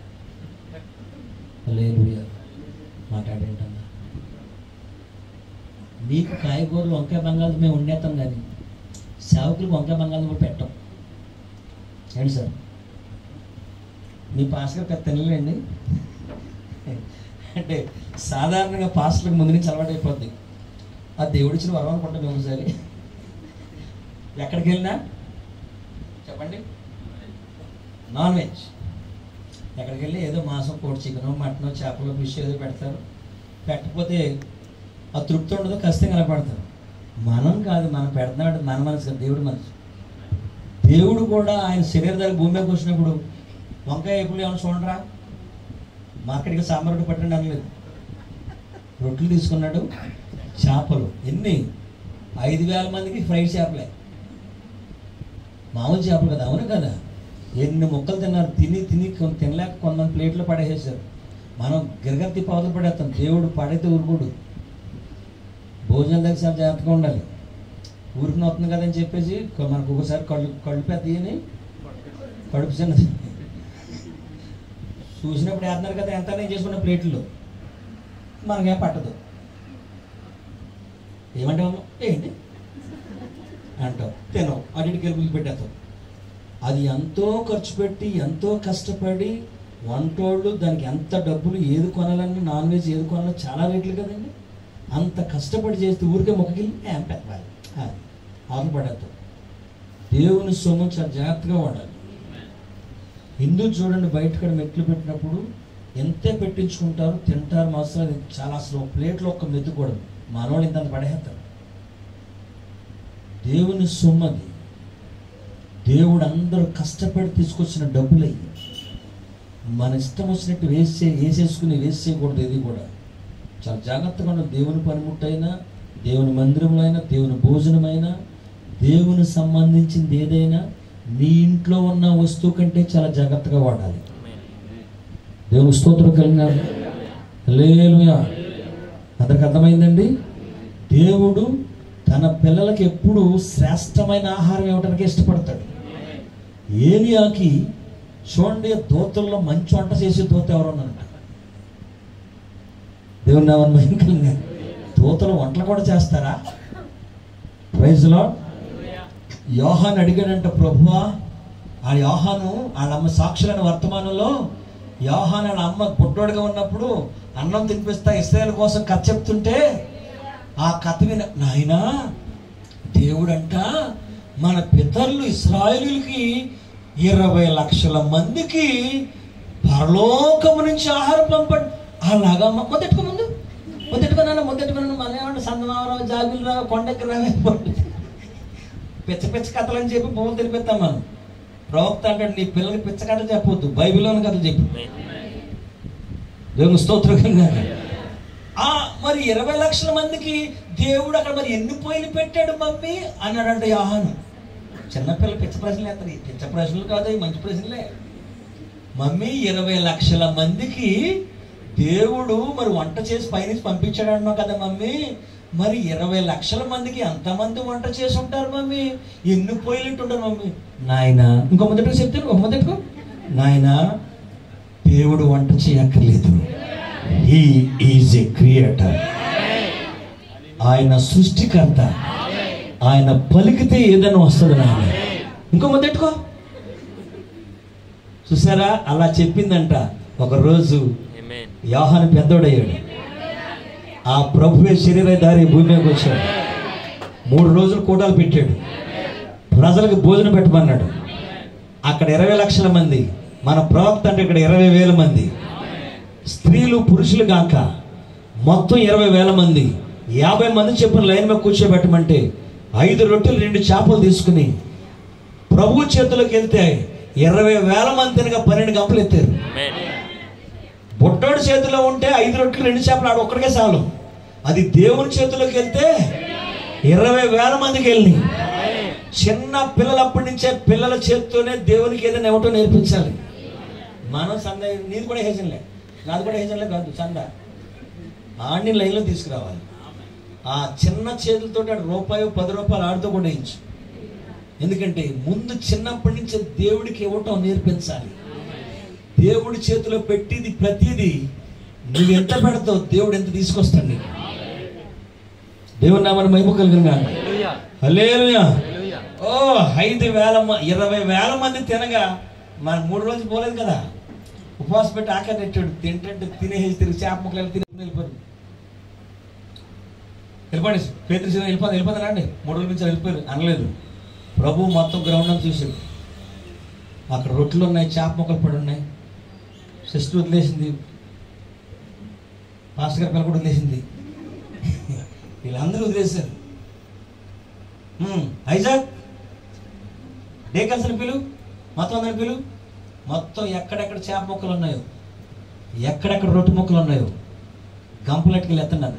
లేలుయా మాట్లాడేంటన్నా మీకు కాయగూరలు వంకాయ బంగాళదుంప మేము ఉండేస్తాం కానీ సేవకులకు వంకాయ బంగాళదుంప పెట్టం ఏంటి సార్ మీ పాస్టర్ పెద్ద తినలేండి అంటే సాధారణంగా పాస్టర్లకు ముందు నుంచి అలవాటు అయిపోద్ది ఆ దేవుడు ఇచ్చిన వరం అనుకుంటాం మేము ఒకసారి ఎక్కడికి వెళ్ళినా చెప్పండి నాన్ వెజ్ ఎక్కడికి వెళ్ళి ఏదో మాంసం కోడి చికెన్ మటన్ చేపలు ఫిష్ ఏదో పెడతారు పెట్టకపోతే ఆ తృప్తి ఉండదు ఖచ్చితంగా అలా పెడతారు మనం కాదు మనం పెడుతున్నాడు మన మనసు కాదు, దేవుడి మనసు దేవుడు కూడా ఆయన శరీర దగ్గర భూమి మీదకి వచ్చినప్పుడు వంకాయ ఎప్పుడు ఏమైనా చూడరా మార్కెట్కి సాంబార్ రొట్టె పట్టండి అనలేదు రొట్టెలు తీసుకున్నాడు చేపలు ఎన్ని ఐదు వేల మందికి ఫ్రైడ్ చేపలే మామూలు చేపలు కదా అవును కదా ఎన్ని ముక్కలు తిన్నారు తిని తిని కొ- తినలేక కొంతమంది ప్లేట్లో పడేసేసారు మనం గిరగర తిప్పి అవతల పడేస్తాం దేవుడు పడైతే ఊరుకోడు భోజనం దగ్గర చాలా జాగ్రత్తగా ఉండాలి ఊరికి వస్తుంది కదని చెప్పేసి కొ- మనకు ఒకసారి కళ్ళు కళ్ళు పెద్దయని కడుపు చిన్నది చూసినప్పుడు వేస్తున్నారు కదా ఎంత నేను చేసుకున్న ప్లేట్లో మనకేం పట్టదు ఏమంటావు ఏంటి అంటావు తినవు అన్నిటికి వెళ్ళి పెట్టేస్తావు అది ఎంతో ఖర్చు పెట్టి ఎంతో కష్టపడి వంటోళ్ళు దానికి ఎంత డబ్బులు ఏది కొనాలని నాన్ వెజ్ ఏది కొనాలో చాలా రేట్లు కదండి అంత కష్టపడి చేస్తే ఊరికే మొక్కకి ఏం పెట్టాలి ఆకు పడేస్తాం దేవుని సొమ్ము చాలా జాగ్రత్తగా వాడాలి హిందూ చూడండి బయట కూడా మెట్లు పెట్టినప్పుడు ఎంతే పెట్టించుకుంటారు తింటారు మాత్రం అది చాలా అసలు ఒక ప్లేట్లో ఒక్క మెతుకోవడం మనోళ్ళు ఇంత పడేస్తారు దేవుని సొమ్మది దేవుడు అందరూ కష్టపడి తీసుకొచ్చిన డబ్బులయ్యి మన ఇష్టం వచ్చినట్టు వేసే వేసేసుకుని వేసేయకూడదు ఏది కూడా చాలా జాగ్రత్తగా ఉన్న దేవుని పనిముట్టైనా దేవుని మందిరంలో అయినా దేవుని భోజనమైనా దేవుని సంబంధించింది ఏదైనా మీ ఇంట్లో ఉన్న వస్తువు కంటే చాలా జాగ్రత్తగా వాడాలి దేవుని స్తోత్రం కలిగినారు హల్లెలూయా అందరికి అర్థమైందండి దేవుడు తన పిల్లలకి ఎప్పుడు శ్రేష్టమైన ఆహారం ఇవ్వడానికి ఇష్టపడతాడు ఏలియాకి చూడండి దోతల్లో మంచి వంట చేసే దోత ఎవరున్నారంట దేవుని నామని మహిమకరంగా దోతలు వంటలు కూడా చేస్తారా ప్రైజ్లో యోహాన్ అడిగాడంట ప్రభువా ఆ యోహాను వాళ్ళ అమ్మ సాక్షులైన వర్తమానంలో యోహాన్ వాళ్ళ అమ్మ పుట్టోడుగా ఉన్నప్పుడు అన్నం తినిపిస్తా ఇస్రాయల్ కోసం కథ చెప్తుంటే ఆ కథ విన నాయనా దేవుడంట మన పితరులు ఇస్రాయేలులకి ఇరవై లక్షల మందికి పరలోకము నుంచి ఆహారం పంపండి అలాగా మ- మొదటికి ముందు మొదటికొనాను మొదటికొనాను మన ఏమన్నా సందమావరావు జాబిలు రావు కొండకి రావే పిచ్చ పిచ్చ కథలు అని చెప్పి పువ్వులు తెలిపిస్తాం మనం ప్రవక్త అంటాడు నీ పిల్లలకి పిచ్చ కథ చెప్పొద్దు బైబిల్లోని కథ చెప్పు దేవుని స్తోత్రంగా ఆ మరి ఇరవై లక్షల మందికి దేవుడు అక్కడ మరి ఎన్ని పొయ్యిలు పెట్టాడు మమ్మీ అన్నాడంట యాహాను చిన్నపిల్ల పిచ్చ ప్రశ్నలు వేస్తారు ఈ పిచ్చ ప్రశ్నలు కాదు ఈ మంచి ప్రశ్నలే మమ్మీ ఇరవై లక్షల మందికి దేవుడు మరి వంట చేసి పైనుంచి పంపించాడు అన్నావు కదా మమ్మీ మరి ఇరవై లక్షల మందికి ఎంతమంది వంట చేసి ఉంటారు మమ్మీ ఎన్ని పొయ్యిలు ఉంటారు మమ్మీ నాయన ఇంకో మొదటికి చెప్తాను ఒక మొదటికు నాయన దేవుడు వంట చేయక్కర్లేదు హీ ఈజ్ ఏ క్రియేటర్ ఆయన సృష్టికర్త ఆయన పలికితే ఏదైనా వస్తుంది నాయన ఇంకో మొదటికో చూసారా అలా చెప్పిందంట ఒక రోజు యోహాను పెద్దోడయ్యాడు ఆ ప్రభువే శరీరధారి భూమి మీదకి వచ్చాడు మూడు రోజులు కూటాలు పెట్టాడు ప్రజలకు భోజనం పెట్టమన్నాడు అక్కడ ఇరవై లక్షల మంది మన ప్రవక్త అంటే ఇక్కడ ఇరవై వేల మంది స్త్రీలు పురుషులు గాక మొత్తం ఇరవై వేల మంది యాభై మంది చెప్పిన లైన్ మీద కూర్చోబెట్టమంటే ఐదు రొట్టెలు రెండు చేపలు తీసుకుని ప్రభు చేతులకు వెళ్తే ఇరవై వేల మంది తినగా పన్నెండు గంపలు ఎత్తారు బుట్టోడి చేతిలో ఉంటే ఐదు రొట్టెలు రెండు చేపలు ఆడు ఒక్కడికే చాలు అది దేవుని చేతిలోకి వెళ్తే ఇరవై వేల మందికి వెళ్ళి చిన్న పిల్లలప్పటి నుంచే పిల్లల చేతితోనే దేవునికి ఏదైనా ఇవ్వటం నేర్పించాలి మనం సంద నీది కూడా హేజన్లే నాది కూడా హేజన్లే కాదు చంద ఆడిని లైన్లో తీసుకురావాలి ఆ చిన్న చేతులతో రూపాయి పది రూపాయలు ఆడితో కూడా వేయించు ఎందుకంటే ముందు చిన్నప్పటి నుంచే దేవుడికి ఇవ్వటం నేర్పించాలి దేవుడి చేతిలో పెట్టింది ప్రతిదీ నువ్వు ఎంత పెడతావు దేవుడు ఎంత తీసుకొస్తాడు నీకు దేవుని నామని మహిమ కలిగిన హల్లెలూయా ఓ ఐదు వేల మ- ఇరవై వేల మంది తినగా మన మూడు రోజులు పోలేదు కదా ఉపవాసం పెట్టి ఆకలి నెట్టాడు తింటే తినేసి తిరిగి చేప ముక్కలు తిని వెళ్ళిపోరు వెళ్ళిపోండి పేదరి సినిమా వెళ్ళిపోదు వెళ్ళిపోతాను రండి మూడు రోజుల నుంచి వెళ్ళిపోయారు అనలేదు ప్రభు మొత్తం గ్రౌండ్ అంతా చూశాడు అక్కడ రొట్టెలు ఉన్నాయి చేప ముక్కలు పడి ఉన్నాయి సిస్టర్ వదిలేసింది మాస్టర్ గారి పిల్ల కూడా వదిలేసింది వీళ్ళందరూ వదిలేశారు హ్మ్, ఐజాక్ డే కలిసిన పిలు మొత్తం అందరి పిలు మొత్తం ఎక్కడెక్కడ చేప ముక్కలు ఉన్నాయో ఎక్కడెక్కడ రొట్టె ముక్కలు ఉన్నాయో గంపలెట్టుకెళ్ళి ఎత్తండి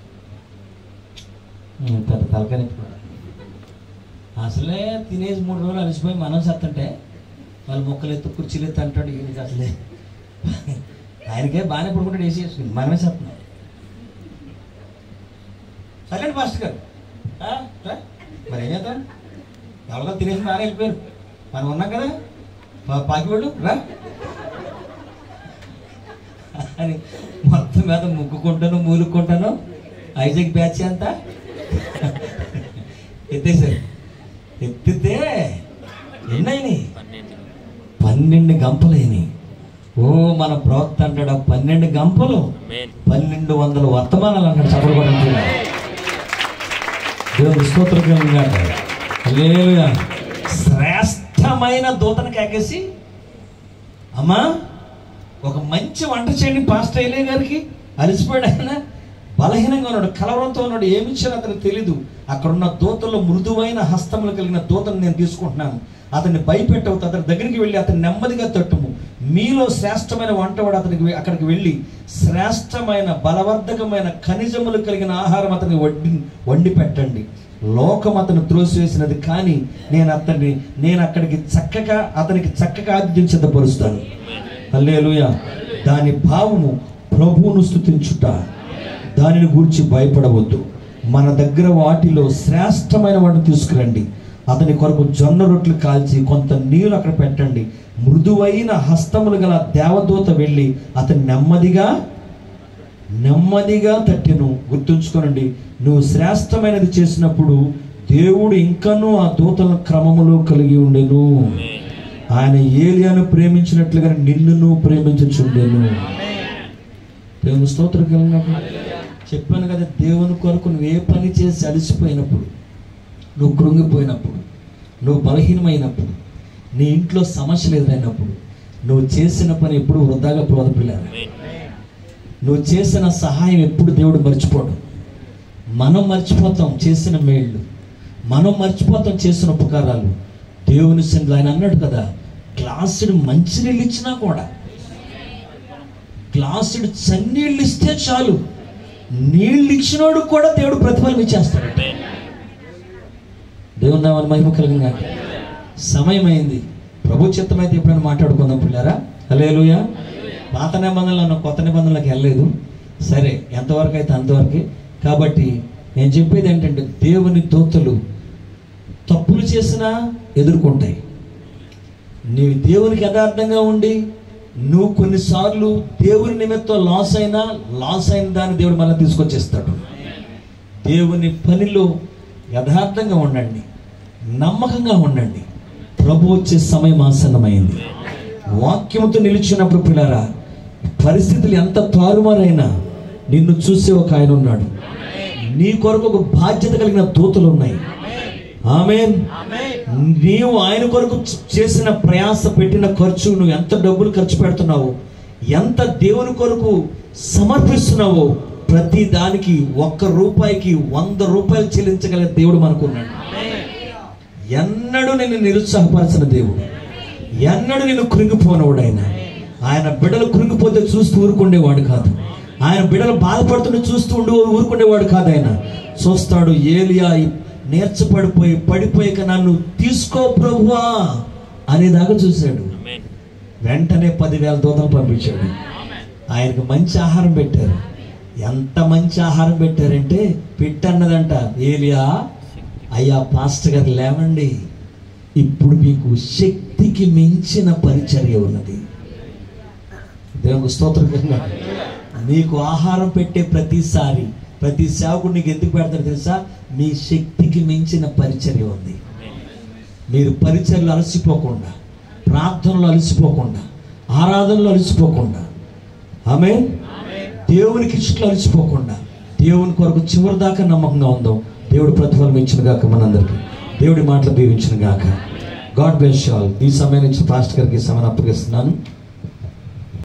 హ్మ్, పెద్ద తలకాయ నొప్పి. అసలే తినేసి మూడు రోజులు అలసిపోయి మనం సత్తుంటే వాళ్ళు మొక్కలు ఎత్తు కుర్చీలు ఎత్తు అంటాడు ఈయనకి అసలే ఆయనకే బాగానే పడుకుంటాడు వేసి వేసుకుంది మనమే సత్తున్నాం సరేండి పాస్టర్ గారు ఆ, రా. మరి ఏం చేద్దాం ఎవరితో తినేసి బాగా వెళ్ళిపోయారు మనం ఉన్నాం కదా పా- పాకివాడు రా అని మొత్తం మీద ముగ్గుకుంటాను మూలుక్కుంటాను ఐజాక్ బ్యాచ్ అంతా ఎత్తేసారు ఎత్తితే ఎన్నైనాయి పన్నెండు గంపలైనాయి ఓ మన ప్రవక్త అంటాడు ఆ పన్నెండు గంపలు పన్నెండు వందల వర్తమానాలు అన్నాడు చెప్పకూడదు దేవుడు స్తోత్రంగా హల్లెలూయా శ్రేష్టమైన దూతను కాకేసి అమ్మా ఒక మంచి వంట చేయండి పాస్టర్ అయ్యలే గారికి అలసిపోయాడు ఆయన బలహీనంగా ఉన్నాడు కలవరంతో ఉన్నాడు ఏమి ఇచ్చారో అతనికి తెలీదు అక్కడ ఉన్న దూతల్లో మృదువైన హస్తములు కలిగిన దూతను నేను తీసుకుంటున్నాను అతన్ని భయపెట్టవద్దు అతని దగ్గరికి వెళ్ళి అతన్ని నెమ్మదిగా తట్టుము మీలో శ్రేష్టమైన వంటవాడు అతనికి వె- అక్కడికి వెళ్ళి శ్రేష్టమైన బలవర్ధకమైన ఖనిజములు కలిగిన ఆహారం అతనికి వండి వండి పెట్టండి లోకం అతను త్రోసివేసినది కానీ నేను అతన్ని నేను అక్కడికి చక్కగా అతనికి చక్కగా ఆతిథ్యం సిద్ధపరుస్తాను హల్లెలూయా దాని భావము ప్రభువును స్తుతించుట దానిని గురించి భయపడవద్దు మన దగ్గర వాటిలో శ్రేష్టమైన వాటిని తీసుకురండి అతని కొరకు జొన్న రొట్లు కాల్చి కొంత నీరు అక్కడ పెట్టండి మృదువైన హస్తములు గల దేవదూత వెళ్ళి అతని నెమ్మదిగా నెమ్మదిగా తట్టెను గుర్తుంచుకోనండి నువ్వు శ్రేష్టమైనది చేసినప్పుడు దేవుడు ఇంకనూ ఆ దూతల క్రమములో కలిగి ఉండెను ఆయన ఏలియాను ప్రేమించినట్లుగా నిన్నును ప్రేమించుచుండెను ప్రేమ స్తోత్రం కలిగినప్పుడు చెప్పాను కదా దేవుని కొరకు నువ్వు ఏ పని చేసి అలసిపోయినప్పుడు నువ్వు కృంగిపోయినప్పుడు నువ్వు బలహీనమైనప్పుడు నీ ఇంట్లో సమస్యలు ఎదురైనప్పుడు నువ్వు చేసిన పని ఎప్పుడు వృధాగా ప్రోదపిల్లారు నువ్వు చేసిన సహాయం ఎప్పుడు దేవుడు మర్చిపోడు మనం మర్చిపోతాం చేసిన మేళ్ళు మనం మర్చిపోతాం చేసిన ఉపకారాలు దేవుని సన్నిధిలో ఆయన అన్నాడు కదా గ్లాసుడు మంచినీళ్ళు ఇచ్చినా కూడా గ్లాసుడు చన్నీళ్ళు ఇస్తే చాలు నీళ్ళు ఇచ్చినోడు కూడా దేవుడు ప్రతిఫలం ఇచ్చేస్తాడు దేవుని నామని మహిమ కలిగిన సమయం అయింది ప్రభు చిత్తం అయితే ఎప్పుడైనా మాట్లాడుకుందాం పిల్లారా హలేలుయా పాత నిబంధనలు కొత్త నిబంధనలకు వెళ్ళలేదు సరే ఎంతవరకు అయితే అంతవరకే కాబట్టి నేను చెప్పేది ఏంటంటే దేవుని దూతలు తప్పులు చేసినా ఎదుర్కొంటాయి నీవు దేవునికి యథార్థంగా ఉండి నువ్వు కొన్నిసార్లు దేవుని నిమిత్తం లాస్ అయినా లాస్ అయిన దాన్ని దేవుడు మళ్ళీ తీసుకొచ్చేస్తాడు దేవుని పనిలో యథార్థంగా ఉండండి నమ్మకంగా ఉండండి ప్రభు వచ్చే సమయం ఆసన్నమైంది వాక్యముతో నిలిచినప్పుడు పిల్లరా పరిస్థితులు ఎంత తారుమారైనా నిన్ను చూసే ఒక ఆయన ఉన్నాడు నీ కొరకు ఒక బాధ్యత కలిగిన దూతలు ఉన్నాయి ఆమె నీవు ఆయన కొరకు చేసిన ప్రయాస పెట్టిన ఖర్చు నువ్వు ఎంత డబ్బులు ఖర్చు పెడుతున్నావు ఎంత దేవుని కొరకు సమర్పిస్తున్నావో ప్రతి దానికి ఒక్క రూపాయికి వంద రూపాయలు చెల్లించగల దేవుడు మనకున్నాడు ఎన్నడూ నిన్ను నిరుత్సాహపరచిన దేవుడు ఎన్నడూ నిన్ను కృంగిపోనవాడు ఆయన ఆయన బిడ్డలు కృంగిపోతే చూస్తూ ఊరుకుండేవాడు కాదు ఆయన బిడ్డలు బాధపడుతుంటే చూస్తూ ఉండి ఊరుకునేవాడు కాదు ఆయన చూస్తాడు ఏలియా నేర్చపడిపోయి పడిపోయాక నన్ను తీసుకో ప్రభువా అనేదాకా చూశాడు వెంటనే పదివేల దూతలు పంపించాడు ఆయనకు మంచి ఆహారం పెట్టారు ఎంత మంచి ఆహారం పెట్టారంటే పెట్టన్నదంట ఏలియా అయ్యా పాస్టర్ గారు లేవండి ఇప్పుడు మీకు శక్తికి మించిన పరిచర్య ఉన్నది దేవునికి స్తోత్రంగా మీకు ఆహారం పెట్టే ప్రతిసారి ప్రతి సేవకుడు నీకు ఎందుకు పెడతారు తెలుసా మీ శక్తికి మించిన పరిచర్య ఉంది మీరు పరిచర్లు అలసిపోకుండా ప్రార్థనలు అలసిపోకుండా ఆరాధనలు అలసిపోకుండా ఆమె దేవునికి ఇష్టలు అలసిపోకుండా దేవుని కొరకు చివరి దాకా నమ్మకంగా ఉందాం దేవుడు ప్రతిఫలం ఇచ్చిన గాక మనందరికీ దేవుడి మాటలు దీవించిన గాక గాడ్ బెస్ ఆల్ ఈ సమయం నుంచి పాస్టర్ గారికి ఈ సమయం అప్పగిస్తున్నాను